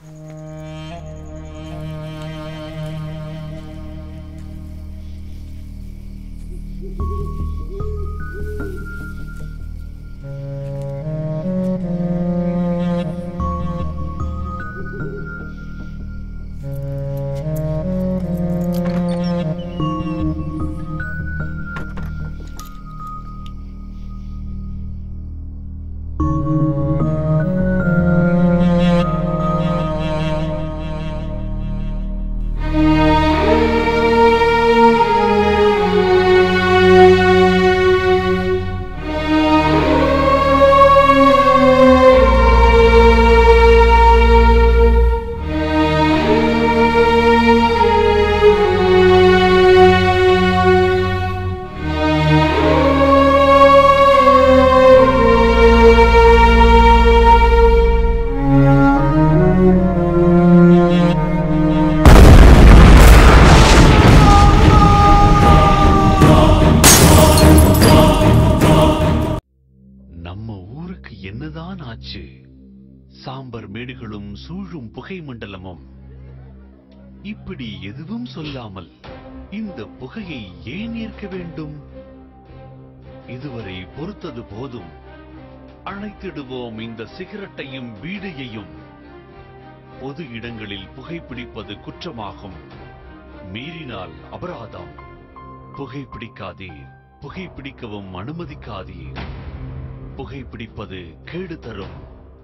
Speaker 12: நம்ம ஊருக்கு என்னதான் ஆச்சு சாம்பர் மேடுகளும் சூழும் புகை மண்டலமும் இப்படி எதுவும் சொல்லாமல் இந்த புகையை ஏன் ஏற்க வேண்டும் இதுவரை பொறுத்தது போதும் அணைத்திடுவோம் இந்த சிகரெட்டையும் பீடியையும் பொது இடங்களில் புகைப்பிடிப்பது குற்றமாகும் மீறினால் அபராதம் புகைப்பிடிக்காதீர் புகைப்பிடிக்கவும் அனுமதிக்காதீர் புகைப்பிடிப்பது கேடு தரும்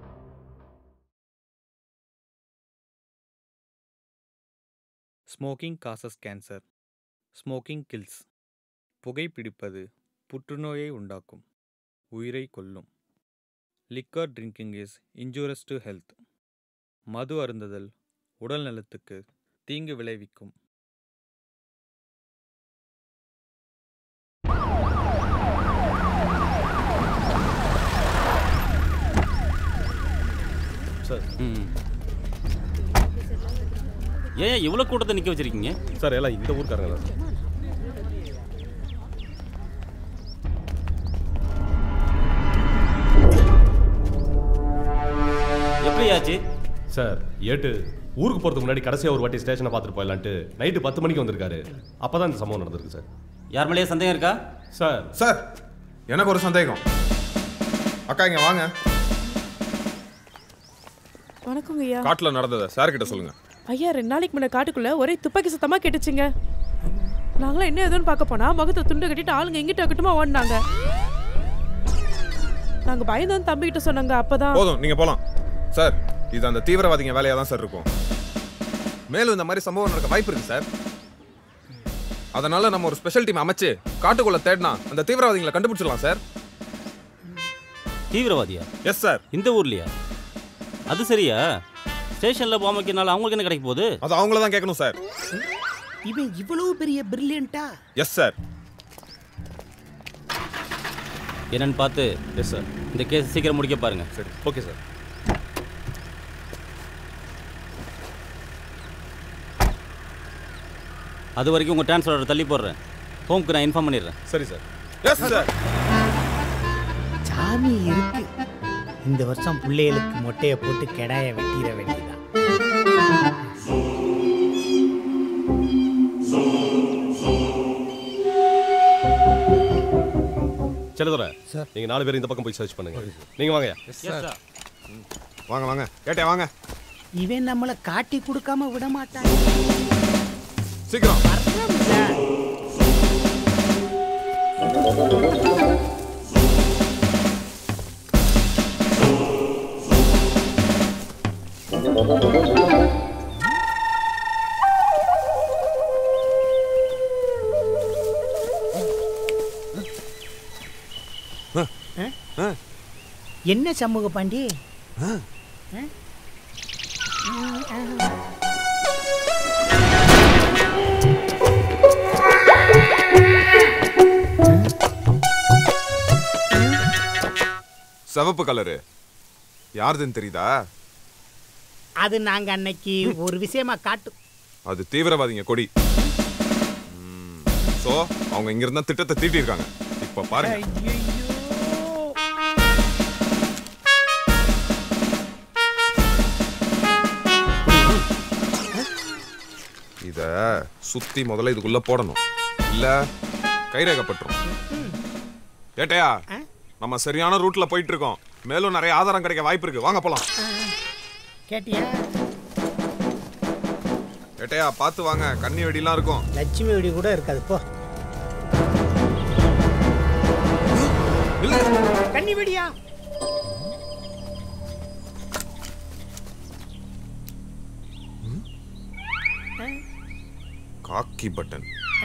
Speaker 14: smoking causes cancer smoking kills புகைப்பிடிப்பது புற்றுநோயை உண்டாக்கும் உயிரை கொல்லும் liquor drinking is injurious to health மது அருந்துதல் உடல் நலத்துக்கு தீங்கு விளைவிக்கும்
Speaker 10: சார்
Speaker 24: ஏன் இவ்வளோ கூட்டத்தை நிற்க வச்சிருக்கீங்க
Speaker 10: சார் எல்லாம் இந்த ஊர்க்காரங்க தான் சார்
Speaker 24: எப்படி ஆச்சு
Speaker 10: சார் ஏட்டு ஊருக்கு போகிறதுக்கு முன்னாடி கடைசியாக ஒரு வாட்டி ஸ்டேஷனை பார்த்துட்டு போயிடலான்ட்டு நைட்டு பத்து மணிக்கு வந்திருக்காரு அப்போ தான் இந்த சம்பவம் நடந்திருக்கு சார்
Speaker 24: யார் மேலேயே சந்தேகம் இருக்கா
Speaker 10: சார்
Speaker 17: சார் எனக்கு ஒரு சந்தேகம் அக்கா இங்க வாங்க
Speaker 18: வணக்கங்க ஐயா
Speaker 17: காட்டுல நடந்ததை சார் கிட்ட சொல்லுங்க
Speaker 18: ஐயா ரெண்டு நாளைக்கு முன்ன காட்டுக்குள்ள ஒரே துப்பாக்கி சத்தமா கேட்டுச்சுங்க நாங்களாம் என்ன ஏதோன்னு பார்க்க போனா முகத்தை துண்டு கட்டிட்டு ஆளுங்க எங்கிட்ட அக்கட்டுமா ஓடினாங்க நாங்க பயந்து வந்து தம்பி கிட்ட சொன்னாங்க அப்பதான்
Speaker 17: போதும் நீங்க போலாம் சார் இது அந்த தீவிரவாதிங்க வேலையா தான் சார் இருக்கும் மேலும் இந்த மாதிரி சம்பவம் நடக்க வாய்ப்பு இருக்கு சார் அதனால நம்ம ஒரு ஸ்பெஷல் டீம் அமைச்சு காட்டுக்குள்ள தேடினா அந்த தீவிரவாதிகளை கண்டுபிடிச்சிடலாம் சார்
Speaker 24: தீவிரவாதியா
Speaker 17: எஸ் சார்
Speaker 24: இந்த ஊர்லயா அது சரியா ஸ்டேஷன்ல பாம்பு வைக்கிறனால அவங்களுக்கு என்ன கிடைக்க போகுது
Speaker 17: அது அவங்கள தான் கேட்கணும் சார்
Speaker 3: இவன் இவ்வளவு பெரிய பிரில்லியண்டா
Speaker 17: எஸ் சார்
Speaker 24: என்னன்னு பார்த்து
Speaker 10: எஸ் சார்
Speaker 24: இந்த கேஸ் சீக்கிரம் முடிக்க பாருங்க
Speaker 10: சரி ஓகே சார்
Speaker 24: அது வரைக்கும் உங்கள் ட்ரான்ஸ்ஃபர் தள்ளி போடுறேன் ஹோம்க்கு நான் இன்ஃபார்ம் பண்ணிடுறேன்
Speaker 10: சரி சார்
Speaker 17: எஸ் சார்
Speaker 3: சாமி இருக்கு இந்த வருஷம் பிள்ளைகளுக்கு மொட்டையை போட்டு கெடாய வெட்டிட வேண்டியதான்
Speaker 10: செல்லதுரை சார் நீங்கள் நாலு பேர் இந்த பக்கம் போய் சர்ச் பண்ணுங்க நீங்கள் வாங்கயா
Speaker 17: வாங்க வாங்க கேட்டே வாங்க
Speaker 3: இவன் நம்மளை காட்டி கொடுக்காம விட மாட்டான்
Speaker 17: சீக்கிரம்
Speaker 3: என்ன சமூக பாண்டி
Speaker 17: சிவப்பு கலரு யாருதுன்னு தெரியுதா
Speaker 3: அது நாங்க அன்னைக்கு ஒரு விஷயமா காட்டு
Speaker 17: அது தீவிரவாதிங்க கொடி ஸோ அவங்க இங்க இருந்தா திட்டத்தை தீட்டியிருக்காங்க இப்ப பாருங்க இத சுத்தி முதல்ல இதுக்குள்ள போடணும் இல்ல கைரேகப்பட்டுரும் ஏட்டையா நம்ம சரியான ரூட்ல போயிட்டு இருக்கோம் மேலும் நிறைய ஆதாரம் கிடைக்க வாய்ப்பு இருக்கு வாங்க போலாம்
Speaker 3: கேட்டியா
Speaker 17: ஏட்டையா பார்த்து வாங்க கண்ணி வெடிலாம் இருக்கும்
Speaker 3: லட்சுமி வெடி கூட இருக்காது போ கன்னி வெடியா
Speaker 17: காக்கி பட்டன்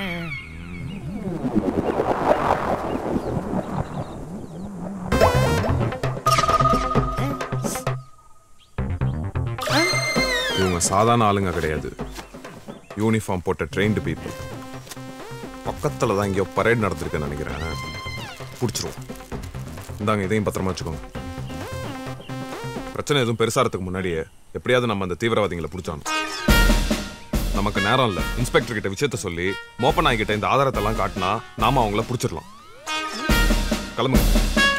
Speaker 17: இவங்க சாதாரண ஆளுங்க கிடையாது யூனிஃபார்ம் போட்ட ட்ரெயின்டு பீப்புள் பக்கத்தில் தான் எங்கேயோ பரேட் நடந்திருக்குன்னு நினைக்கிறேன் பிடிச்சிரும் இந்தாங்க இதையும் பத்திரமா வச்சுக்கோங்க பிரச்சனை எதுவும் பெருசாகிறதுக்கு முன்னாடியே எப்படியாவது நம்ம அந்த தீவிரவாதிகளை பிடிச்சானோம் நமக்கு நேரம் இல்லை இன்ஸ்பெக்டர் கிட்ட விஷயத்த சொல்லி மோப்ப நாய் கிட்ட இந்த ஆதாரத்தெல்லாம் காட்டினா நாம அவங்கள பிடிச்சிடலாம் கிளம்புங்க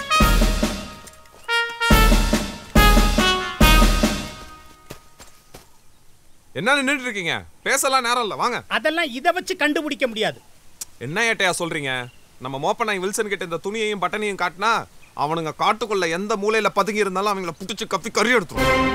Speaker 17: என்ன நின்றுட்டு இருக்கீங்க பேசலாம் நேரம் இல்லை வாங்க
Speaker 3: அதெல்லாம் இதை வச்சு கண்டுபிடிக்க முடியாது
Speaker 17: என்ன ஏட்டையா சொல்றீங்க நம்ம மோப்பனாய் வில்சன் கிட்ட இந்த துணியையும் பட்டனையும் காட்டினா அவனுங்க காட்டுக்குள்ள எந்த மூலையில பதுங்கி இருந்தாலும் அவங்கள புடிச்சு கப்பி கறி எடுத்துரும்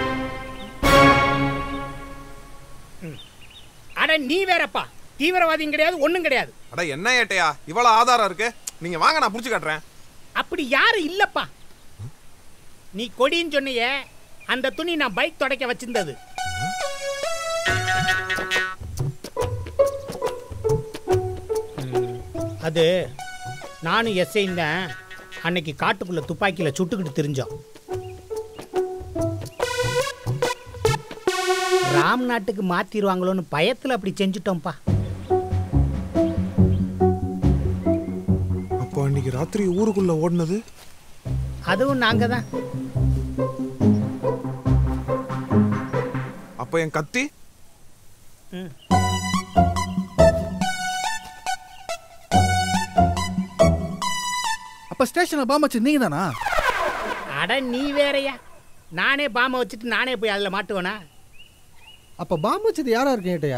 Speaker 3: அட நீ வேறப்பா தீவிரவாதியும் கிடையாது ஒண்ணும் கிடையாது
Speaker 17: அட என்ன ஏட்டையா இவ்வளவு ஆதாரம் இருக்கு நீங்க வாங்க நான் புடிச்சு காட்டுறேன்
Speaker 3: அப்படி யாரும் இல்லப்பா நீ கொடின்னு சொன்னியே அந்த துணி நான் பைக் தொடக்க வச்சிருந்தது அது நானும் எஸ்ஐயும் தான் அன்னைக்கு காட்டுக்குள்ள துப்பாக்கியில சுட்டுக்கிட்டு தெரிஞ்சோம் ராம் நாட்டுக்கு மாத்திருவாங்களோன்னு பயத்துல அப்படி செஞ்சுட்டோம்ப்பா
Speaker 17: அப்போ அன்னைக்கு ராத்திரி ஊருக்குள்ள ஓடுனது
Speaker 3: அதுவும் நாங்க தான்
Speaker 17: அப்ப என் கத்தி
Speaker 13: அப்ப ஸ்டேஷன்ல பாம்பு வச்சு நீங்க தானா
Speaker 3: அட நீ வேறயா நானே பாம்பை வச்சுட்டு நானே போய் அதில் மாட்டுவேனா
Speaker 23: அப்ப பாம்பு வச்சது யாரா இருக்கு ஏட்டையா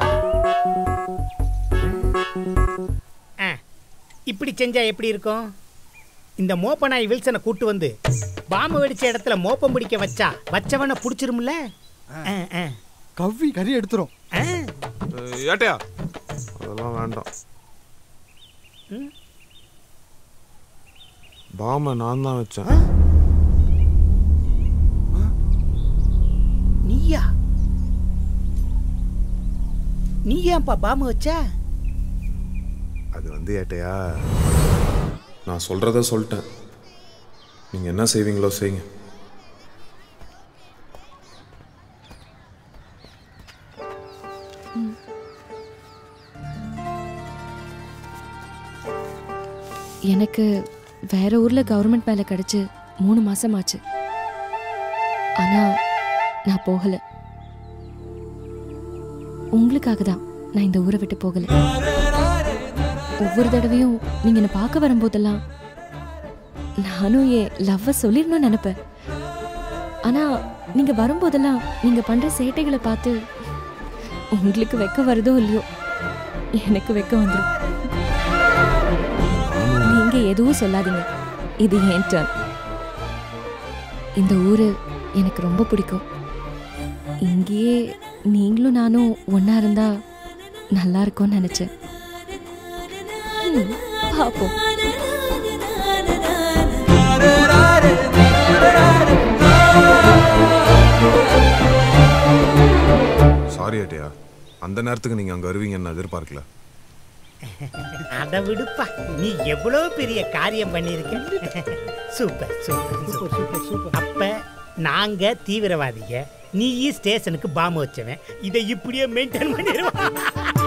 Speaker 3: ஆ இப்படி செஞ்சா எப்படி இருக்கும் இந்த மோப்ப நாய் வில்சனை கூட்டு வந்து பாம்பு வெடிச்ச இடத்துல மோப்பம் பிடிக்க வச்சா வச்சவனை பிடிச்சிரும்ல ஆ, ஆ.
Speaker 23: கவ்வி கறி எடுத்துரும்
Speaker 17: அஹ், ஏட்டையா அதெல்லாம் வேண்டாம்
Speaker 3: ம்.
Speaker 17: பாம நான் தான் வச்சேன்
Speaker 3: நீயா நீ ஏன்பா பாம்பு வச்ச
Speaker 17: அது வந்து ஏட்டையா நான் சொல்றத சொல்லிட்டேன் நீங்க என்ன செய்வீங்களோ செய்யுங்க
Speaker 22: எனக்கு வேற ஊர்ல கவர்மெண்ட் வேலை கிடைச்சு மூணு மாசம் ஆச்சு ஆனா நான் போகல உங்களுக்காக தான் நான் இந்த ஊரை விட்டு போகல ஒவ்வொரு தடவையும் நீங்க என்னை பார்க்க வரும்போதெல்லாம் நானும் என் லவ்வை சொல்லிடணும்னு நினைப்பேன் ஆனா நீங்க வரும்போதெல்லாம் நீங்க பண்ற சேட்டைகளை பார்த்து உங்களுக்கு வெக்க வருதோ இல்லையோ எனக்கு வெக்க வந்துடும் நீங்க எதுவும் சொல்லாதீங்க இது என் டர்ன் இந்த ஊரு எனக்கு ரொம்ப பிடிக்கும் இங்கேயே நீங்களும் நானும் ஒண்ணா இருந்தா நல்லா இருக்கும்னு நினைச்சேன் ம், பாப்போம்
Speaker 17: சாரி ஏட்டையா அந்த நேரத்துக்கு நீங்க அங்க வருவீங்கன்னு நான் எதிர்பார்க்கல
Speaker 3: அதை விடுப்பா நீ எவ்வளவு பெரிய காரியம் பண்ணியிருக்க super super super super super அப்ப நாங்க தீவிரவாதிங்க நீ ஸ்டேஷனுக்கு பாம்பு வச்சவன் இதை இப்படியே மெயின்டைன் பண்ணிடுவான்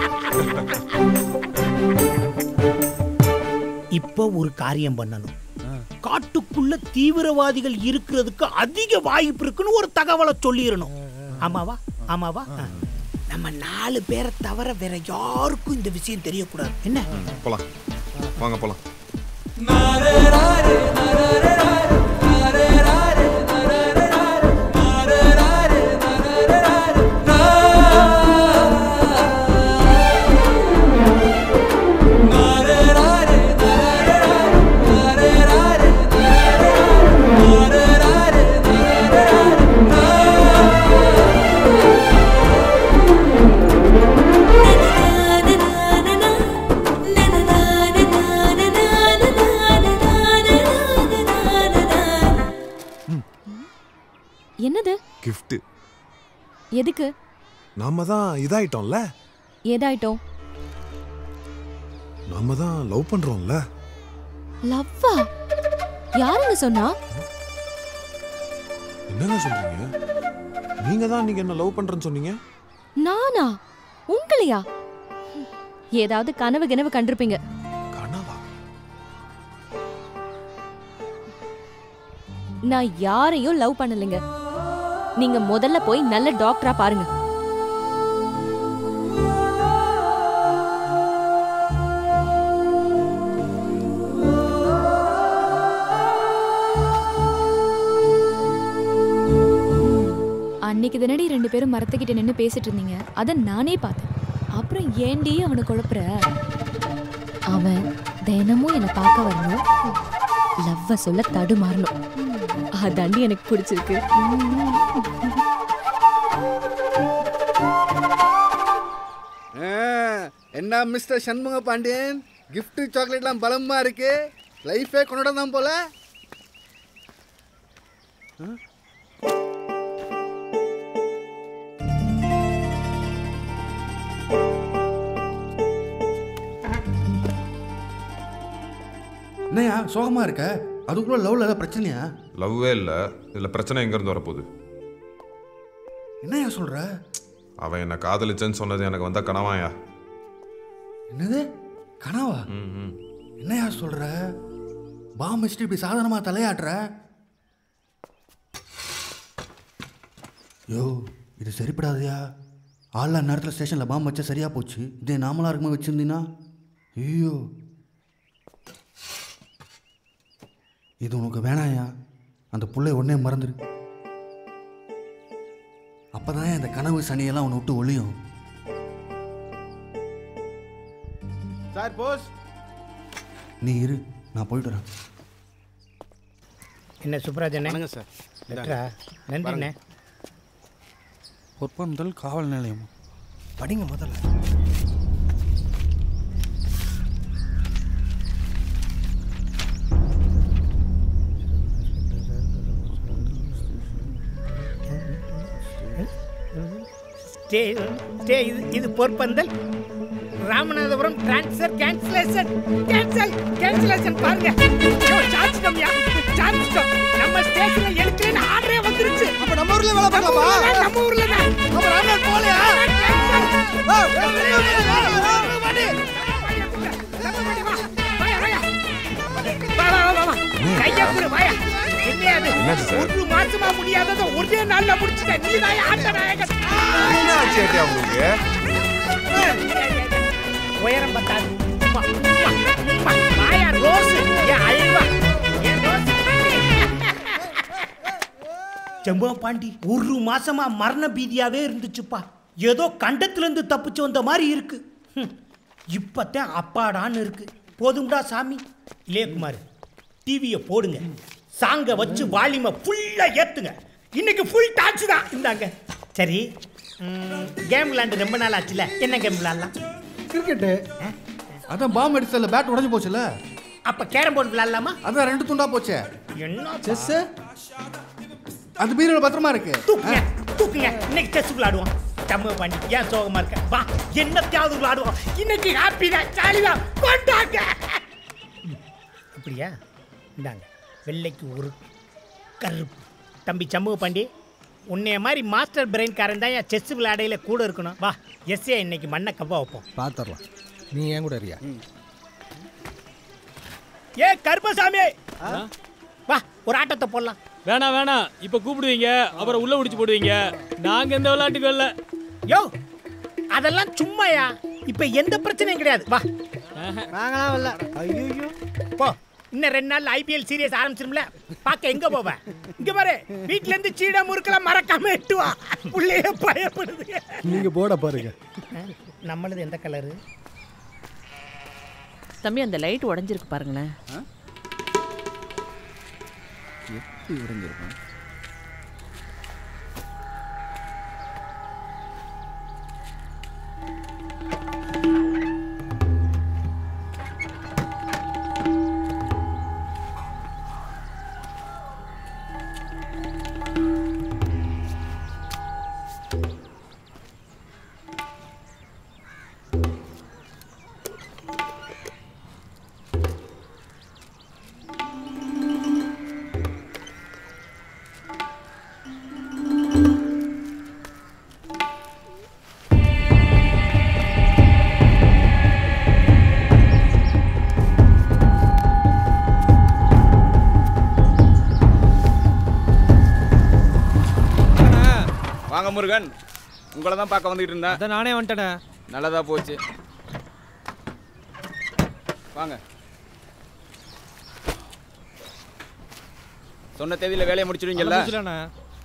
Speaker 3: இப்போ ஒரு காரியம் பண்ணணும் காட்டுக்குள்ள தீவிரவாதிகள் இருக்கிறதுக்கு அதிக வாய்ப்பு இருக்குன்னு ஒரு தகவலை சொல்லிடணும் ஆமாவா ஆமாவா ஆ. நம்ம நாலு பேரை தவிர வேற யாருக்கும் இந்த விஷயம் தெரியக்கூடாது என்ன
Speaker 17: போலாம் வாங்க போலாம்
Speaker 22: என்னது
Speaker 8: gift
Speaker 22: எதுக்கு
Speaker 8: நாம தான் இதாயிட்டோம்ல
Speaker 22: ஏதாயிட்டோம்
Speaker 8: நாம தான் லவ் பண்றோம்ல
Speaker 22: லவ்வா யாருங்க சொன்னா
Speaker 8: என்னங்க சொல்றீங்க நீங்க தான் நீங்க என்ன லவ் பண்றேன்னு சொன்னீங்க
Speaker 22: நானா உங்களையா ஏதாவது கனவு கிணவு கண்டிருப்பீங்க நான் யாரையும் லவ் பண்ணலைங்க நீங்க முதல்ல போய் நல்ல டாக்டரா பாருங்க அன்னைக்கு தினடி ரெண்டு பேரும் மரத்துக்கிட்ட நின்று பேசிட்டு இருந்தீங்க அதை நானே பார்த்தேன் அப்புறம் ஏண்டி அவனை குழப்புற அவன் தினமும் என்னை பார்க்க வரணும் லவ்வ சொல்ல தடுமாறணும் அதாண்டி எனக்கு பிடிச்சிருக்கு
Speaker 13: ஆ, என்ன மிஸ்டர் சண்முக பாண்டியன் gift சாக்லேட்லாம் பலமா இருக்கு லைஃபே கொண்டாட தான் போல ஆ? என்னையா சோகமா இருக்க அதுக்குள்ள லவ்ல ஏதாவது பிரச்சனையா
Speaker 8: லவ்வே இல்ல இதுல பிரச்சனை எங்க இருந்து வரப்போகுது
Speaker 13: என்னையா சொல்ற
Speaker 8: அவன் என்ன காதலிச்சேன்னு சொன்னது எனக்கு வந்த கனவாயா
Speaker 13: என்னது கனவா என்னையா சொல்ற பாம் வச்சுட்டு இப்படி சாதாரணமா தலையாட்டுற யோ இது சரிப்படாதயா ஆள்ல நேரத்தில் ஸ்டேஷனில் பாம் வச்சா சரியா போச்சு இதே நாமளா இருக்குமா வச்சிருந்தீங்கன்னா ஐயோ இது உனக்கு வேணாயா அந்த புள்ளை உடனே மறந்துடு அப்பதான் இந்த கனவு சனியெல்லாம் உன்னை விட்டு ஒளியும்
Speaker 9: சார் போஸ்
Speaker 13: நீ இரு நான் போயிட்டு வரேன்
Speaker 3: என்ன சுப்ராஜ் அண்ணே
Speaker 13: வணக்கம் சார்.
Speaker 3: லெட்டரா நன்றிண்ணே
Speaker 13: பொற்பந்தல் காவல் நிலையம் படிங்க முதல்ல
Speaker 3: ஸ்டே ஸ்டே இது இது Porpandhal Ramanathapuram transfer cancellation cancel cancellation பாருங்க ஐயோ, சார்ஜ் கம்மியா சார்ஜ் கம். நம்ம ஸ்டேஷன்ல எடுக்கிறேன்னு ஆர்டரே வந்துருச்சு அப்ப நம்ம ஊர்ல வேலை பார்க்கலாமா நம்ம ஊர்ல தான் அப்ப ராமநாத் போலையா கையா கொடு வாயா என்ன அது
Speaker 8: என்னாச்சு சார்?
Speaker 3: ஒரு மாசமா முடியாததை ஒரே நாள்ல முடிச்சுட்டேன் நீ தான் ஆட்ட நாயகன்
Speaker 8: என்ன ஆச்சு ஏட்டியா உங்களுக்கு
Speaker 3: உயரம் பத்தாது உம்மா, உம்மா, உம்மா. வாயா ரோஸ் என் அழிவா என் ரோஸ் செம்பா பாண்டி ஒரு மாசமா மரண பீதியாவே இருந்துச்சுப்பா ஏதோ கண்டத்துல இருந்து தப்பிச்சு வந்த மாதிரி இருக்கு ஹம். இப்பத்தான் அப்பாடான்னு இருக்கு போதும்டா சாமி இளையகுமார் டிவியை போடுங்க சாங்க வச்சு வால்யூமை ஃபுல்லா ஏத்துங்க இன்னைக்கு ஃபுல் டான்ஸ் தான் இந்தாங்க சரி கேம் விளாண்டு ரொம்ப நாள் ஆச்சுல என்ன கேம் விளாடலாம்
Speaker 13: கிரிக்கெட்டு அதான் பாம் அடிச்சல பேட் உடைஞ்சு போச்சுல
Speaker 3: அப்ப கேரம் போர்டு விளையாடலாமா
Speaker 13: அதான் ரெண்டு துண்டா போச்சே
Speaker 3: என்ன
Speaker 13: செஸ் அந்த பீரோல பத்திரமா இருக்கு
Speaker 3: தூக்குங்க தூக்குங்க இன்னைக்கு செஸ் விளையாடுவோம் தமிழ் பாண்டி ஏன் சோகமா இருக்க வா என்னத்தையாவது விளையாடுவோம் இன்னைக்கு ஹாப்பி தான் ஜாலி தான் கொண்டாங்க அப்படியா இந்தாங்க வெள்ளைக்கு ஒரு கருப்பு தம்பி சமூக பாண்டி உன்னைய மாதிரி மாஸ்டர் பிரெயின் காரன் தான் என் செஸ் விளையாடையில கூட இருக்கணும் வா எஸ்ஏ இன்னைக்கு மண்ணை கவ்வா வைப்போம்
Speaker 23: பார்த்துடலாம் நீ ஏன் கூட அறியா
Speaker 3: ஏ கருப்பசாமி வா ஒரு ஆட்டத்தை போடலாம்
Speaker 16: வேணாம் வேணாம் இப்ப கூப்பிடுவீங்க அப்புறம் உள்ள முடிச்சு போடுவீங்க நாங்க எந்த விளையாட்டுக்கு இல்ல
Speaker 3: யோ அதெல்லாம் சும்மாயா இப்ப எந்த பிரச்சனையும் கிடையாது வா நாங்களாம் இல்ல ஐயோ போ இன்னும் ரெண்டு நாள் ஐபிஎல் சீரியஸ் ஆரம்பிச்சிரும்ல பார்க்க எங்க போவேன் இங்க பாரு வீட்ல இருந்து சீடா முறுக்கெல்லாம் மறக்காம எட்டு வா புள்ளைய பயப்படுது
Speaker 23: நீங்க போட பாருங்க
Speaker 3: நம்மளது எந்த கலரு
Speaker 6: தம்பி அந்த லைட் உடஞ்சிருக்கு பாருங்களேன்
Speaker 13: எப்படி உடைஞ்சிருக்கும்
Speaker 19: வாங்க முருகன் உங்களை தான் பார்க்க வந்துகிட்டு இருந்தேன்
Speaker 2: அதான் நானே வந்துட்டேனே
Speaker 19: நல்லதா போச்சு வாங்க சொன்ன தேதியில வேலையை முடிச்சிடுவீங்கல்ல
Speaker 2: முடிச்சிடண்ணே.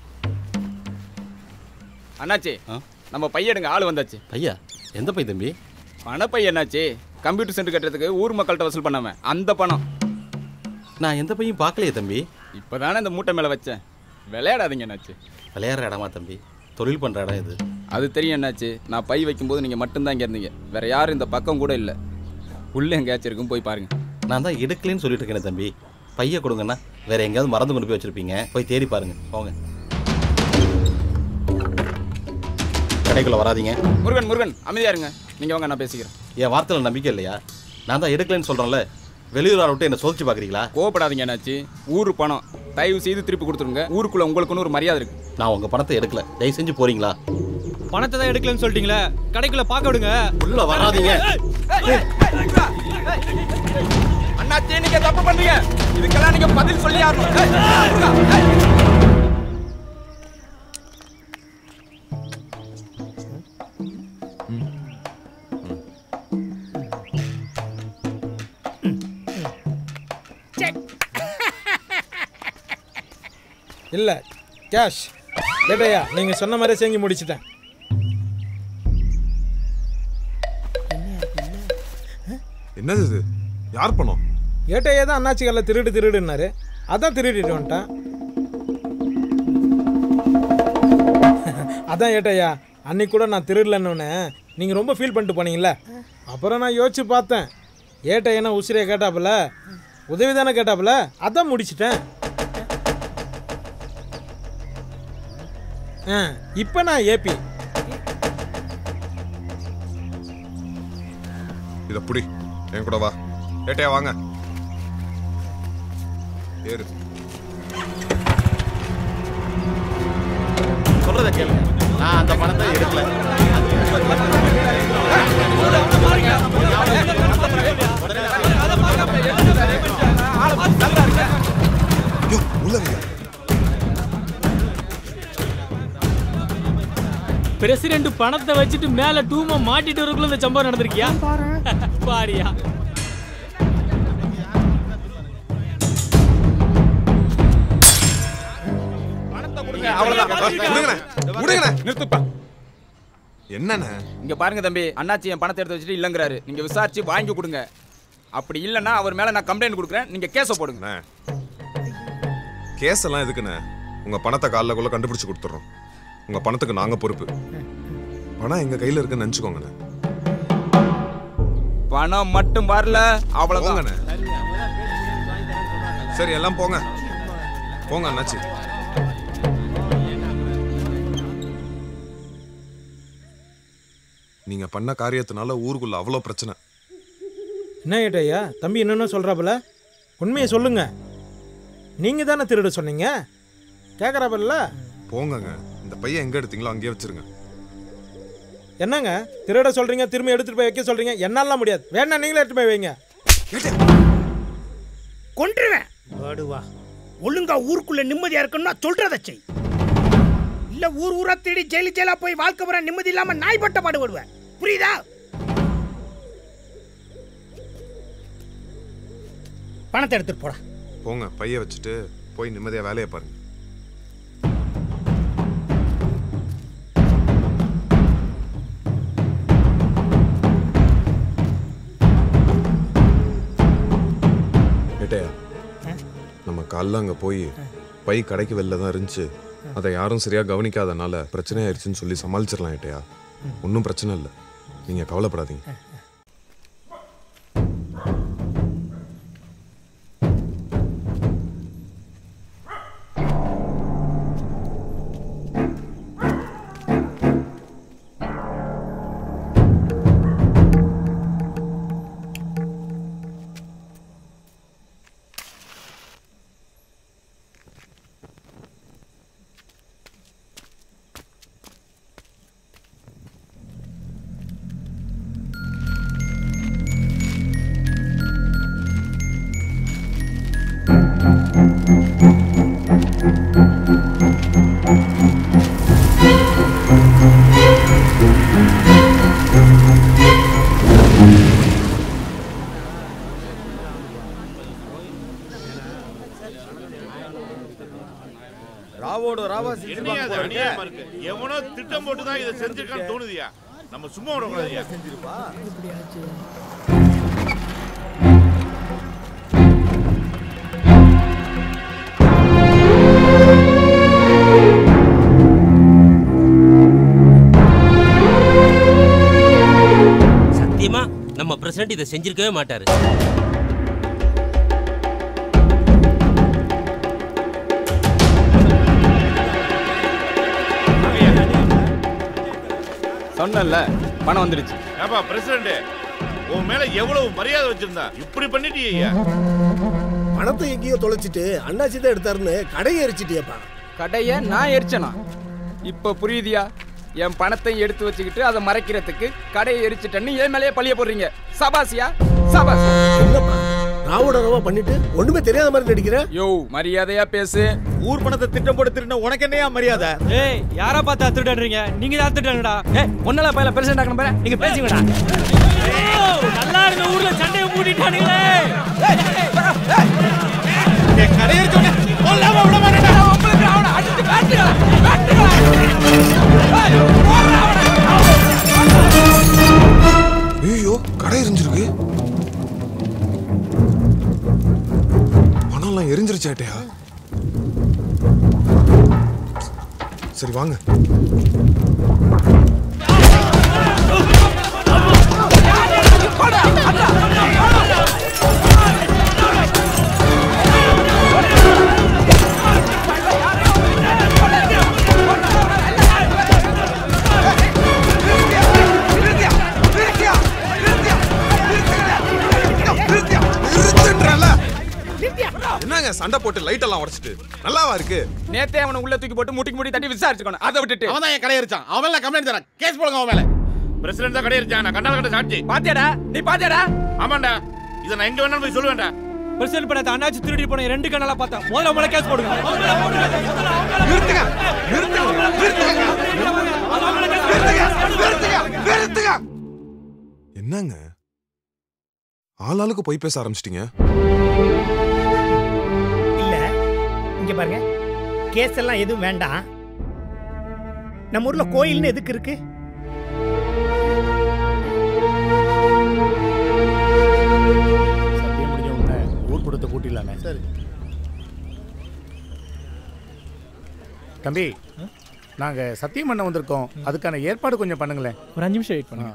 Speaker 19: அண்ணாச்சி நம்ம பையடுங்க ஆள் வந்தாச்சு
Speaker 24: ஐயா எந்த பை தம்பி
Speaker 19: பணப்பை என்னாச்சு கம்ப்யூட்டர் சென்டர் கட்டுறதுக்கு ஊர் மக்கள்கிட்ட வசூல் பண்ணாம அந்த பணம்
Speaker 24: நான் எந்த பையும் பார்க்கலையே தம்பி
Speaker 19: இப்போதானே இந்த மூட்டை மேலே வச்சேன் விளையாடாதீங்க என்னாச்சு
Speaker 24: விளையாடுற இடமா தம்பி தொழில் பண்ணுற இடம் இது
Speaker 19: அது தெரியும் என்னாச்சு நான் பை வைக்கும்போது நீங்கள் மட்டும்தான் இங்கே இருந்தீங்க வேற யாரும் இந்த பக்கம் கூட இல்லை உள்ள எங்கேயாச்சும் இருக்கும் போய் பாருங்க
Speaker 24: நான் தான் எடுக்கலைன்னு சொல்லிட்டு இருக்கேனே தம்பி பைய கொடுங்கண்ணா வேற எங்கேயாவது மறந்து கொண்டு போய் வச்சிருப்பீங்க போய் தேடி பாருங்க போங்க கடைக்குள்ள வராதீங்க
Speaker 19: முருகன் முருகன் அமைதியா இருங்க நீங்கள் வாங்க நான் பேசிக்கிறேன்
Speaker 24: என் வார்த்தையில் நம்பிக்கை இல்லையா நான் தான் எடுக்கலைன்னு சொல்கிறேன்ல வெளியூர் ஆள் விட்டு என்ன சோதிச்சு பார்க்குறீங்களா
Speaker 19: கோவப்படாதீங்க என்னாச்சு ஊர் பணம் தயவு செய்து திருப்பி கொடுத்துருங்க ஊருக்குள்ள உங்களுக்குன்னு ஒரு மரியாதை இருக்கு
Speaker 24: நான் உங்கள் பணத்தை எடுக்கல தயவு செஞ்சு போறீங்களா
Speaker 2: பணத்தை தான் எடுக்கலன்னு சொல்லிட்டீங்களே கடைக்குள்ள பார்க்க விடுங்க
Speaker 24: உள்ள வராதீங்க
Speaker 19: அண்ணாச்சி நீங்க தப்பு பண்றீங்க இதுக்கெல்லாம் நீங்க பதில் சொல்லி ஆகணும் ஏய், முருகா, ஏய்.
Speaker 7: இல்லை கேஷ் ஏட்டையா நீங்கள் சொன்ன மாதிரியே செஞ்சு முடிச்சிட்டேன்
Speaker 8: என்னது இது யார் பணம்
Speaker 7: ஏட்டையா தான் அண்ணாச்சி கல்ல திருடு திருடுன்னாரு அதான் திருடிட்டு வந்துட்டேன் அதான் ஏட்டையா அன்னைக்கு கூட நான் திருடலன்னு நீங்கள் ரொம்ப ஃபீல் பண்ணிட்டு போனீங்கல்ல அப்புறம் நான் யோசிச்சு பார்த்தேன் ஏட்டையனா உசிரியை கேட்டாப்புல உதவி தானே கேட்டாப்புல அதான் முடிச்சிட்டேன் ஆ இப்போ நான் ஏபி
Speaker 8: இத புடி என் கூட வா ஏட்டையா வாங்க ஏறு
Speaker 24: சொல்றத கேளுங்க நான் அந்த பணத்தை எடுக்கல
Speaker 16: பிரசிடென்ட் பணத்தை வச்சுட்டு மேல டூமா மாட்டிட்டு வரக்குள்ள இந்த சம்பவம் நடந்திருக்கியா பாரியா
Speaker 19: நிறுத்துப்பா
Speaker 8: என்னண்ணே
Speaker 19: இங்க பாருங்க தம்பி அண்ணாச்சி என் பணத்தை எடுத்து வச்சுட்டு இல்லைங்கிறாரு நீங்க விசாரிச்சு வாங்கி கொடுங்க அப்படி இல்லைன்னா அவர் மேல நான் கம்ப்ளைண்ட் கொடுக்குறேன் நீங்க கேஸை போடுங்க
Speaker 8: கேஸ் எல்லாம் எதுக்குண்ணே உங்க பணத்தை காலைல குள்ள கண்டுபிடிச்சு கொடுத்துறோம் உங்க பணத்துக்கு நாங்க பொறுப்பு பணம் எங்க கையில இருக்குன்னு நினைச்சுக்கோங்கண்ணே
Speaker 19: பணம் மட்டும் வரல அவ்வளவுதான்
Speaker 8: சரி எல்லாம் போங்க போங்க அண்ணாச்சி நீங்க பண்ண காரியத்தினால ஊருக்குள்ள அவ்வளோ பிரச்சனை
Speaker 7: என்ன ஏட்டையா தம்பி என்னென்ன சொல்கிறாப்புல உண்மையை சொல்லுங்க நீங்கள் தானே திருட சொன்னீங்க கேட்குறாப்புல
Speaker 8: போங்கங்க இந்த பையன் எங்க எடுத்தீங்களோ அங்கேயே வச்சிருங்க
Speaker 7: என்னங்க திருட சொல்கிறீங்க திரும்ப எடுத்துகிட்டு போய் வைக்க சொல்கிறீங்க என்னாலாம் முடியாது வேணா நீங்களே எடுத்து போய் வைங்க
Speaker 3: கொன்றுவேன் வாடுவா ஒழுங்கா ஊருக்குள்ள நிம்மதியா இருக்கணும்னா சொல்றத செய் இல்ல ஊர் ஊரா தேடி ஜெயிலு ஜெயிலா போய் வாழ்க்கை பூரா நிம்மதி இல்லாம நாய்பட்ட பாடுபடுவேன் புரியுதா பணத்தை எடுத்துட்டு போடா
Speaker 8: போங்க பைய வச்சுட்டு போய் நிம்மதியா வேலையை பாருங்க ஏட்டையா நம்ம காலைல அங்க போய் பை கடைக்கு வெளில தான் இருந்துச்சு அதை யாரும் சரியா கவனிக்காதனால பிரச்சனை ஆயிடுச்சுன்னு சொல்லி சமாளிச்சிடலாம் ஏட்டையா ஒன்றும் பிரச்சனை இல்லை நீங்க கவலைப்படாதீங்க
Speaker 9: ராவோட ராவா
Speaker 1: என்னையா அது அநியாயமா இருக்கு எவனோ திட்டம் போட்டு தான் இதை செஞ்சிருக்கான்னு தோணுதியா நம்ம சும்மா விடக்கூடாதுயா
Speaker 5: சத்தியமா நம்ம பிரசிடண்ட் இதை செஞ்சிருக்கவே மாட்டாரு
Speaker 19: சொன்னல பணம் வந்துடுச்சு
Speaker 1: ஏப்பா பிரசிடண்ட் உன் மேல எவ்வளவு மரியாதை வச்சிருந்தா இப்படி பண்ணிட்டியா
Speaker 20: பணத்தை எங்கேயோ தொலைச்சிட்டு அண்ணாச்சி தான் எடுத்தாருன்னு கடையை எரிச்சிட்டியப்பா
Speaker 19: கடையை நான் எரிச்சனா இப்ப புரியுதியா என் பணத்தை எடுத்து வச்சுக்கிட்டு அதை மறைக்கிறதுக்கு கடையை எரிச்சிட்டேன்னு என் மேலேயே பழிய போடுறீங்க சபாசியா சபாஸ்
Speaker 20: என்னப்பா ராவோட ரவா பண்ணிட்டு ஒண்ணுமே தெரியாத மாதிரி நடிக்கிற
Speaker 19: யோ மரியாதையா பேசு
Speaker 9: ஊர் பணத்தை திட்டம் போட்டு திருடின உனக்கு என்னையா மரியாதை
Speaker 2: ஏய் யாரை பார்த்தா திருடன்றீங்க நீங்க தான் திருடங்கடா
Speaker 19: ஏய் ஒன்னல பையில பிரசிடண்ட் ஆகணும் பாரு நீங்க பேசுங்கடா
Speaker 16: நல்லா இருந்த ஊர்ல சண்டையை மூடிட்டானுங்களே
Speaker 8: ஐயோ கடை எரிஞ்சிருக்கு பணம்லாம் எரிஞ்சிருச்சு ஏட்டையா சரி வாங்க நிறுத்துன்றேன்ல. என்னங்க சண்டை போட்டு லைட் எல்லாம் உடைச்சிட்டு நல்லாவா இருக்கு
Speaker 19: நேத்தே அவனை உள்ள தூக்கி போட்டு முட்டிக்கு முட்டி தட்டி விசாரிச்சுக்கணும் அதை விட்டுட்டு
Speaker 1: அவன் தான் என் கடை எரிச்சான் அவன் மேல கம்ப்ளைண்ட் தரேன் கேஸ் போடுங்க அவன் மேல பிரசிடண்ட் தான் கடை எரிச்சான் நான் கண்ணால கட்ட சாட்சி
Speaker 19: பாத்தியாடா நீ பாத்தியாடா
Speaker 1: ஆமாண்டா இதை நான் எங்க வேணாலும் போய் சொல்லுவேன்டா
Speaker 2: பிரசிடண்ட் பண்ண அண்ணாச்சி திருடி போன ரெண்டு கண்ணால பார்த்தா முதல்ல உங்களை கேஸ் போடுங்க
Speaker 8: என்னங்க ஆளாளுக்கு போய் பேச ஆரம்பிச்சிட்டீங்க
Speaker 3: இல்ல இங்க பாருங்க கேஸ் எல்லாம் எதுவும் வேண்டாம் நம்ம ஊர்ல கோயில்னு எதுக்கு இருக்கு
Speaker 1: சத்தியம் முடிஞ்ச உடனே ஊர் கூட்டத்தை கூட்டிடலானே
Speaker 20: சரி
Speaker 1: தம்பி நாங்க சத்தியம் பண்ண வந்திருக்கோம் அதுக்கான ஏற்பாடு கொஞ்சம் பண்ணுங்களேன்
Speaker 16: ஒரு அஞ்சு நிமிஷம் வெயிட் பண்ணுங்க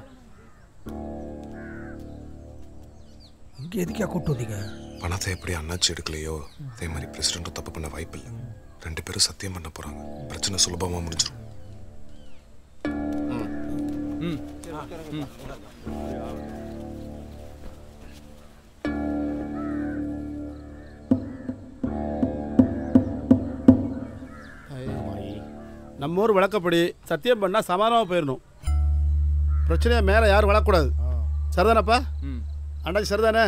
Speaker 20: இங்க எதுக்கா கூட்டு வந்தீங்க
Speaker 8: பணத்தை எப்படி அண்ணாச்சி எடுக்கலையோ அதே மாதிரி பிரசிடண்ட்டும் தப்பு பண்ண வாய்ப்பு இல்லை ரெண்டு பேரும் சத்தியம் பண்ண போறாங்க பிரச்சனை சுலபமா முடிஞ்சிடும்
Speaker 20: நம்ம ஊர் வழக்கப்படி சத்தியம் பண்ணா சமாதானமா போயிடணும் பிரச்சனையா மேல யாரும் வளரக்கூடாது சரிதானப்பா அண்ணாச்சி சரிதானே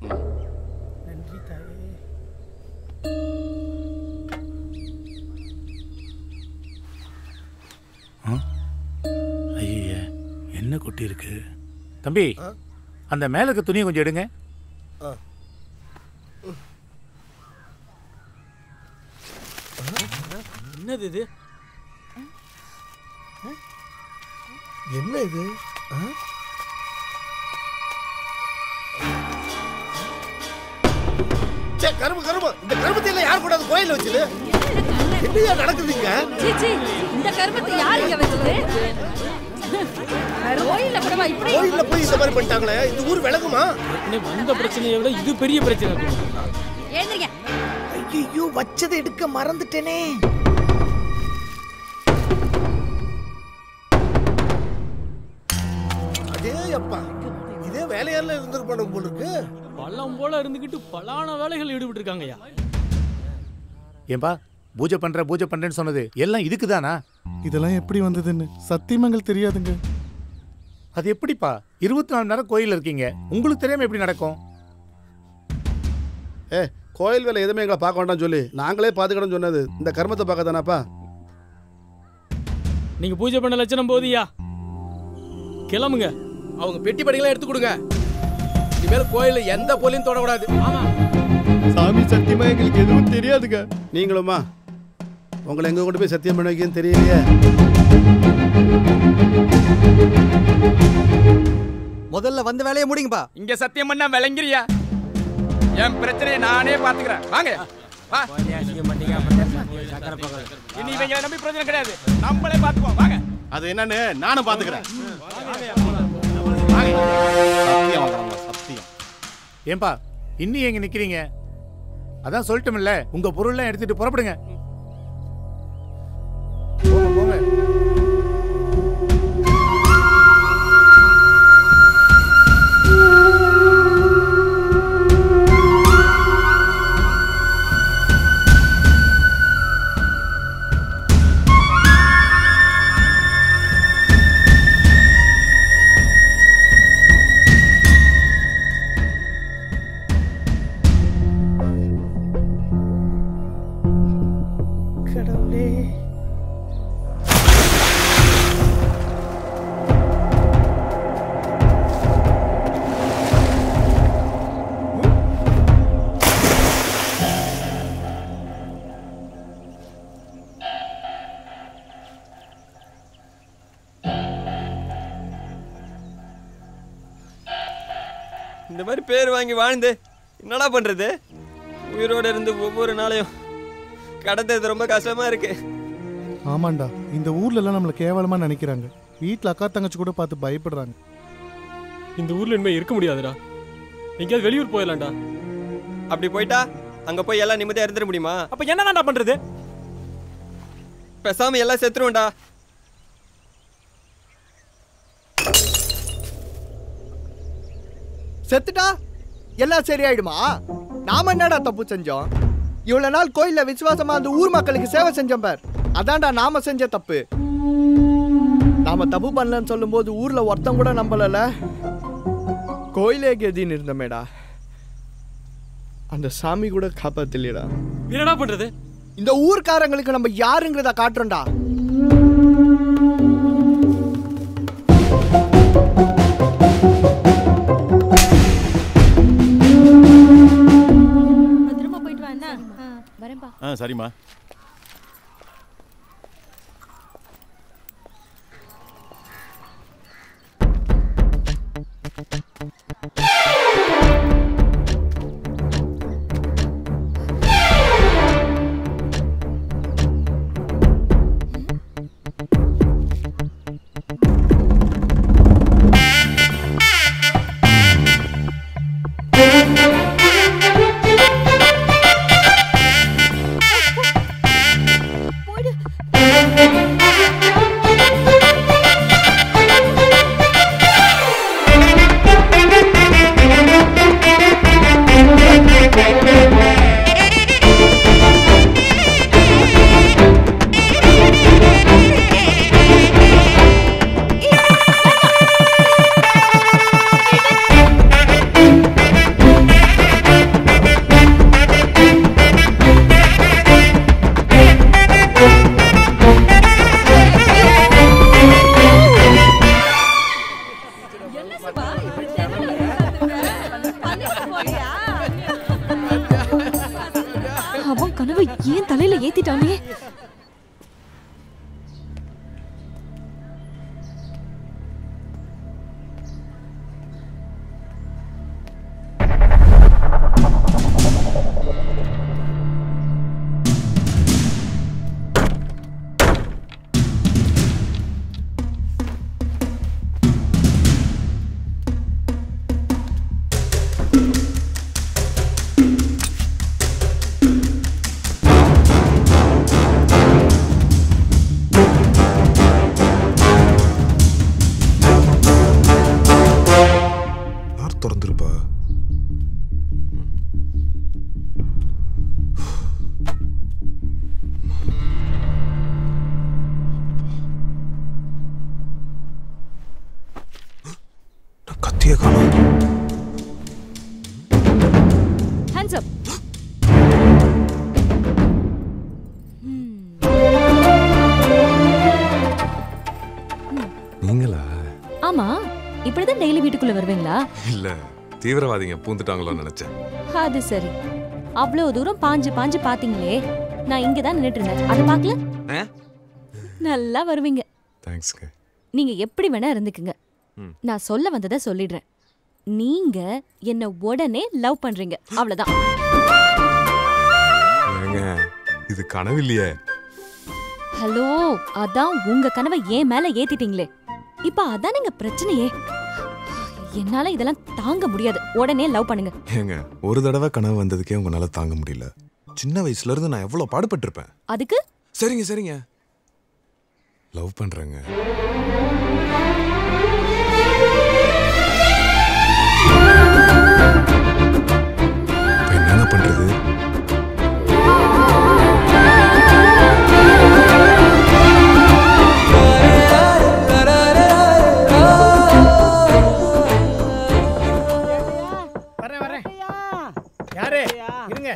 Speaker 1: ஐய என்ன கொட்டி இருக்கு தம்பி அந்த மேலுக்கு துணியை கொஞ்சம் எடுங்க
Speaker 20: ஆ
Speaker 16: என்னது இது
Speaker 23: என்ன இது ஆ?
Speaker 20: சே கரும்பு கரும்பு இந்த கரும்பு யார் கூட கோயில வச்சது என்னையா நடக்குதுங்க
Speaker 4: சீ, இந்த கருமத்தை யார் இங்க வச்சது கோயில்ல கூடவா இப்படி
Speaker 20: கோயில்ல போய் இந்த மாதிரி பண்ணிட்டாங்களே இந்த ஊர் விளங்குமா
Speaker 16: ஏற்கனவே வந்த பிரச்சனையை விட இது பெரிய பிரச்சனை
Speaker 4: எழுந்திரிங்க
Speaker 3: ஐயோ வச்சதை எடுக்க மறந்துட்டேனே
Speaker 20: அதே அப்பா இதே வேலையாரில் இருந்திருப்பானு போல இருக்கு
Speaker 16: பள்ளம் போல இருந்துகிட்டு பலான வேலைகள் ஈடுபட்டு இருக்காங்கய்யா
Speaker 11: ஏன்பா பூஜை பண்ற பூஜை பண்றேன்னு சொன்னது எல்லாம் இதுக்கு தானா
Speaker 23: இதெல்லாம் எப்படி வந்ததுன்னு சத்தியமங்கள் தெரியாதுங்க
Speaker 11: அது எப்படிப்பா இருபத்தி நாலு மணி நேரம் கோயில்ல இருக்கீங்க உங்களுக்கு தெரியாம எப்படி நடக்கும்
Speaker 20: ஏ கோயில் வேலை எதுவுமே எங்களை பார்க்க வேண்டாம்னு சொல்லி நாங்களே பார்த்துக்கணும்னு சொன்னது இந்த கர்மத்தை பார்க்க தானப்பா
Speaker 16: நீங்க பூஜை பண்ண லட்சணம் போதியா கிளம்புங்க
Speaker 15: அவங்க பெட்டி படிகளை எடுத்து கொடுங்க இனிமேல் கோயில்ல எந்த போலியும் தொடக்கூடாது
Speaker 20: சாமி சத்தியமா எங்களுக்கு எதுவும் தெரியாதுங்க நீங்களுமா உங்களை எங்க கொண்டு போய் சத்தியம் பண்ண வைக்கன்னு தெரியலையே
Speaker 19: முதல்ல வந்த வேலையை முடிங்கப்பா இங்க சத்தியம் பண்ணா விளங்கிறியா என் பிரச்சனையை நானே பாத்துக்கிறேன் வாங்க வா இனி இவங்களை நம்பி பிரச்சனை கிடையாது நம்மளே பாத்துக்குவோம் வாங்க
Speaker 9: அது என்னன்னு நானும் பாத்துக்கிறேன்
Speaker 11: சத்தியம் ஏன்பா இன்னும் எங்க நிக்கிறீங்க அதான் சொல்லட்டுமில்ல உங்க பொருள்லாம் எடுத்துட்டு புறப்படுங்க போங்க போங்க
Speaker 3: கடவுளே
Speaker 19: இந்த மாதிரி பேர் வாங்கி வாழ்ந்து என்னடா பண்றது உயிரோட இருந்து ஒவ்வொரு நாளையும் கடந்தது ரொம்ப கஷ்டமா இருக்கு
Speaker 23: ஆமாண்டா இந்த ஊர்ல எல்லாம் நம்மள கேவலமா நினைக்கிறாங்க வீட்ல அக்கா தங்கச்சி கூட பார்த்து பயப்படுறாங்க
Speaker 16: இந்த ஊர்ல இனிமே இருக்க முடியாதுடா எங்கேயாவது வெளியூர் போயிடலாம்டா
Speaker 19: அப்படி போயிட்டா அங்க போய் எல்லாம் நிம்மதியா இருந்துட முடியுமா
Speaker 2: அப்ப என்னடா பண்றது
Speaker 19: பேசாம எல்லாம் செத்துருவோம்டா
Speaker 21: செத்துட்டா எல்லாம் சரியாயிடுமா நாம என்னடா தப்பு செஞ்சோம் இவ்வளவு நாள் கோயில்ல விசுவாசமா அந்த ஊர் மக்களுக்கு சேவை செஞ்சோம் பார் அதான்டா நாம செஞ்ச தப்பு நாம தப்பு பண்ணலன்னு சொல்லும்போது ஊர்ல ஒருத்தன் கூட நம்பலல கோயிலே கெதின்னு இருந்தமேடா அந்த சாமி கூட காப்பாத்தலையடா
Speaker 16: என்னடா பண்றது
Speaker 21: இந்த ஊர்க்காரங்களுக்கு நம்ம யாருங்கிறத காட்டுறோம்டா
Speaker 22: பத்திரமா போயிட்டு வா என்ன வரேன்பா
Speaker 9: ஆ சரிம்மா
Speaker 22: அவன் கனவு ஏன் தலையில ஏத்திட்டானே டெய்லி வீட்டுக்குள்ள வருவீங்களா
Speaker 8: இல்ல தீவிரவாதிங்க பூந்துட்டாங்களோன்னு நினைச்சேன்
Speaker 22: அது சரி அவ்வளவு தூரம் பாஞ்சு பாஞ்சு பாத்தீங்களே நான் இங்க தான் நின்னுட்டு இருந்தேன் அதை பார்க்கல
Speaker 8: ஆ?
Speaker 22: நல்லா வருவீங்க
Speaker 8: தேங்க்ஸ்ங்க
Speaker 22: நீங்க எப்படி வேணா இருந்துக்குங்க
Speaker 8: ம்.
Speaker 22: நான் சொல்ல வந்ததை சொல்லிடுறேன் நீங்க என்ன உடனே லவ் பண்றீங்க அவ்வளவுதான்
Speaker 8: ஏங்க இது கனவு இல்லையே
Speaker 22: ஹலோ அதான் உங்க கனவை ஏன் மேல ஏத்திட்டீங்களே இப்ப அதான் எங்க பிரச்சனையே என்னால இதெல்லாம் தாங்க முடியாது உடனே லவ் பண்ணுங்க
Speaker 8: ஏங்க ஒரு தடவை கனவு வந்ததுக்கே உங்களால தாங்க முடியல சின்ன வயசுல இருந்து நான் எவ்வளவு பாடுபட்டிருப்பேன்
Speaker 22: அதுக்கு
Speaker 8: சரிங்க சரிங்க லவ் பண்றேங்க இப்ப என்னங்க பண்றது
Speaker 3: வரேன் வரேன் யாரு இருங்க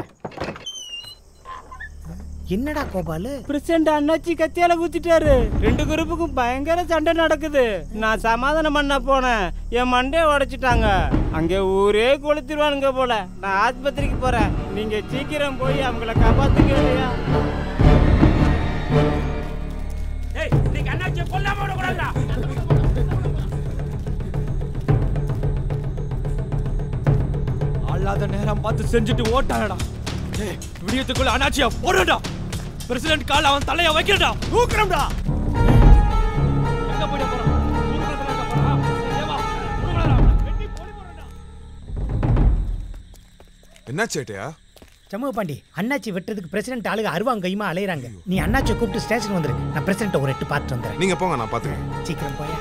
Speaker 3: என்னடா கோபாலு
Speaker 10: பிரசிடண்ட் அண்ணாச்சி கத்தியால குத்திட்டாரு ரெண்டு குரூப்புக்கும் பயங்கர சண்டை நடக்குது நான் சமாதானம் பண்ண போனேன் என் மண்டைய உடைச்சிட்டாங்க அங்க ஊரே கொளுத்திடுவானுங்க போல நான் ஆஸ்பத்திரிக்கு போறேன் நீங்க சீக்கிரம் போய் அவங்கள காப்பாத்துங்க இல்லையா
Speaker 16: ஏய் நீங்க அண்ணாச்சியை கொல்லாம விடக்கூடாதுடா
Speaker 2: அல்லாத நேரம் பார்த்து செஞ்சுட்டு ஓட்டாடா ஏய் விடியத்துக்குள்ள அண்ணாச்சியா போடுடா பிரசிடென்ட் கால் அவன் தலைய வைக்கிறடா ஊக்குறம்டா எங்க போயிட போறான் ஊருக்குள்ள தானே இருக்க போறான். ஏவா, ஊருக்குள்ளடா அவனை. வெட்டி போடு போடுடா.
Speaker 8: என்னாச்சு ஏட்டையா
Speaker 3: சமூக பாண்டி அண்ணாச்சி வெட்டுறதுக்கு பிரசிடென்ட் ஆளுங்க அருவாங்க கையுமா அலையறாங்க நீ அண்ணாச்சியை கூப்பிட்டு ஸ்டேஷன் வந்துரு நான் பிரசிடென்ட் ஒரு எட்டு பார்த்துட்டு வந்துடுறேன்
Speaker 8: நீங்க போங்க நான் பாத்துக்கிறேன்
Speaker 3: சீக்கிரம் போயா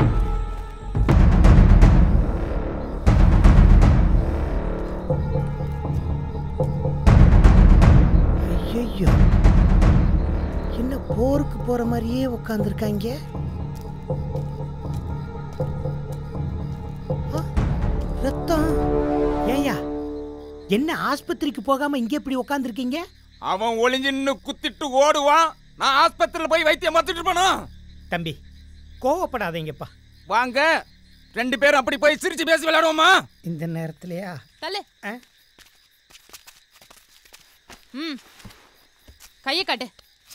Speaker 3: ஐயோ என்ன போருக்கு போற மாதிரியே உட்காந்துருக்காங்க ரத்தம் ஏயா என்ன ஆஸ்பத்திரிக்கு போகாம இங்க இப்படி உட்காந்துருக்கீங்க
Speaker 19: அவன் ஒளிஞ்சு நின்னு குத்திட்டு ஓடுவான் நான் ஆஸ்பத்திரியில போய் வைத்தியம் பார்த்துட்டு இருப்பானா
Speaker 3: தம்பி கோவப்படாதீங்கப்பா
Speaker 19: வாங்க ரெண்டு பேரும் அப்படி போய் சிரிச்சு பேசி விளையாடுவோமா
Speaker 3: இந்த நேரத்திலயா
Speaker 4: தள்ளு ம் கையை காட்டு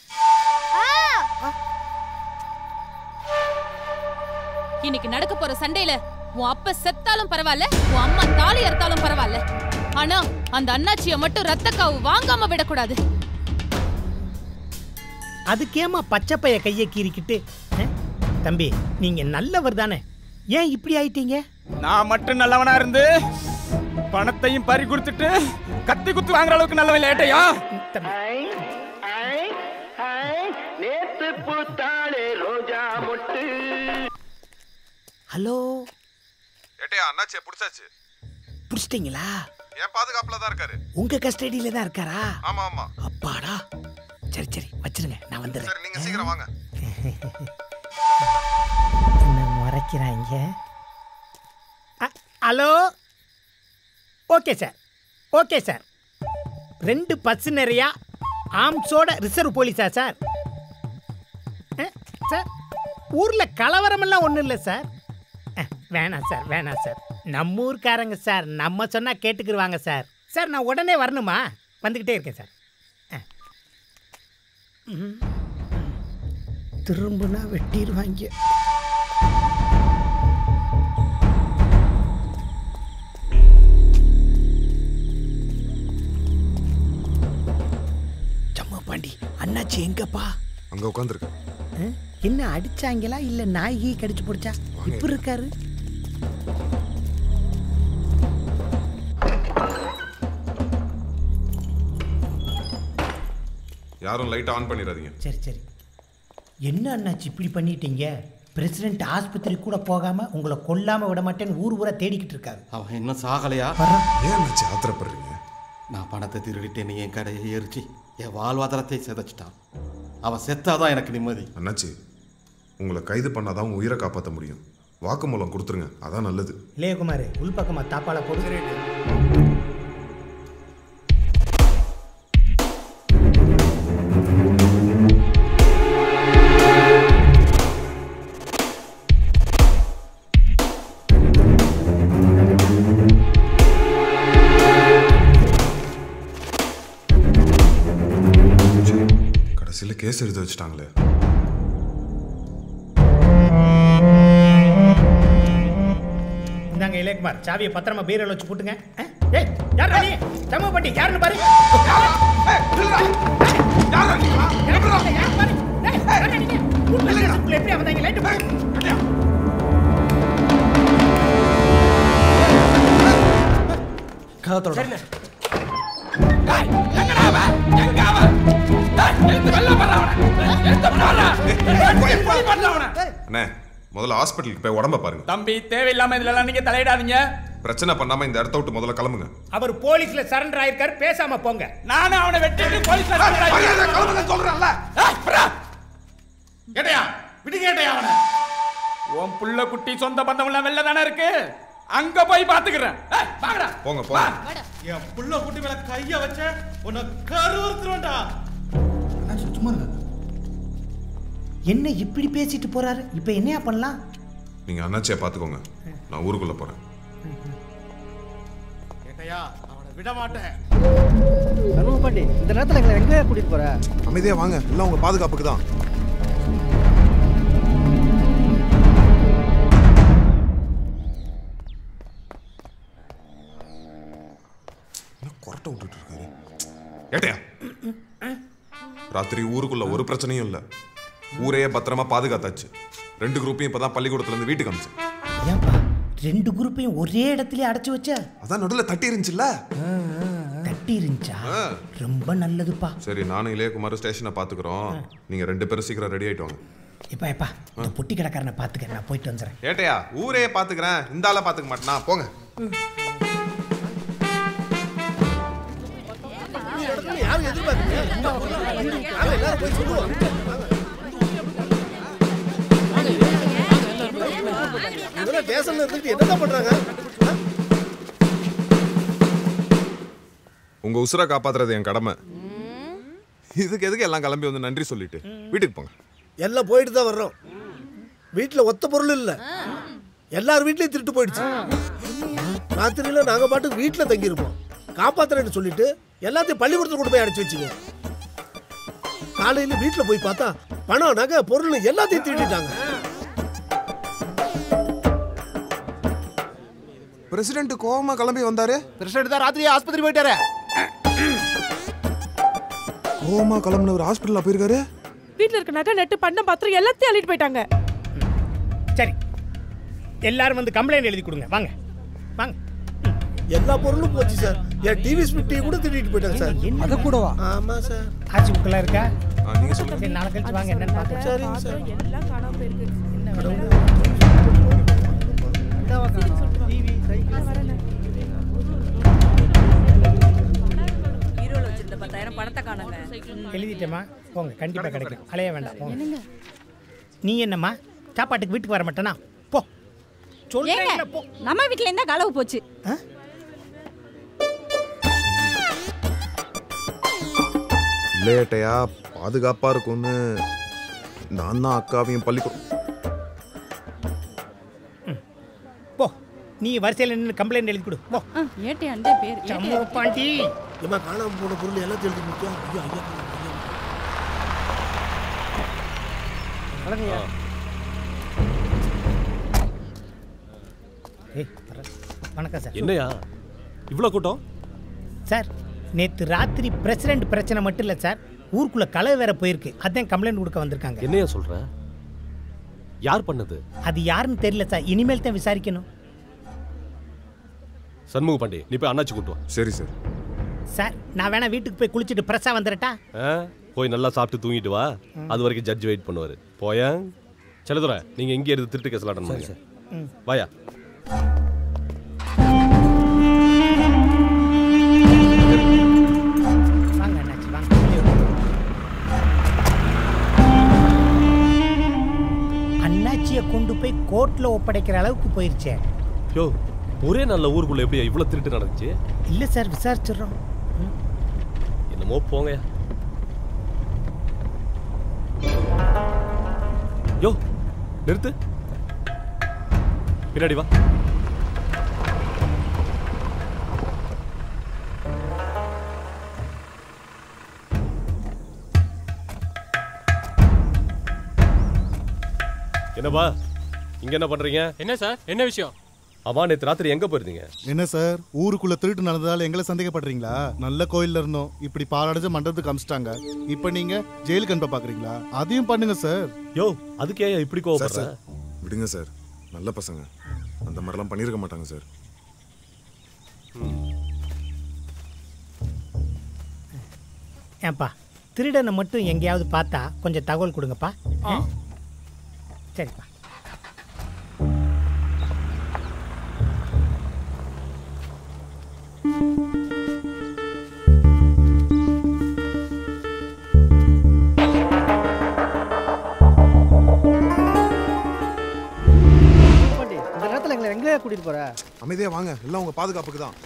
Speaker 4: இன்னைக்கு நடக்க போற சண்டையில உன் அப்ப செத்தாலும் பரவாயில்ல உன் அம்மா தாலி அறுத்தாலும் பரவாயில்ல ஆனா அந்த அண்ணாச்சிய மட்டும் ரத்த காவு வாங்காம விடக்கூடாது
Speaker 3: அதுக்கேமா பச்சை பைய கையை கீறிக்கிட்டு அஹ்? தம்பி நீங்க நல்லவர் தானே ஏன் இப்படி ஆயிட்டீங்க
Speaker 19: நான் மட்டும் நல்லவனா இருந்து பணத்தையும் பறி கொடுத்துட்டு கத்தி குத்து வாங்குற அளவுக்கு நல்லவன் லேட்டையா
Speaker 12: நேத்து பூத்தாளே ரோஜா மொட்டு
Speaker 3: ஹலோ
Speaker 8: ஏட்டையா அண்ணாச்சியை பிடிச்சாச்சு
Speaker 3: புடிச்சிட்டீங்களா
Speaker 8: என் பாதுகாப்புல தான் இருக்காரு
Speaker 3: உங்க கஸ்டடியில தான் இருக்காரா
Speaker 8: ஆமா ஆமா
Speaker 3: அப்பாடா சரி சரி வச்சிருங்க நான் வந்துடுறேன்
Speaker 8: சரி நீங்க சீக்கிரம் வாங்க
Speaker 3: என்ன முறைக்கிறாங்க அ- hello okay sir okay sir ரெண்டு பஸ் நிறையா ஆம்ஸோட ரிசர்வ் போலீஸா சார் அ, சார் ஊரில் கலவரமெல்லாம் ஒன்றும் இல்லை சார் அ, வேணாம் சார் வேணாம் சார் நம்ம ஊர்க்காரங்க சார் நம்ம சொன்னால் கேட்டுக்கிருவாங்க சார் சார் நான் உடனே வரணுமா வந்துக்கிட்டே இருக்கேன் சார் அ. ம். திரும்பினா வெட்டிடுவாங்க சம்மா பாண்டி அண்ணாச்சி எங்கப்பா
Speaker 8: அங்க உட்காந்துருக்க
Speaker 3: அஹ், என்ன அடிச்சாங்களா இல்ல நாயகி கடிச்சு பிடிச்சா இப்ப இருக்காரு
Speaker 8: யாரும் லைட் ஆன் பண்ணிடாதீங்க
Speaker 3: சரி சரி என்ன அண்ணாச்சி இப்படி பண்ணிட்டீங்க பிரசிடென்ட் ஆஸ்பத்திரி கூட போகாம உங்களை கொல்லாம விட மாட்டேன்னு ஊர் ஊரா தேடிக்கிட்டு இருக்காரு
Speaker 9: அவன் இன்னும் சாகலையா
Speaker 8: ஏன் அண்ணாச்சி ஆத்திரப்படுறீங்க
Speaker 9: நான் பணத்தை திருடிட்டேன்னு என் கடையை எரிச்சு என் வாழ்வாதாரத்தை சிதைச்சிட்டான் அவன் செத்தாதான் எனக்கு நிம்மதி
Speaker 8: அண்ணாச்சி உங்களை கைது பண்ணாதான் உங்க உயிரை காப்பாற்ற முடியும் வாக்குமூலம் கொடுத்துருங்க அதான் நல்லது
Speaker 3: இளையகுமார் உள்பக்கமா தாப்பால போடு
Speaker 8: கடைசியில் கேஸ் எழுத வச்சுட்டாங்களே
Speaker 3: இந்தாங்க இளையகுமார் சாவியை பத்திரமா பீரல் வச்சு போட்டுங்க ஆ? ஏய் யார் நீ சமூக பட்டி யாருன்னு பாரு எப்படி வந்தாங்க லைட்டு போடு
Speaker 2: கதத்தோட
Speaker 8: அண்ணே முதல்ல ஹாஸ்பிட்டலுக்கு போய் உடம்ப பாருங்க
Speaker 19: தம்பி தேவையில்லாம இதுல எல்லாம் நீங்க தலையிடாதீங்க
Speaker 8: பிரச்சனை பண்ணாம இந்த இடத்த விட்டு முதல்ல கிளம்புங்க
Speaker 3: அவர் போலீஸ்ல சரண்டர் ஆயிருக்காரு பேசாம போங்க
Speaker 19: நானும் அவனை வெட்டிட்டு போலீஸ்ல
Speaker 9: சொல்றேன்ல கேட்டையா விட்டு கேட்டையா அவனை
Speaker 19: உன் புள்ள குட்டி சொந்த பந்தம் எல்லாம் வெளில தானே இருக்கு அங்க போய் பாத்துக்கிறேன் ஏய், வாங்கடா
Speaker 8: போங்க போங்க
Speaker 9: என் புள்ள குட்டி மேல கைய வச்ச உன்னை கருவறுத்துருவேன்டா
Speaker 3: சும்மா இருங்க என்ன இப்படி பேசிட்டு போறாரு இப்ப என்னையா பண்ணலாம்
Speaker 8: நீங்க அண்ணாச்சியை பார்த்துக்கோங்க நான் ஊருக்குள்ள போறேன்
Speaker 9: கேட்டையா அவனை விட மாட்டேன்
Speaker 21: சண்முக பாண்டி இந்த நேரத்தில் எங்களை எங்கே கூட்டிட்டு போற
Speaker 8: அமைதியா வாங்க எல்லாம் உங்க பாதுகாப்புக்கு தான் கொரட்டை விட்டுட்டு இருக்காரு ஏட்டையா ராத்திரி ஊருக்குள்ள ஒரு பிரச்சனையும் இல்ல ஊரையே பத்திரமா பாதுகாத்தாச்சு ரெண்டு குரூப்பையும் இப்பதான் பள்ளிக்கூடத்துல இருந்து வீட்டுக்கு அனுப்பிச்சேன்
Speaker 3: ஏன்பா ரெண்டு குரூப்பையும் ஒரே இடத்துல அடைச்சு வச்ச
Speaker 8: அதான் நடுவில் தட்டி இருந்துச்சுல்ல
Speaker 3: தட்டி இருந்துச்சா
Speaker 8: ஆ.
Speaker 3: ரொம்ப நல்லதுப்பா
Speaker 8: சரி நானும் இளையகுமார் ஸ்டேஷனை பாத்துக்கிறோம் நீங்க ரெண்டு பேரும் சீக்கிரம் ரெடி ஆயிட்டு வாங்க
Speaker 3: எப்பா எப்பா இந்த பொட்டி கடைக்காரனை பாத்துக்க நான் போயிட்டு வந்துடுறேன்
Speaker 8: ஏட்டையா ஊரையே பாத்துக்கிறேன் இந்த ஆளை பாத்துக்க மாட்டேனா போங்க
Speaker 11: யாரும் எதிர்பார்க்கல நாங்க எல்லாரும் போய் சொல்லுவோம் இதெல்லாம் ஸ்டேஷன்ல இருந்துட்டு என்னதான் பண்றாங்க
Speaker 8: உங்க உசுரை காப்பாத்துறது என் கடமை இதுக்கு எதுக்கு எல்லாம் கிளம்பி வந்து நன்றி சொல்லிட்டு வீட்டுக்கு போங்க
Speaker 11: எல்லாம் போயிட்டு தான் வர்றோம் வீட்டுல ஒத்த பொருள் இல்ல எல்லார் வீட்லயும் திருட்டு போயிடுச்சு ராத்திரியில நாங்க பாட்டுக்கு வீட்டுல தங்கி இருப்போம் காப்பாத்துறேன்னு சொல்லிட்டு எல்லாத்தையும் பள்ளிக்கூடத்துல கொண்டு போய் அடைச்சு வச்சுங்க காலையில வீட்டுல போய் பார்த்தா பணம் நகை பொருள் எல்லாத்தையும் திருடிட்டாங்க
Speaker 8: பிரசிடென்ட் கோவமா கிளம்பி வந்தாரு
Speaker 11: பிரசிடென்ட் தான் ராத்திரி ஆஸ்பத்திரி போயிட்டாரு
Speaker 8: கோவமா கிளம்புனவர் ஹாஸ்பிட்டல்ல போயிருக்காரு
Speaker 6: வீட்ல இருக்க நகை நட்டு பண்டம் பாத்திரம் எல்லாத்தையும் அள்ளிட்டு போயிட்டாங்க
Speaker 3: சரி எல்லாரும் வந்து கம்ப்ளைண்ட் எழுதி கொடுங்க வாங்க வாங்க
Speaker 11: எல்லா பொருளும் போச்சு சார் என் டிவி ஸ்பிட் கூட திருடிட்டு போயிட்டாங்க சார்
Speaker 3: அதை கூடவா
Speaker 11: ஆமா சார்
Speaker 3: ஆட்சி புக்கெல்லாம் இருக்கா
Speaker 8: நீங்க சொல்லுங்க
Speaker 3: சரி நாளை கழிச்சு வாங்க என்னன்னு பார்க்கலாம்
Speaker 11: சரிங்க சார்
Speaker 6: எல்லாம் காணாம போயிருக்கு
Speaker 14: ஹீரோல வச்சிருந்த பத்தாயிரம் பணத்தை காணுங்க
Speaker 3: எழுதிட்டேம்மா போங்க கண்டிப்பா கிடைக்கும் அலைய வேண்டாம் போங்க நீ என்னம்மா சாப்பாட்டுக்கு வீட்டுக்கு வர மாட்டேனா போ சொல்றேன்ல, போ
Speaker 14: நம்ம வீட்ல இருந்தா களவு போச்சு
Speaker 8: இல்லையட்டையா பாதுகாப்பா இருக்கும்னு நான் தான் அக்காவையும் பள்ளிக்கூடம்
Speaker 3: போ நீ வரிசையில் நின்று கம்ப்ளைண்ட் எழுதி கொடு போ
Speaker 14: ஏட்டையாண்டே பேர்
Speaker 3: சமூக பாண்டி
Speaker 11: ஏமா காணாம போன பொருள் எல்லாத்தையும் எழுதி கொடுத்தா ஐயோ ஐயா
Speaker 21: வணக்கம்யா
Speaker 3: ஏய் வர. வணக்கம் சார்
Speaker 2: என்னையா இவ்வளோ கூட்டம்
Speaker 3: சார் நேற்று ராத்திரி பிரசிடென்ட் பிரச்சனை மட்டும் இல்லை சார் ஊருக்குள்ள களை வேற போயிருக்கு அதான் கம்ப்ளைண்ட் கொடுக்க வந்திருக்காங்க
Speaker 2: என்னையா சொல்ற யார் பண்ணது
Speaker 3: அது யாருன்னு தெரியல சார் இனிமேல் தான் விசாரிக்கணும்
Speaker 2: சண்முக பாண்டி நீ போய் அண்ணாச்சி கூட்டு வா
Speaker 8: சரி சார்
Speaker 3: சார் நான் வேணா வீட்டுக்கு போய் குளிச்சுட்டு பிரஸ்ஸா வந்துடட்டா
Speaker 2: ஆ, போய் நல்லா சாப்பிட்டு தூங்கிட்டு வா அது வரைக்கும் ஜட்ஜ் வெயிட் பண்ணுவாரு போயா செல்லதுரை நீங்க இங்கே இருந்து திருட்டு கேஸ் அட்டன் பண்ணுங்க
Speaker 3: ம்.
Speaker 2: வாயா
Speaker 3: வாங்க அண்ணாச்சி வாங்க அண்ணாச்சியை கொண்டு போய் கோர்ட்ல ஒப்படைக்கிற அளவுக்கு போயிருச்சே
Speaker 2: யோ ஒரே நல்ல ஊருக்குள்ள எப்படியா இவ்வளோ திருட்டு நடந்துச்சு
Speaker 3: இல்லை சார் விசாரிச்சிடுறோம்
Speaker 2: என்னமோ போங்கயா யோ நிறுத்து பின்னாடி வா
Speaker 13: என்னப்பா இங்க என்ன பண்றீங்க
Speaker 16: என்ன சார் என்ன விஷயம்
Speaker 13: அம்மா நேத்து ராத்திரி எங்க போயிருந்தீங்க
Speaker 17: என்ன சார் ஊருக்குள்ள திருட்டு நடந்ததால எங்களை சந்தேகப்படுறீங்களா நல்ல கோயில்ல இருந்தோம் இப்படி பாலடைஞ்ச மண்டபத்துக்கு அமிச்சிட்டாங்க இப்போ நீங்க ஜெயிலுக்கு அனுப்ப பாக்குறீங்களா அதையும் பண்ணுங்க சார்
Speaker 13: யோ அதுக்கு ஏன் இப்படி
Speaker 8: சார்
Speaker 13: கோவப்படுற
Speaker 8: சார் விடுங்க சார் நல்ல பசங்க அந்த மாதிரிலாம் பண்ணியிருக்க மாட்டாங்க சார்
Speaker 3: ஏன்பா திருடனை மட்டும் எங்கேயாவது பார்த்தா கொஞ்சம் தகவல் கொடுங்கப்பா ஆ? சரிப்பா
Speaker 21: இந்த நேரத்தில் எங்களை எங்கேயா கூட்டிட்டு போற
Speaker 8: அமைதியா வாங்க எல்லாம் உங்க பாதுகாப்புக்கு தான்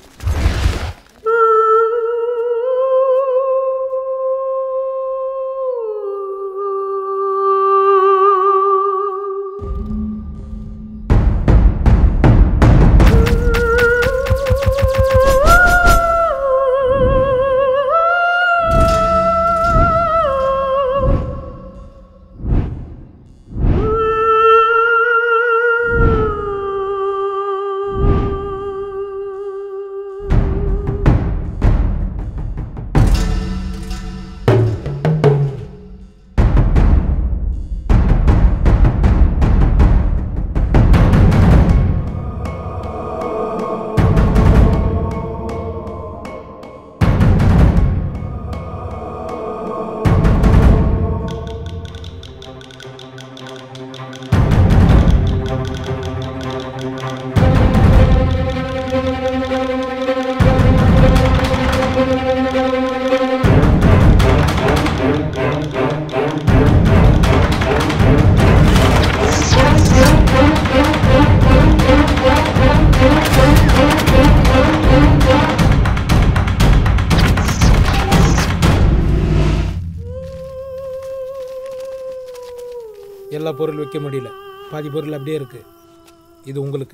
Speaker 7: எல்லா பொருள் வைக்க முடியல பாதி பொருள் அப்படியே இருக்கு இது உங்களுக்கு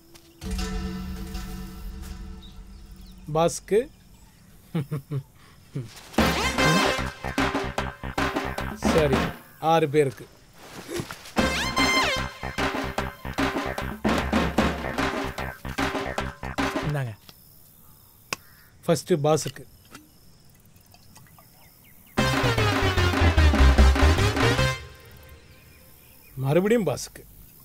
Speaker 7: பாஸ்க்கு சரி ஆறு பேருக்கு இந்தாங்க ஃபஸ்ட்டு பாஸுக்கு மறுபடியும் பாஸுக்கு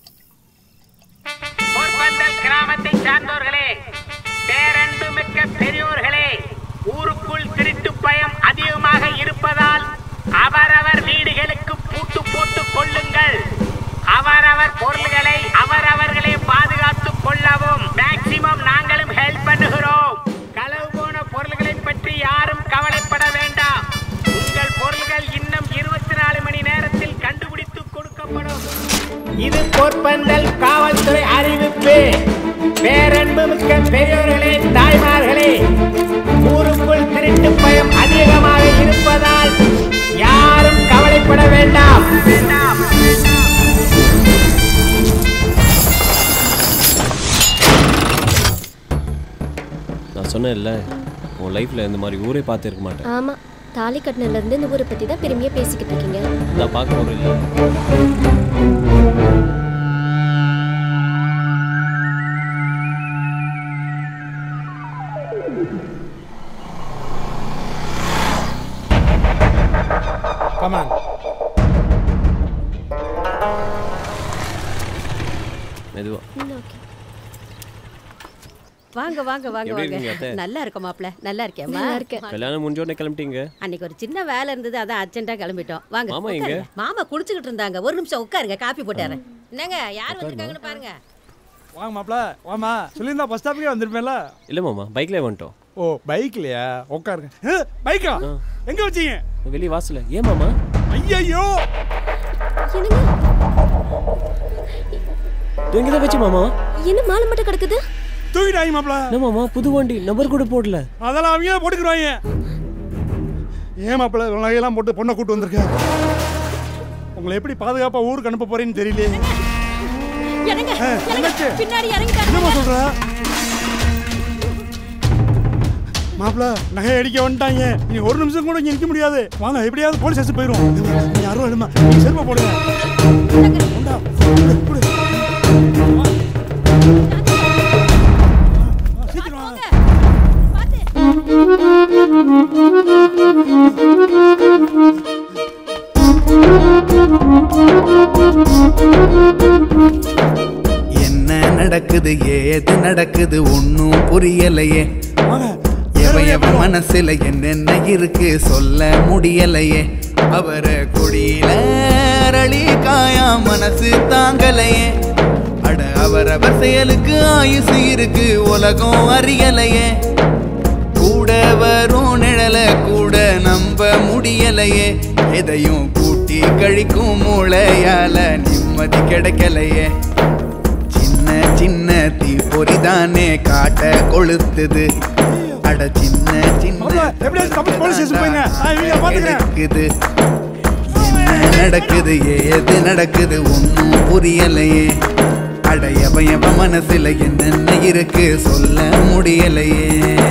Speaker 18: போர்பந்தல் கிராமத்தை சார்ந்தோர்களே பேரன்பு மிக்க பெரியோர்களே ஊருக்குள் திருட்டு பயம் அதிகமாக இருப்பதால் அவரவர் வீடுகளுக்கு பூட்டு போட்டு கொள்ளுங்கள் அவரவர் பொருள்களை அவரவர்களே பாதுகாத்துக் கொள்ளவும் மேக்சிமம் நாங்களும் ஹெல்ப் பண்ணுகிறோம் களவு போன பொருள்களை பற்றி யாரும் கவலைப்பட வேண்டாம் உங்கள் பொருள்கள் இன்னும் இருபத்தி நாலு மணி நேரத்தில் கண்டுபிடித்து கொடுக்கப்படும் இது போர்பந்தல் காவல்துறை அறிவிப்பு பேரன்பு மிக்க பெரியோர்களே தாய்மார்களே ஊருக்குள் திருட்டு பயம் அதிகமாக இருப்பதால் யாரும் கவலைப்பட வேண்டாம் வேண்டாம்
Speaker 13: நான் சொன்னேன்ல உன் லைஃப்ல இந்த மாதிரி ஊரே பார்த்துருக்க மாட்டேன்
Speaker 22: ஆமா தாலி கட்டினதுல இருந்து இந்த ஊரை பத்தி தான் பெருமையா பேசிக்கிட்டு இருக்கீங்க
Speaker 13: நான் பார்க்க போறேன் இல்லை
Speaker 7: கமான்
Speaker 13: மெதுவா
Speaker 24: வாங்க வாங்க வாங்க
Speaker 13: எப்படி இருக்கீங்க அத்தை?
Speaker 24: வாங்க நல்லா இருக்க மாப்ள நல்லா இருக்கேம்மா
Speaker 22: நல்லா இருக்கேன்.
Speaker 13: கல்யாணம் முடிஞ்ச உடனே கிளம்பிட்டீங்க
Speaker 24: அன்னைக்கு ஒரு சின்ன வேலை இருந்தது அதான் அர்ஜென்ட்டா கிளம்பிட்டோம் வாங்க
Speaker 13: மாமா எங்க?
Speaker 24: உட்காருங்க. மாமா குளிச்சுக்கிட்டு இருந்தாங்க ஒரு நிமிஷம் உட்காருங்க காப்பி போட்டுறேன் என்னங்க யார்
Speaker 13: உட்காருமா.
Speaker 24: வந்திருக்காங்கன்னு பாருங்க
Speaker 19: வாங்க மாப்ள வாமா சொல்லியிருந்தா பஸ் ஸ்டாப்புக்கே வந்திருப்பேன்ல
Speaker 13: இல்லை மாமா பைக்ல வந்துட்டோம்
Speaker 19: ஓ பைக்லையா உட்காருங்க ஏ, பைக்கா எங்க வச்சீங்க
Speaker 13: வெளியே வாசல ஏன் மாமா
Speaker 19: ஐயையோ
Speaker 13: இங்கே தான் வச்சு மாமா
Speaker 22: என்ன மாலை மட்டும் கிடக்குது
Speaker 19: தூக்கிட்டாங்க மாப்ள
Speaker 13: என்ன மாமா புது வண்டி நம்பர் கூட போடல
Speaker 19: அதெல்லாம் அவங்க தான் போட்டுக்குருவாங்க ஏன் மாப்பிள்ள நகையெல்லாம் போட்டு பொண்ணை கூட்டு வந்திருக்க உங்களை எப்படி பாதுகாப்பா ஊருக்கு அனுப்ப போறேன்னு தெரியலையே
Speaker 24: என்னங்க
Speaker 19: ஆ,
Speaker 24: என்னங்க,
Speaker 19: என்னாச்சு?
Speaker 24: பின்னாடி இறங்கிட்டாங்க
Speaker 19: என்னம்மா சொல்ற மாப்பிள நகை அடிக்க வந்துட்டாங்க நீ ஒரு நிமிஷம் கூட இங்க நிக்க முடியாது வாங்க எப்படியாவது போலீஸ் ஸ்டேஷன் போயிரும் நீ யாரும் எழுமா செருப்ப போடுங்க உண்டா?
Speaker 1: என்ன நடக்குது ஏது நடக்குது ஒன்னும் புரியலையே எவன் எவன் மனசுல என்னென்ன இருக்கு சொல்ல முடியலையே அவர கொடியில அரளி காயா மனசு தாங்கலையே அட அவரவர் செயலுக்கு ஆயுசு இருக்கு உலகம் அறியலையே கூட வரும் நிழல கூட நம்ப முடியலையே எதையும் கூட்டி கழிக்கும் மூளையால நிம்மதி கிடைக்கலையே சின்ன சின்ன தீப்பொறி தானே காட்ட கொளுத்துது அட சின்ன சின்ன இருக்குது என்ன நடக்குது ஏது நடக்குது ஒன்னும் புரியலையே அட எவன் எவன் மனசுல என்னென்ன இருக்கு சொல்ல முடியலையே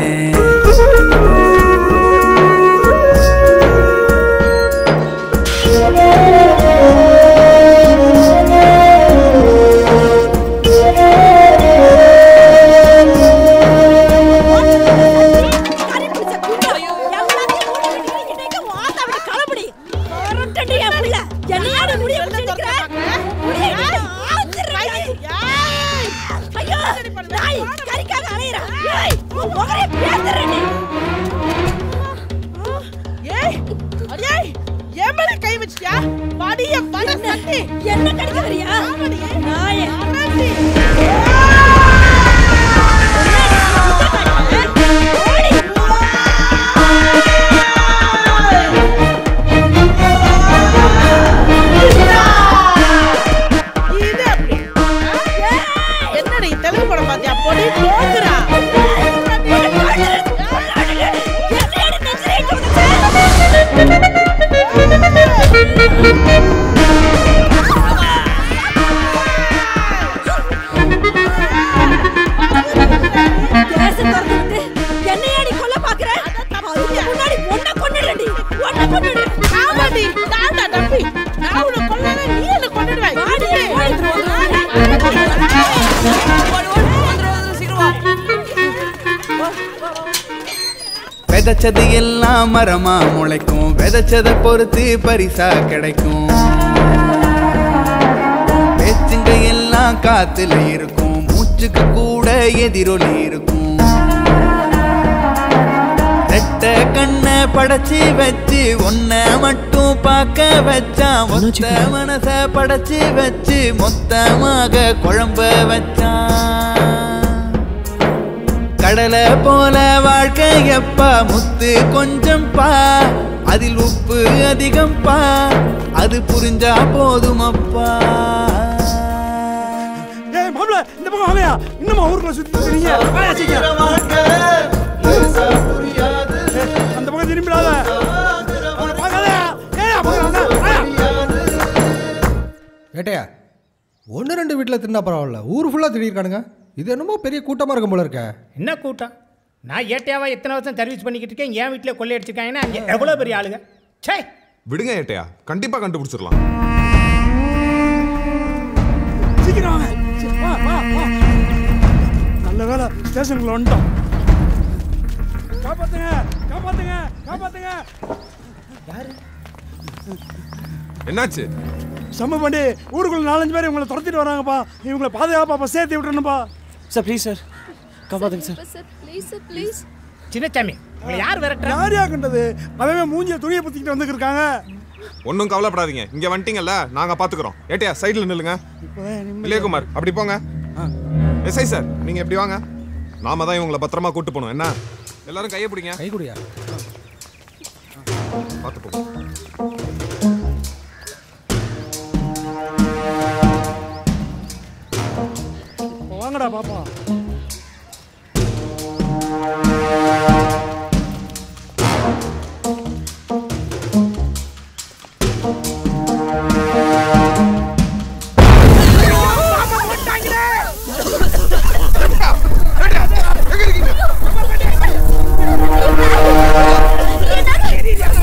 Speaker 6: கை வச்சியா படிய பட சட்டி என்ன கடிக்க வரியா நாயே இது அப்படி. என்னடி தெலுங்கு படம் பாத்தியா பொடி போக்குறா
Speaker 14: என்னையாடி கொல்ல பாக்குற அதுக்கு முன்னாடி ஒன்ன கொன்னுடுறடி ஒன்ன கொன்னுடு
Speaker 6: ஆமாடி நான்டா டப்பி நான் உன்னை கொல்லல நீ என்ன கொன்னுடுவே
Speaker 14: வாடி
Speaker 1: விதைச்சது எல்லாம் மரமா முளைக்கும் விதைச்சத பொறுத்து பரிசா கிடைக்கும் பேச்சுங்க எல்லாம் காத்துல இருக்கும் மூச்சுக்கு கூட எதிரொலி இருக்கும் ரெட்ட கண்ணை படைச்சு வச்சு ஒன்ன மட்டும் பார்க்க வச்சான் ஒத்த மனச படைச்சு வச்சு மொத்தமாக குழம்ப வச்சான் கடலை போல வாழ்க்கை எப்பா முத்து கொஞ்சம் பா அதில் உப்பு அதிகம் பா அது புரிஞ்சா போதுமப்பா
Speaker 2: ஏய் மாப்ள இந்த பக்கம் வாங்கயா இன்னுமா ஊருக்குள்ள சுத்தி இருக்கீங்க வாயா சீக்கிரம் ஏய், அந்த பக்கம் திரும்பிடாத அவனை பார்க்காதயா ஏய் பக்கம் வாயா
Speaker 23: ஏட்டையா ஒன்று ரெண்டு வீட்டில் தின்னா பரவாயில்ல ஊர் ஃபுல்லாக திடீர்க்கானுங்க இது என்னமோ பெரிய கூட்டமாக இருக்கும் போல இருக்க
Speaker 3: என்ன கூட்டம் நான் ஏட்டையாவா எத்தனை வருஷம் சர்வீஸ் பண்ணிக்கிட்டு இருக்கேன் என் வீட்டில் கொள்ளையடிச்சிருக்காங்கன்னா அங்கே எவ்வளோ பெரிய ஆளுங்க சே
Speaker 8: விடுங்க ஏட்டையா கண்டிப்பா கண்டுபிடிச்சிடலாம்
Speaker 2: சீக்கிரம் வாங்க சீ, வா வா வா நல்ல வேலை ஸ்டேஷனுக்குள்ள வந்துட்டோம் காப்பாத்துங்க காப்பாத்துங்க காப்பாத்துங்க
Speaker 3: யாரு
Speaker 8: என்னாச்சு
Speaker 2: செம்ம பண்ணி ஊருக்குள்ள நாலஞ்சு பேர் இவங்களை துரத்திட்டு வராங்கப்பா இவங்களை பாதுகாப்பா அப்ப சேர்த்து விட்டுறணும்ப்பா
Speaker 13: சார் ப்ளீஸ் சார் காப்பாத்துங்க sir
Speaker 22: sir please sir please
Speaker 3: Chinnasamy உங்களை யார் விரட்டுறா
Speaker 2: யார் யாருன்றது அவன் மூஞ்சிய துணியை புத்திக்கிட்டு வந்துருக்காங்க
Speaker 8: ஒன்றும் கவலைப்படாதீங்க இங்க வந்துட்டீங்கல்ல நாங்க பாத்துக்கிறோம் ஏட்டையா சைடுல நில்லுங்க இளையகுமார் அப்படி போங்க எஸ்ஐ சார் நீங்க எப்படி வாங்க நாம தான் இவங்களை பத்திரமா கூட்டு போகணும் என்ன எல்லாரும் கையை பிடிங்க
Speaker 23: கை குடியா
Speaker 8: பார்த்து போங்க
Speaker 2: வாங்கடா பாப்பா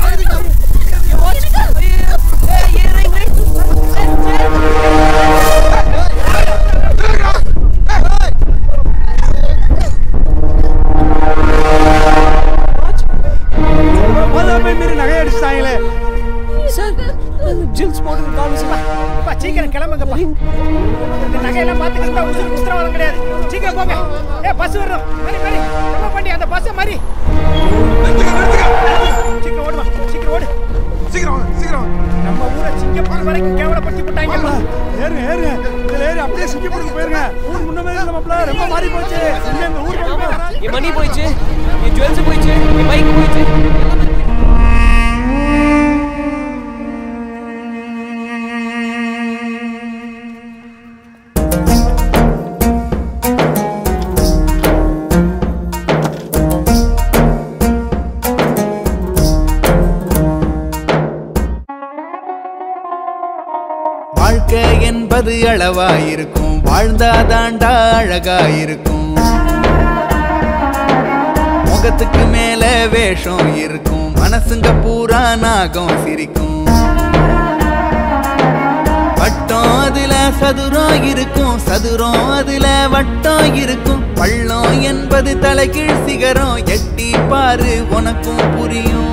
Speaker 14: எனக்கு
Speaker 3: சீக்கிரம் கிளம்புங்கப்பா இந்த நகையெல்லாம் பார்த்துக்கிட்டு தான் உசுருக்கு உத்தரவாதம் கிடையாது சீக்கிரம் போங்க ஏ பஸ் வரும் மணி மணி ரொம்ப பண்ணி அந்த பஸ்ஸை மாதிரி சீக்கிரம் ஓடுமா சீக்கிரம் ஓடு
Speaker 5: சீக்கிரம் சீக்கிரம்
Speaker 3: நம்ம ஊரை சிங்கப்பூர் வரைக்கும் கேவலப்படுத்தி போட்டாங்க
Speaker 5: ஏறுங்க ஏறுங்க இதுல ஏறி அப்படியே சிங்கப்பூருக்கு போயிருங்க ஊர் முன்ன மாதிரி இல்ல மாப்பிள ரொம்ப மாறி போச்சு இங்க எங்க ஊர் பக்கம்
Speaker 13: என் மணி போயிடுச்சு என் ஜுவல்ஸ் போயிடுச்சு என் பைக் போயிடுச்சு
Speaker 1: வாழ்க்கை என்பது அளவாயிருக்கும் வாழ்ந்தாதாண்டா அழகாயிருக்கும் முகத்துக்கு மேல வேஷம் இருக்கும் மனசுங்க பூரா நாகம் சிரிக்கும் வட்டம் அதுல சதுரம் இருக்கும் சதுரம் அதுல வட்டம் இருக்கும் பள்ளம் என்பது தலைகீழ் சிகரம் எட்டி பாரு உனக்கும் புரியும்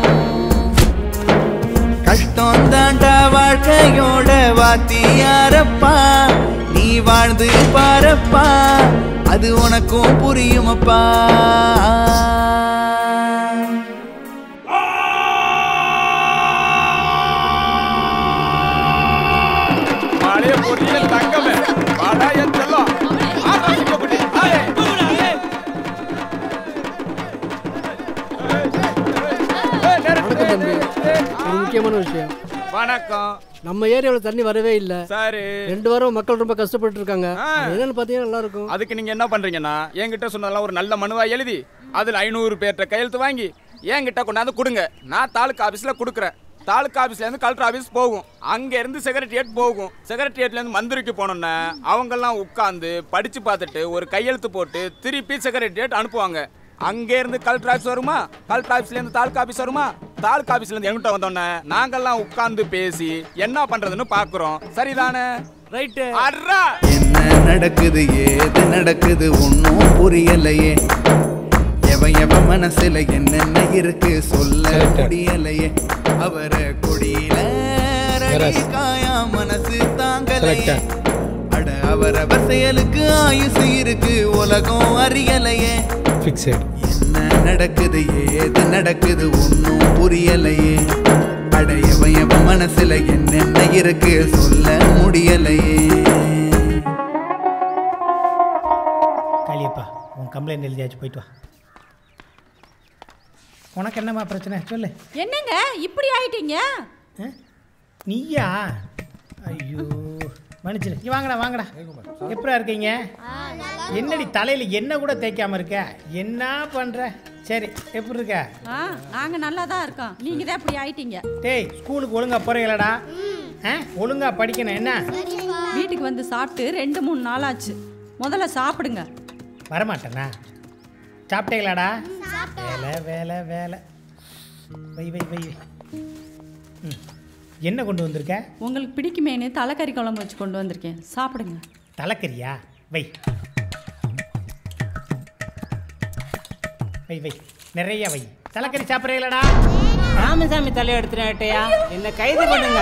Speaker 1: கஷ்டம் தாண்டா வாழ்க்கையோட வாத்தியாரப்பா நீ வாழ்ந்து பாரப்பா அது உனக்கும் புரியுமப்பா
Speaker 19: மாலைய போறீங்க தங்கமே வாடா என் செல்லம் ஆடா சிங்கப்பட்டி ஆயே
Speaker 10: வணக்கம் தம்பி ஒரு முக்கியமான விஷயம்
Speaker 19: வணக்கம்
Speaker 10: நம்ம ஏரியாவில் தண்ணி வரவே இல்ல
Speaker 19: சரி
Speaker 10: ரெண்டு வாரம் மக்கள் ரொம்ப கஷ்டப்பட்டு இருக்காங்க அது என்னன்னு பார்த்தீங்கன்னா நல்லா இருக்கும்
Speaker 19: அதுக்கு நீங்க என்ன பண்றீங்கன்னா என்கிட்ட சொன்னதெல்லாம் ஒரு நல்ல மனுவா எழுதி அதுல ஐநூறு பேர்ட்ட கையெழுத்து வாங்கி என்கிட்ட கொண்டாந்து கொடுங்க நான் தாலுக்கா ஆபீஸ்ல கொடுக்குறேன் தாலுக்கா ஆபீஸ்ல இருந்து கலெக்டர் ஆபீஸ் போகும் அங்க இருந்து செக்ரட்டரியேட் போகும் செக்ரட்டரியேட்ல இருந்து மந்திரிக்கு போனோன்னே அவங்க எல்லாம் உட்கார்ந்து படிச்சு பார்த்துட்டு ஒரு கையெழுத்து போட்டு திருப்பி செக்ரட்டரியேட் அனுப்புவாங்க அங்க இருந்து கலெக்டர் ஆபீஸ் வருமா கலெக்டர் ஆபீஸ்ல இருந்து தாலுக்கா ஆபீஸ் வருமா தாலுக்கா ஆபீஸ்ல இருந்து எங்கிட்ட வந்தோன்னே நாங்கெல்லாம் உட்கார்ந்து பேசி என்ன பண்றதுன்னு பாக்குறோம் சரிதானே ரைட்டு அட்ரா
Speaker 1: என்ன நடக்குது ஏது நடக்குது ஒன்னும் புரியலையே எவன் எவன் மனசுல என்னென்ன இருக்கு சொல்ல முடியலையே அவர கொடியில ரகை காயா மனசு தாங்கலையே அட அவரவர் செயலுக்கு ஆயுசு இருக்கு உலகம் அறியலையே
Speaker 23: ஃபிக்ஸட்
Speaker 1: என்ன நடக்குது ஏது நடக்குது ஒன்னும் புரியலையே அட எவன் எவன் மனசுல என்னென்ன இருக்கு சொல்ல முடியலையே
Speaker 3: காளியப்பா உன் கம்ப்ளைண்ட் எழுதியாச்சு போயிட்டு வா உனக்கு என்னம்மா பிரச்சனை சொல்லு
Speaker 14: என்னங்க இப்படி ஆயிட்டீங்க
Speaker 3: நீயா ஐயோ மன்னிச்சிரு இங்க வாங்கடா வாங்கடா எப்படா இருக்கீங்க என்னடி தலையில என்ன கூட தேய்க்காம இருக்க என்ன பண்ற சரி எப்படி இருக்க
Speaker 14: ஆ நாங்க நல்லா தான் இருக்கோம் நீங்க தான் இப்படி ஆயிட்டீங்க
Speaker 3: டேய் ஸ்கூலுக்கு ஒழுங்கா போறீங்களடா ஆ ஒழுங்கா படிக்கணும் என்ன
Speaker 14: வீட்டுக்கு வந்து சாப்பிட்டு ரெண்டு மூணு நாள் ஆச்சு முதல்ல சாப்பிடுங்க
Speaker 3: வரமாட்டேனா சாப்பிட்டீங்களாடா வேலை வேலை வேலை வை வை வை வை. ம். என்ன கொண்டு வந்திருக்க
Speaker 14: உங்களுக்கு பிடிக்குமேனு தலைக்கறி குழம்பு வச்சு கொண்டு வந்திருக்கேன் சாப்பிடுங்க
Speaker 3: தலைக்கறியா வை வை வை நிறைய வை தலைக்கறி சாப்பிட்றீங்களாடா
Speaker 15: ராமசாமி தலையை எடுத்துட்டேயா என்ன கைது பண்ணுங்க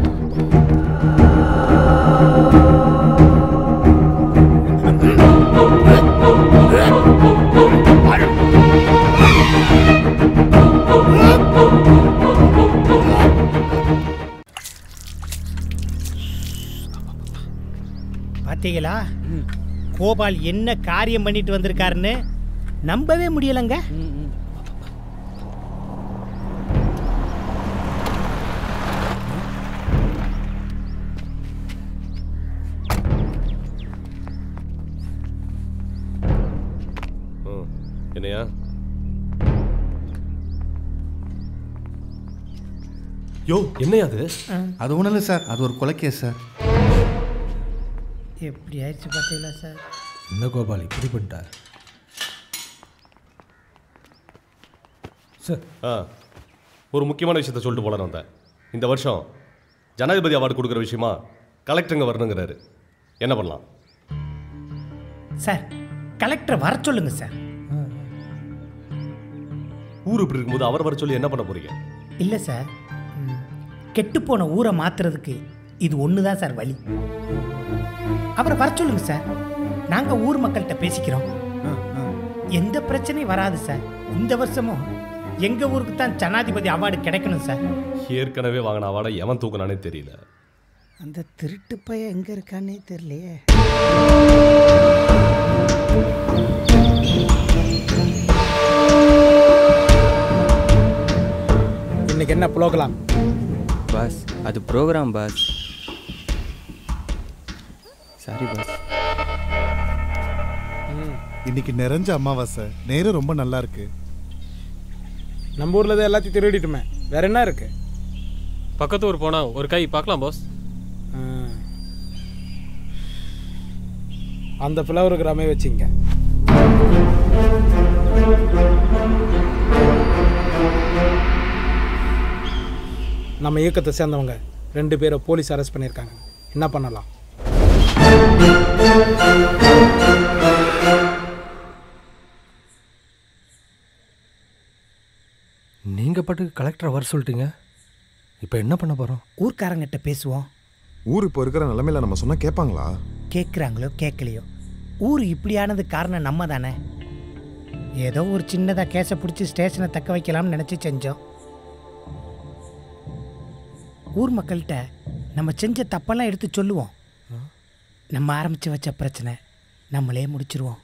Speaker 3: பார்த்தீங்களா கோபால் என்ன காரியம் பண்ணிட்டு வந்திருக்காருன்னு நம்பவே முடியலங்க
Speaker 20: ம். என்னையா யோ என்னையா அது
Speaker 25: அது ஒன்றும் இல்லை சார் அது ஒரு கொலைக்கேஸ் சார்
Speaker 3: எப்படி ஆயிடுச்சு பார்த்தீங்களா சார்
Speaker 23: என்ன கோபால் இப்படி பண்ணிட்டார் சார்
Speaker 20: ஆ ஒரு முக்கியமான விஷயத்த சொல்லிட்டு போல வந்தேன் இந்த வருஷம் ஜனாதிபதி அவார்டு கொடுக்குற விஷயமா கலெக்டருங்க வரணுங்கிறாரு என்ன பண்ணலாம்
Speaker 3: சார் கலெக்டர் வர சொல்லுங்க சார்
Speaker 20: ஊர் இப்படி இருக்கும்போது அவர் வர சொல்லி என்ன பண்ண போறீங்க
Speaker 3: இல்லை சார் ம், கெட்டுப்போன ஊரை மாத்துறதுக்கு இது ஒன்று தான் சார் வழி அவரை வர சொல்லுங்க சார் நாங்கள் ஊர் மக்கள்கிட்ட பேசிக்கிறோம் எந்த பிரச்சனையும் வராது சார் இந்த வருஷமும் எங்கள் ஊருக்கு தான் ஜனாதிபதி அவார்டு கிடைக்கணும் சார்
Speaker 20: ஏற்கனவே வாங்கின அவார்டை எவன் தூக்குனானே தெரியல
Speaker 3: அந்த திருட்டு பையன் எங்கே இருக்கானே தெரியலையே
Speaker 7: இன்னைக்கு என்ன புலோக்கலாம்
Speaker 4: பாஸ் அது ப்ரோக்ராம் பாஸ் சாரி பாஸ்
Speaker 17: இன்னைக்கு நிறைஞ்ச அமாவாசை நேரம் ரொம்ப நல்லா இருக்கு
Speaker 7: நம்ம ஊரில் தான் எல்லாத்தையும் திருடிட்டுமே வேற என்ன இருக்கு
Speaker 10: பக்கத்து ஊர் போனா ஒரு கை பார்க்கலாம் பாஸ்
Speaker 7: அந்த ஃப்ளவர் கிராமே வச்சுங்க நம்ம இயக்கத்தை சேர்ந்தவங்க ரெண்டு பேரை போலீஸ் அரெஸ்ட் பண்ணியிருக்காங்க என்ன பண்ணலாம்
Speaker 23: நீங்கள் பாட்டுக்கு கலெக்டரை வர சொல்லிட்டீங்க இப்போ என்ன பண்ண போகிறோம்
Speaker 3: ஊர்க்காரங்கிட்ட பேசுவோம்
Speaker 8: ஊர் இப்போ இருக்கிற நிலைமையில நம்ம சொன்னா கேட்பாங்களா
Speaker 3: கேட்குறாங்களோ கேட்கலையோ ஊர் இப்படியானது காரணம் நம்ம தானே ஏதோ ஒரு சின்னதாக கேஸை பிடிச்சி ஸ்டேஷனை தக்க வைக்கலாம்னு நினச்சி செஞ்சோம் ஊர் மக்கள்கிட்ட நம்ம செஞ்ச தப்பெல்லாம் எடுத்து சொல்லுவோம் நம்ம ஆரம்பித்து வச்ச பிரச்சனை நம்மளே முடிச்சிருவோம்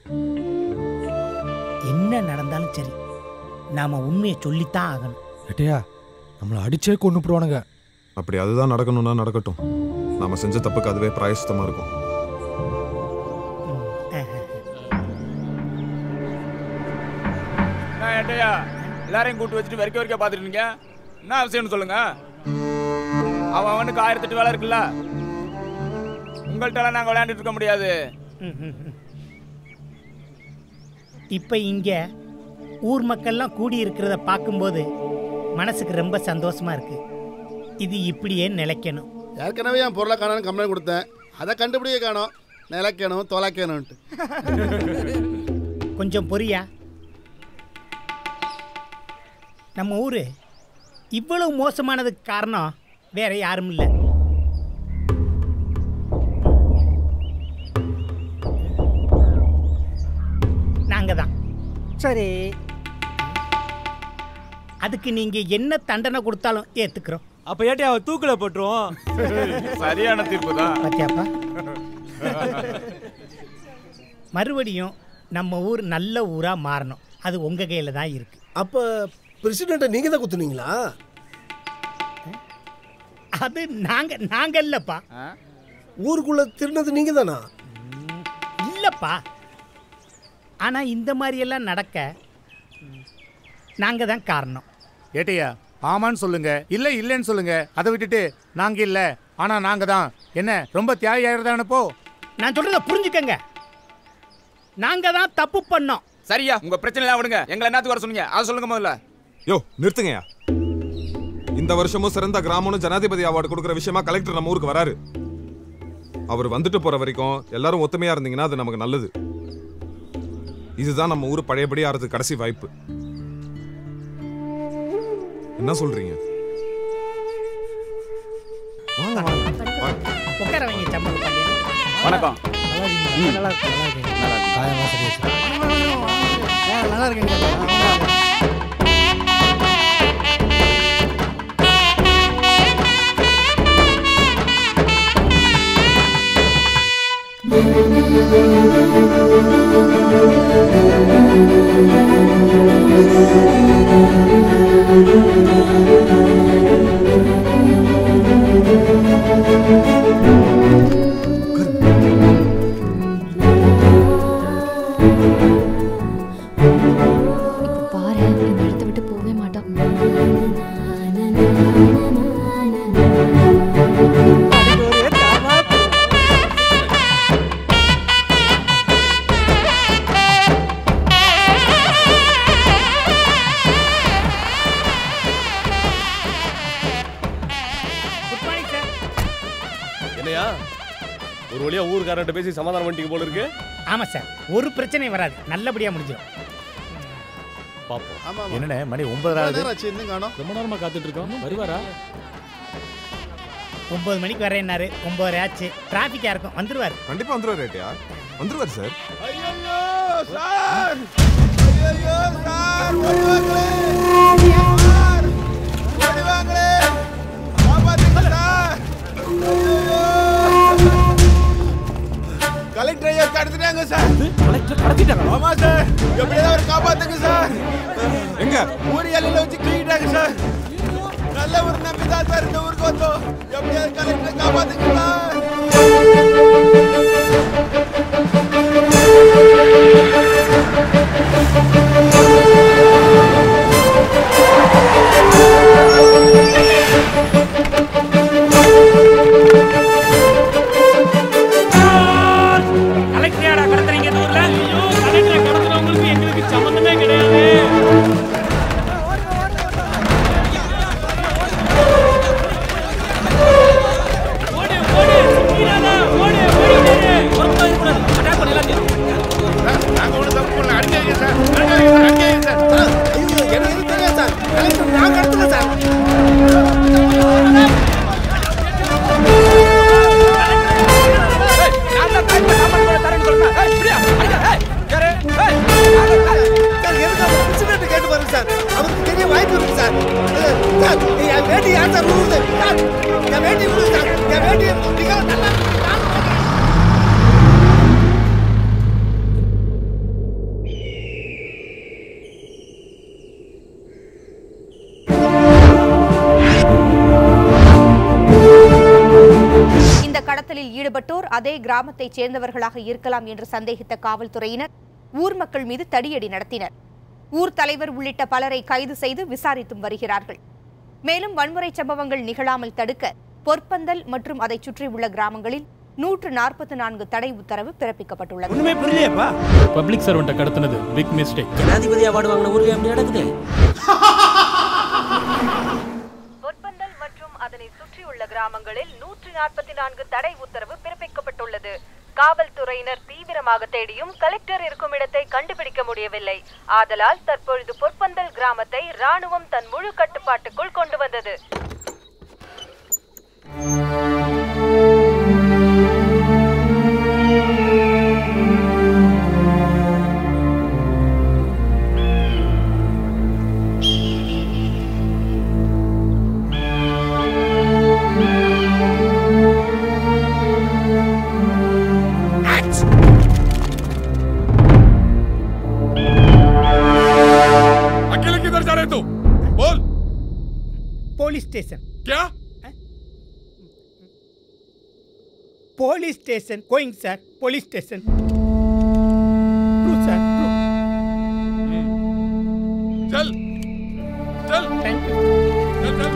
Speaker 3: என்ன நடந்தாலும் சரி நாம் உண்மையை சொல்லித்தான் ஆகணும்
Speaker 23: ஏட்டையா நம்மளை அடிச்சே கொண்டு போடுவானுங்க
Speaker 8: அப்படி அதுதான் நடக்கணும்னா நடக்கட்டும் நாம செஞ்ச தப்புக்கு அதுவே பிராயசித்தமா இருக்கும்
Speaker 19: நான் ஏட்டையா எல்லாரையும் கூட்டு வச்சுட்டு வரைக்கும் வரைக்கும் பார்த்துட்டு இருக்கீங்க என்ன அவசியம்னு சொல்லுங்க அவன் அவனுக்கு ஆயிரத்தெட்டு வேலை இருக்குல்ல உங்கள்கிட்ட நாங்கள் விளையாண்டுட்டு இருக்க முடியாது
Speaker 3: இப்போ இங்கே ஊர் மக்கள்லாம் கூடி இருக்கிறத பார்க்கும்போது மனசுக்கு ரொம்ப சந்தோஷமா இருக்கு இது இப்படியே நிலைக்கணும்
Speaker 9: ஏற்கனவே என் பொருளை காணோன்னு கம்ப்ளைண்ட் கொடுத்தேன் அதை கண்டுபிடிக்க காணோம் நிலைக்கணும் தொலைக்கணும்ட்டு
Speaker 3: கொஞ்சம் பொரியா நம்ம ஊர் இவ்வளவு மோசமானதுக்கு காரணம் வேற யாரும் இல்லை நாங்க தான் சரி அதுக்கு நீங்க என்ன தண்டனை கொடுத்தாலும் ஏத்துக்கிறோம்
Speaker 2: அப்ப ஏட்டி அவ தூக்குல போட்டுருவோம்
Speaker 19: சரியான தீர்ப்பு தான்
Speaker 3: பாத்தியாப்பா மறுபடியும் நம்ம ஊர் நல்ல ஊரா மாறணும் அது உங்க கையில தான் இருக்கு
Speaker 11: அப்ப பிரசிடென்ட்டை நீங்க தான் குத்துனீங்களா
Speaker 3: அது நாங்க நாங்க இல்லப்பா
Speaker 11: ஊருக்குள்ள திருநது நீங்க தானா
Speaker 3: இல்லப்பா ஆனா இந்த மாதிரி எல்லாம் நடக்க நாங்க தான் காரணம்
Speaker 5: ஏட்டையா ஆமான்னு சொல்லுங்க இல்ல இல்லைன்னு சொல்லுங்க அதை விட்டுட்டு நாங்க இல்ல ஆனா நாங்க தான் என்ன ரொம்ப தியாகி ஆயிரதானே போ
Speaker 3: நான் சொல்றத புரிஞ்சுக்கங்க நாங்க தான் தப்பு பண்ணோம்
Speaker 19: சரியா உங்க பிரச்சனை எல்லாம் விடுங்க எங்களை என்னத்துக்கு வர சொன்னீங்க அதை சொல்லுங்க முதல்ல
Speaker 8: யோ நிறுத்துங்கயா இந்த வருஷமும் சிறந்த கிராமம்னு ஜனாதிபதி அவார்டு கொடுக்குற விஷயமா கலெக்டர் நம்ம ஊருக்கு வராரு அவர் வந்துட்டு போற வரைக்கும் எல்லாரும் ஒத்துமையா இருந்தீங்கன்னா அது நமக்கு நல்லது இதுதான் நம்ம ஊர் பழையபடி ஆறதுக்கு கடைசி வாய்ப்பு என்ன சொல்றீங்க வாங்க, வாங்க.
Speaker 3: உட்கார வைங்க சம்பளம் பாண்டியன்
Speaker 19: வணக்கம்
Speaker 3: நல்லா இருக்கு நல்லா இருக்கு
Speaker 23: காயெல்லாம் சரியாச்சு
Speaker 11: நல்லா இருக்கீங்க
Speaker 22: பாரு இந்த இடத்த விட்டு போகவே மாட்டான்
Speaker 3: குட் மார்னிங் சார்
Speaker 20: என்னையா ஒரு வழியா ஊருக்காரன்ட்ட பேசி சமாதானம் பண்ணிட்டீங்க போல இருக்கு
Speaker 3: ஆமா சார் ஒரு பிரச்சனையும் வராது நல்லபடியா முடிஞ்சிடும்
Speaker 20: பாப்போம்
Speaker 5: என்னண்ணே மணி
Speaker 9: எவ்வளவு
Speaker 5: ஒன்பதாவது
Speaker 9: நேரம் ஆச்சு இன்னும் காணோம்
Speaker 10: ரொம்ப நேரமா காத்துட்டு இருக்கோம் வருவாரா
Speaker 3: ஒன்பது மணிக்கு வரேன்னாரு ஒன்பது ஆச்சு டிராஃபிக்கா இருக்கும் வந்துருவாரு
Speaker 8: கண்டிப்பா வந்துருவாரு ரேட்டியா வந்துருவாரு சார்
Speaker 9: ஐயோ சார் ஐயோ சார் ஓடிவாங்களே சார் ஓடிவாங்களே காப்பாத்துங்க சார் கலெக்டர் ஐயா கடத்திட்டாங்க சார் கலெக்டர் கடத்திட்டாங்க ஆமா சார் எப்படியாவது அவர் காப்பாத்துங்க சார்
Speaker 8: எங்க
Speaker 9: ஊர் எல்லையில வச்சு கிழிட்டாங்க சார் நல்ல ஒரு நம்பி தான் சார் இந்த ஊருக்கு வந்தோம் எப்படியாவது கலெக்டரை காப்பாத்துங்க சார்
Speaker 2: கலெக்டரா கடத்துறீங்க இந்த ஊர்ல ஐயோ கலெக்டரை கடத்துறவங்களுக்கு எங்களுக்கு சம்பந்தமே கிடையாது ஓடு ஓடு சுத்திராத ஓடு ஓடிடாரு பொறுப்பா இருக்கக்கூடாது அட்டாக் பண்ணலாம்
Speaker 9: நாங்க ஒண்ணு தப்பு பண்ணல அடிக்காதீங்க சார் அடிக்காதீங்க சார் அடிக்காதீங்க சார் ஐயோ எனக்கு எதுவும் தெரியாது சார் கலெக்டர் நான் கடத்தல சார் சார் எதுக்கு அவர் பிரசிடென்ட் கேட்டு பாருங்க சார் அவருக்கு தெரிய வாய்ப்பு இருக்கு சார் அஹ், சார் என் வேட்டி யார் சார் விழுவுது சார் என் வேட்டி விழுவுது சார் என் வேட்டி மிக நல்லா
Speaker 12: இந்த கடத்தலில் ஈடுபட்டோர் அதே கிராமத்தைச் சேர்ந்தவர்களாக இருக்கலாம் என்று சந்தேகித்த காவல்துறையினர் ஊர் மக்கள் மீது தடியடி நடத்தினர் ஊர் தலைவர் உள்ளிட்ட பலரை கைது செய்து விசாரித்தும் வருகிறார்கள் மேலும் வன்முறை சம்பவங்கள் நிகழாமல் தடுக்க பொற்பந்தல் மற்றும் அதைச் சுற்றியுள்ள கிராமங்களில் நூற்று நாற்பத்தி நான்கு தடை உத்தரவு பிறப்பிக்கப்பட்டுள்ளது
Speaker 2: ஒண்ணுமே புரியலையப்பா பப்ளிக் சர்வெண்ட்டை கடத்தினது பிக் மிஸ்டேக்
Speaker 16: ஜனாதிபதி அவார்டு வாங்கின ஊருக்கு எப்படி நடக்குது
Speaker 18: பொற்பந்தல் மற்றும் அதனை சுற்றியுள்ள கிராமங்களில் நூற்றி நாற்பத்தி நான்கு தடை உத்தரவு பிறப்பிக்கப்பட்டுள்ளது காவல்துறையினர் தீவிரமாக தேடியும் கலெக்டர் இருக்கும் இடத்தை கண்டுபிடிக்க முடியவில்லை ஆதலால் தற்பொழுது பொற்பந்தல் கிராமத்தை ராணுவம் தன் முழு கட்டுப்பாட்டுக்குள் கொண்டு வந்தது
Speaker 9: अकेले किधर जा रहे तू बोल
Speaker 3: போலீஸ் ஸ்டேஷன்
Speaker 9: क्या
Speaker 3: police station going sir police station true sir
Speaker 9: चल चल चल चल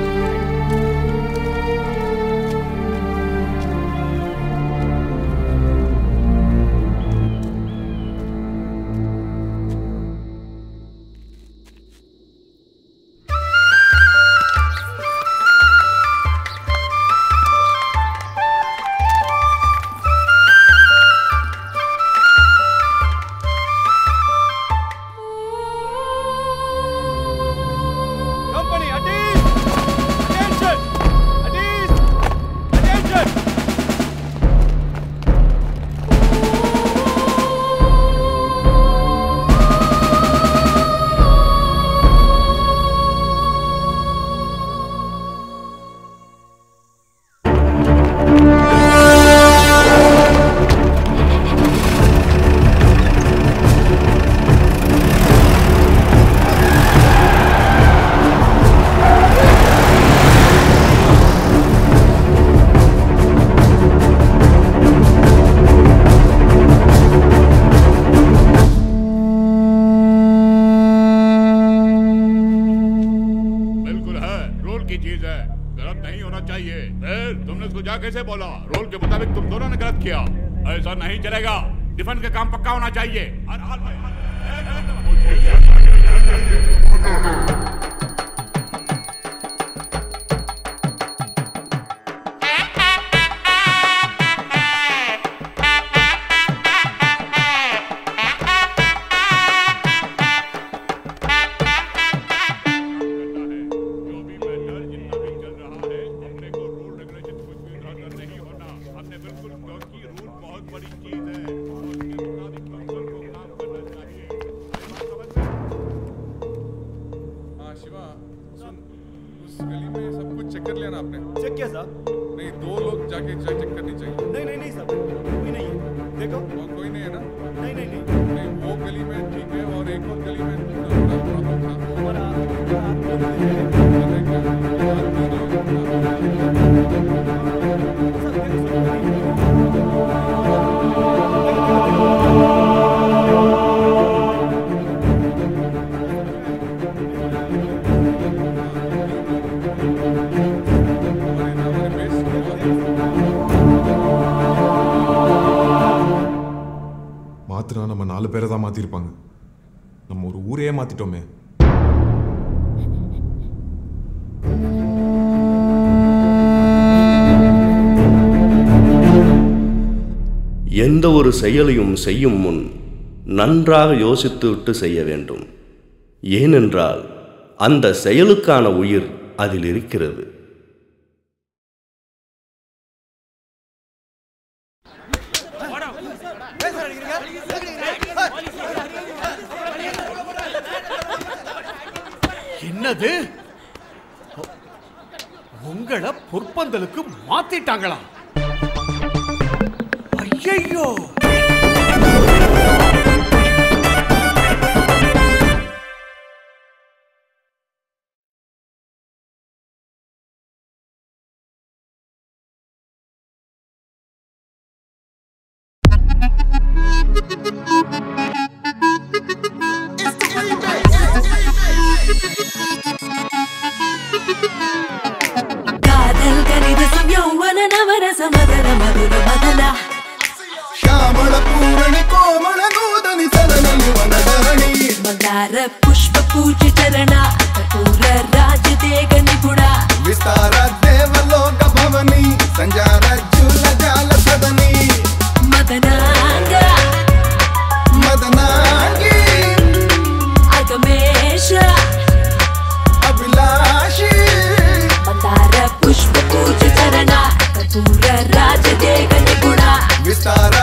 Speaker 2: Company, Adis! Attention! Adis! Attention!
Speaker 21: बिल्कुल है रोल की चीज है गलत नहीं होना चाहिए फिर तुमने उसको जा कैसे बोला रोल के मुताबिक तुम दोनों ने गलत किया ऐसा नहीं चलेगा डिफेंस का काम पक्का होना चाहिए हर हाल में
Speaker 8: आपने
Speaker 1: चेक किया साहब
Speaker 8: नहीं दो लोग जाके चेक करनी चाहिए
Speaker 1: नहीं नहीं नहीं साहब कोई नहीं है देखो
Speaker 8: और कोई नहीं है ना
Speaker 1: नहीं नहीं नहीं
Speaker 8: नहीं वो गली में ठीक है और एक और गली में थोड़ा प्रॉब्लम था மாத்துனா நம்ம நாலு பேரை தான் மாத்திருப்பாங்க நம்ம ஒரு ஊரையே மாத்திட்டோமே
Speaker 6: எந்த ஒரு செயலையும் செய்யும் முன் நன்றாக யோசித்துவிட்டு செய்ய வேண்டும் ஏனென்றால் அந்த செயலுக்கான உயிர் அதில் இருக்கிறது
Speaker 13: என்னது உங்களை பொற்பந்தலுக்கு மாத்திட்டாங்களா ஐயையோ
Speaker 14: காதல் கனிதசம் யௌவன நவரச மதன மதுர மதன
Speaker 24: ಶ್ಯಾಮಳ ಪೂರಣಿ ಕೋಮಳ ನೂತನಿ ಸದನನಿ ವನಧರಣಿ
Speaker 14: ಮಂದಾರ ಪುಷ್ಪ ಪೂಜೆ ಚರಣ ಕಪೂರ ರಾಜದೇಗ ನಿಪುಣ
Speaker 24: ವಿಸ್ತಾರ ದೇವಲೋಕ ಭವನಿ ಸಂಜಾರ ಜುಲ ಜಾಲ ಸದನಿ
Speaker 14: ಮದನಾಂಗ
Speaker 24: ಮದನಾಂಗಿ
Speaker 14: ಅಗಮೇಶ
Speaker 24: ಅಭಿಲಾಷಿ
Speaker 14: ಮಂದಾರ ಪುಷ್ಪ ಪೂಜೆ ಚರಣ ಕಪೂರ ರಾಜದೇಗ ನಿಪುಣ
Speaker 24: ವಿಸ್ತಾರ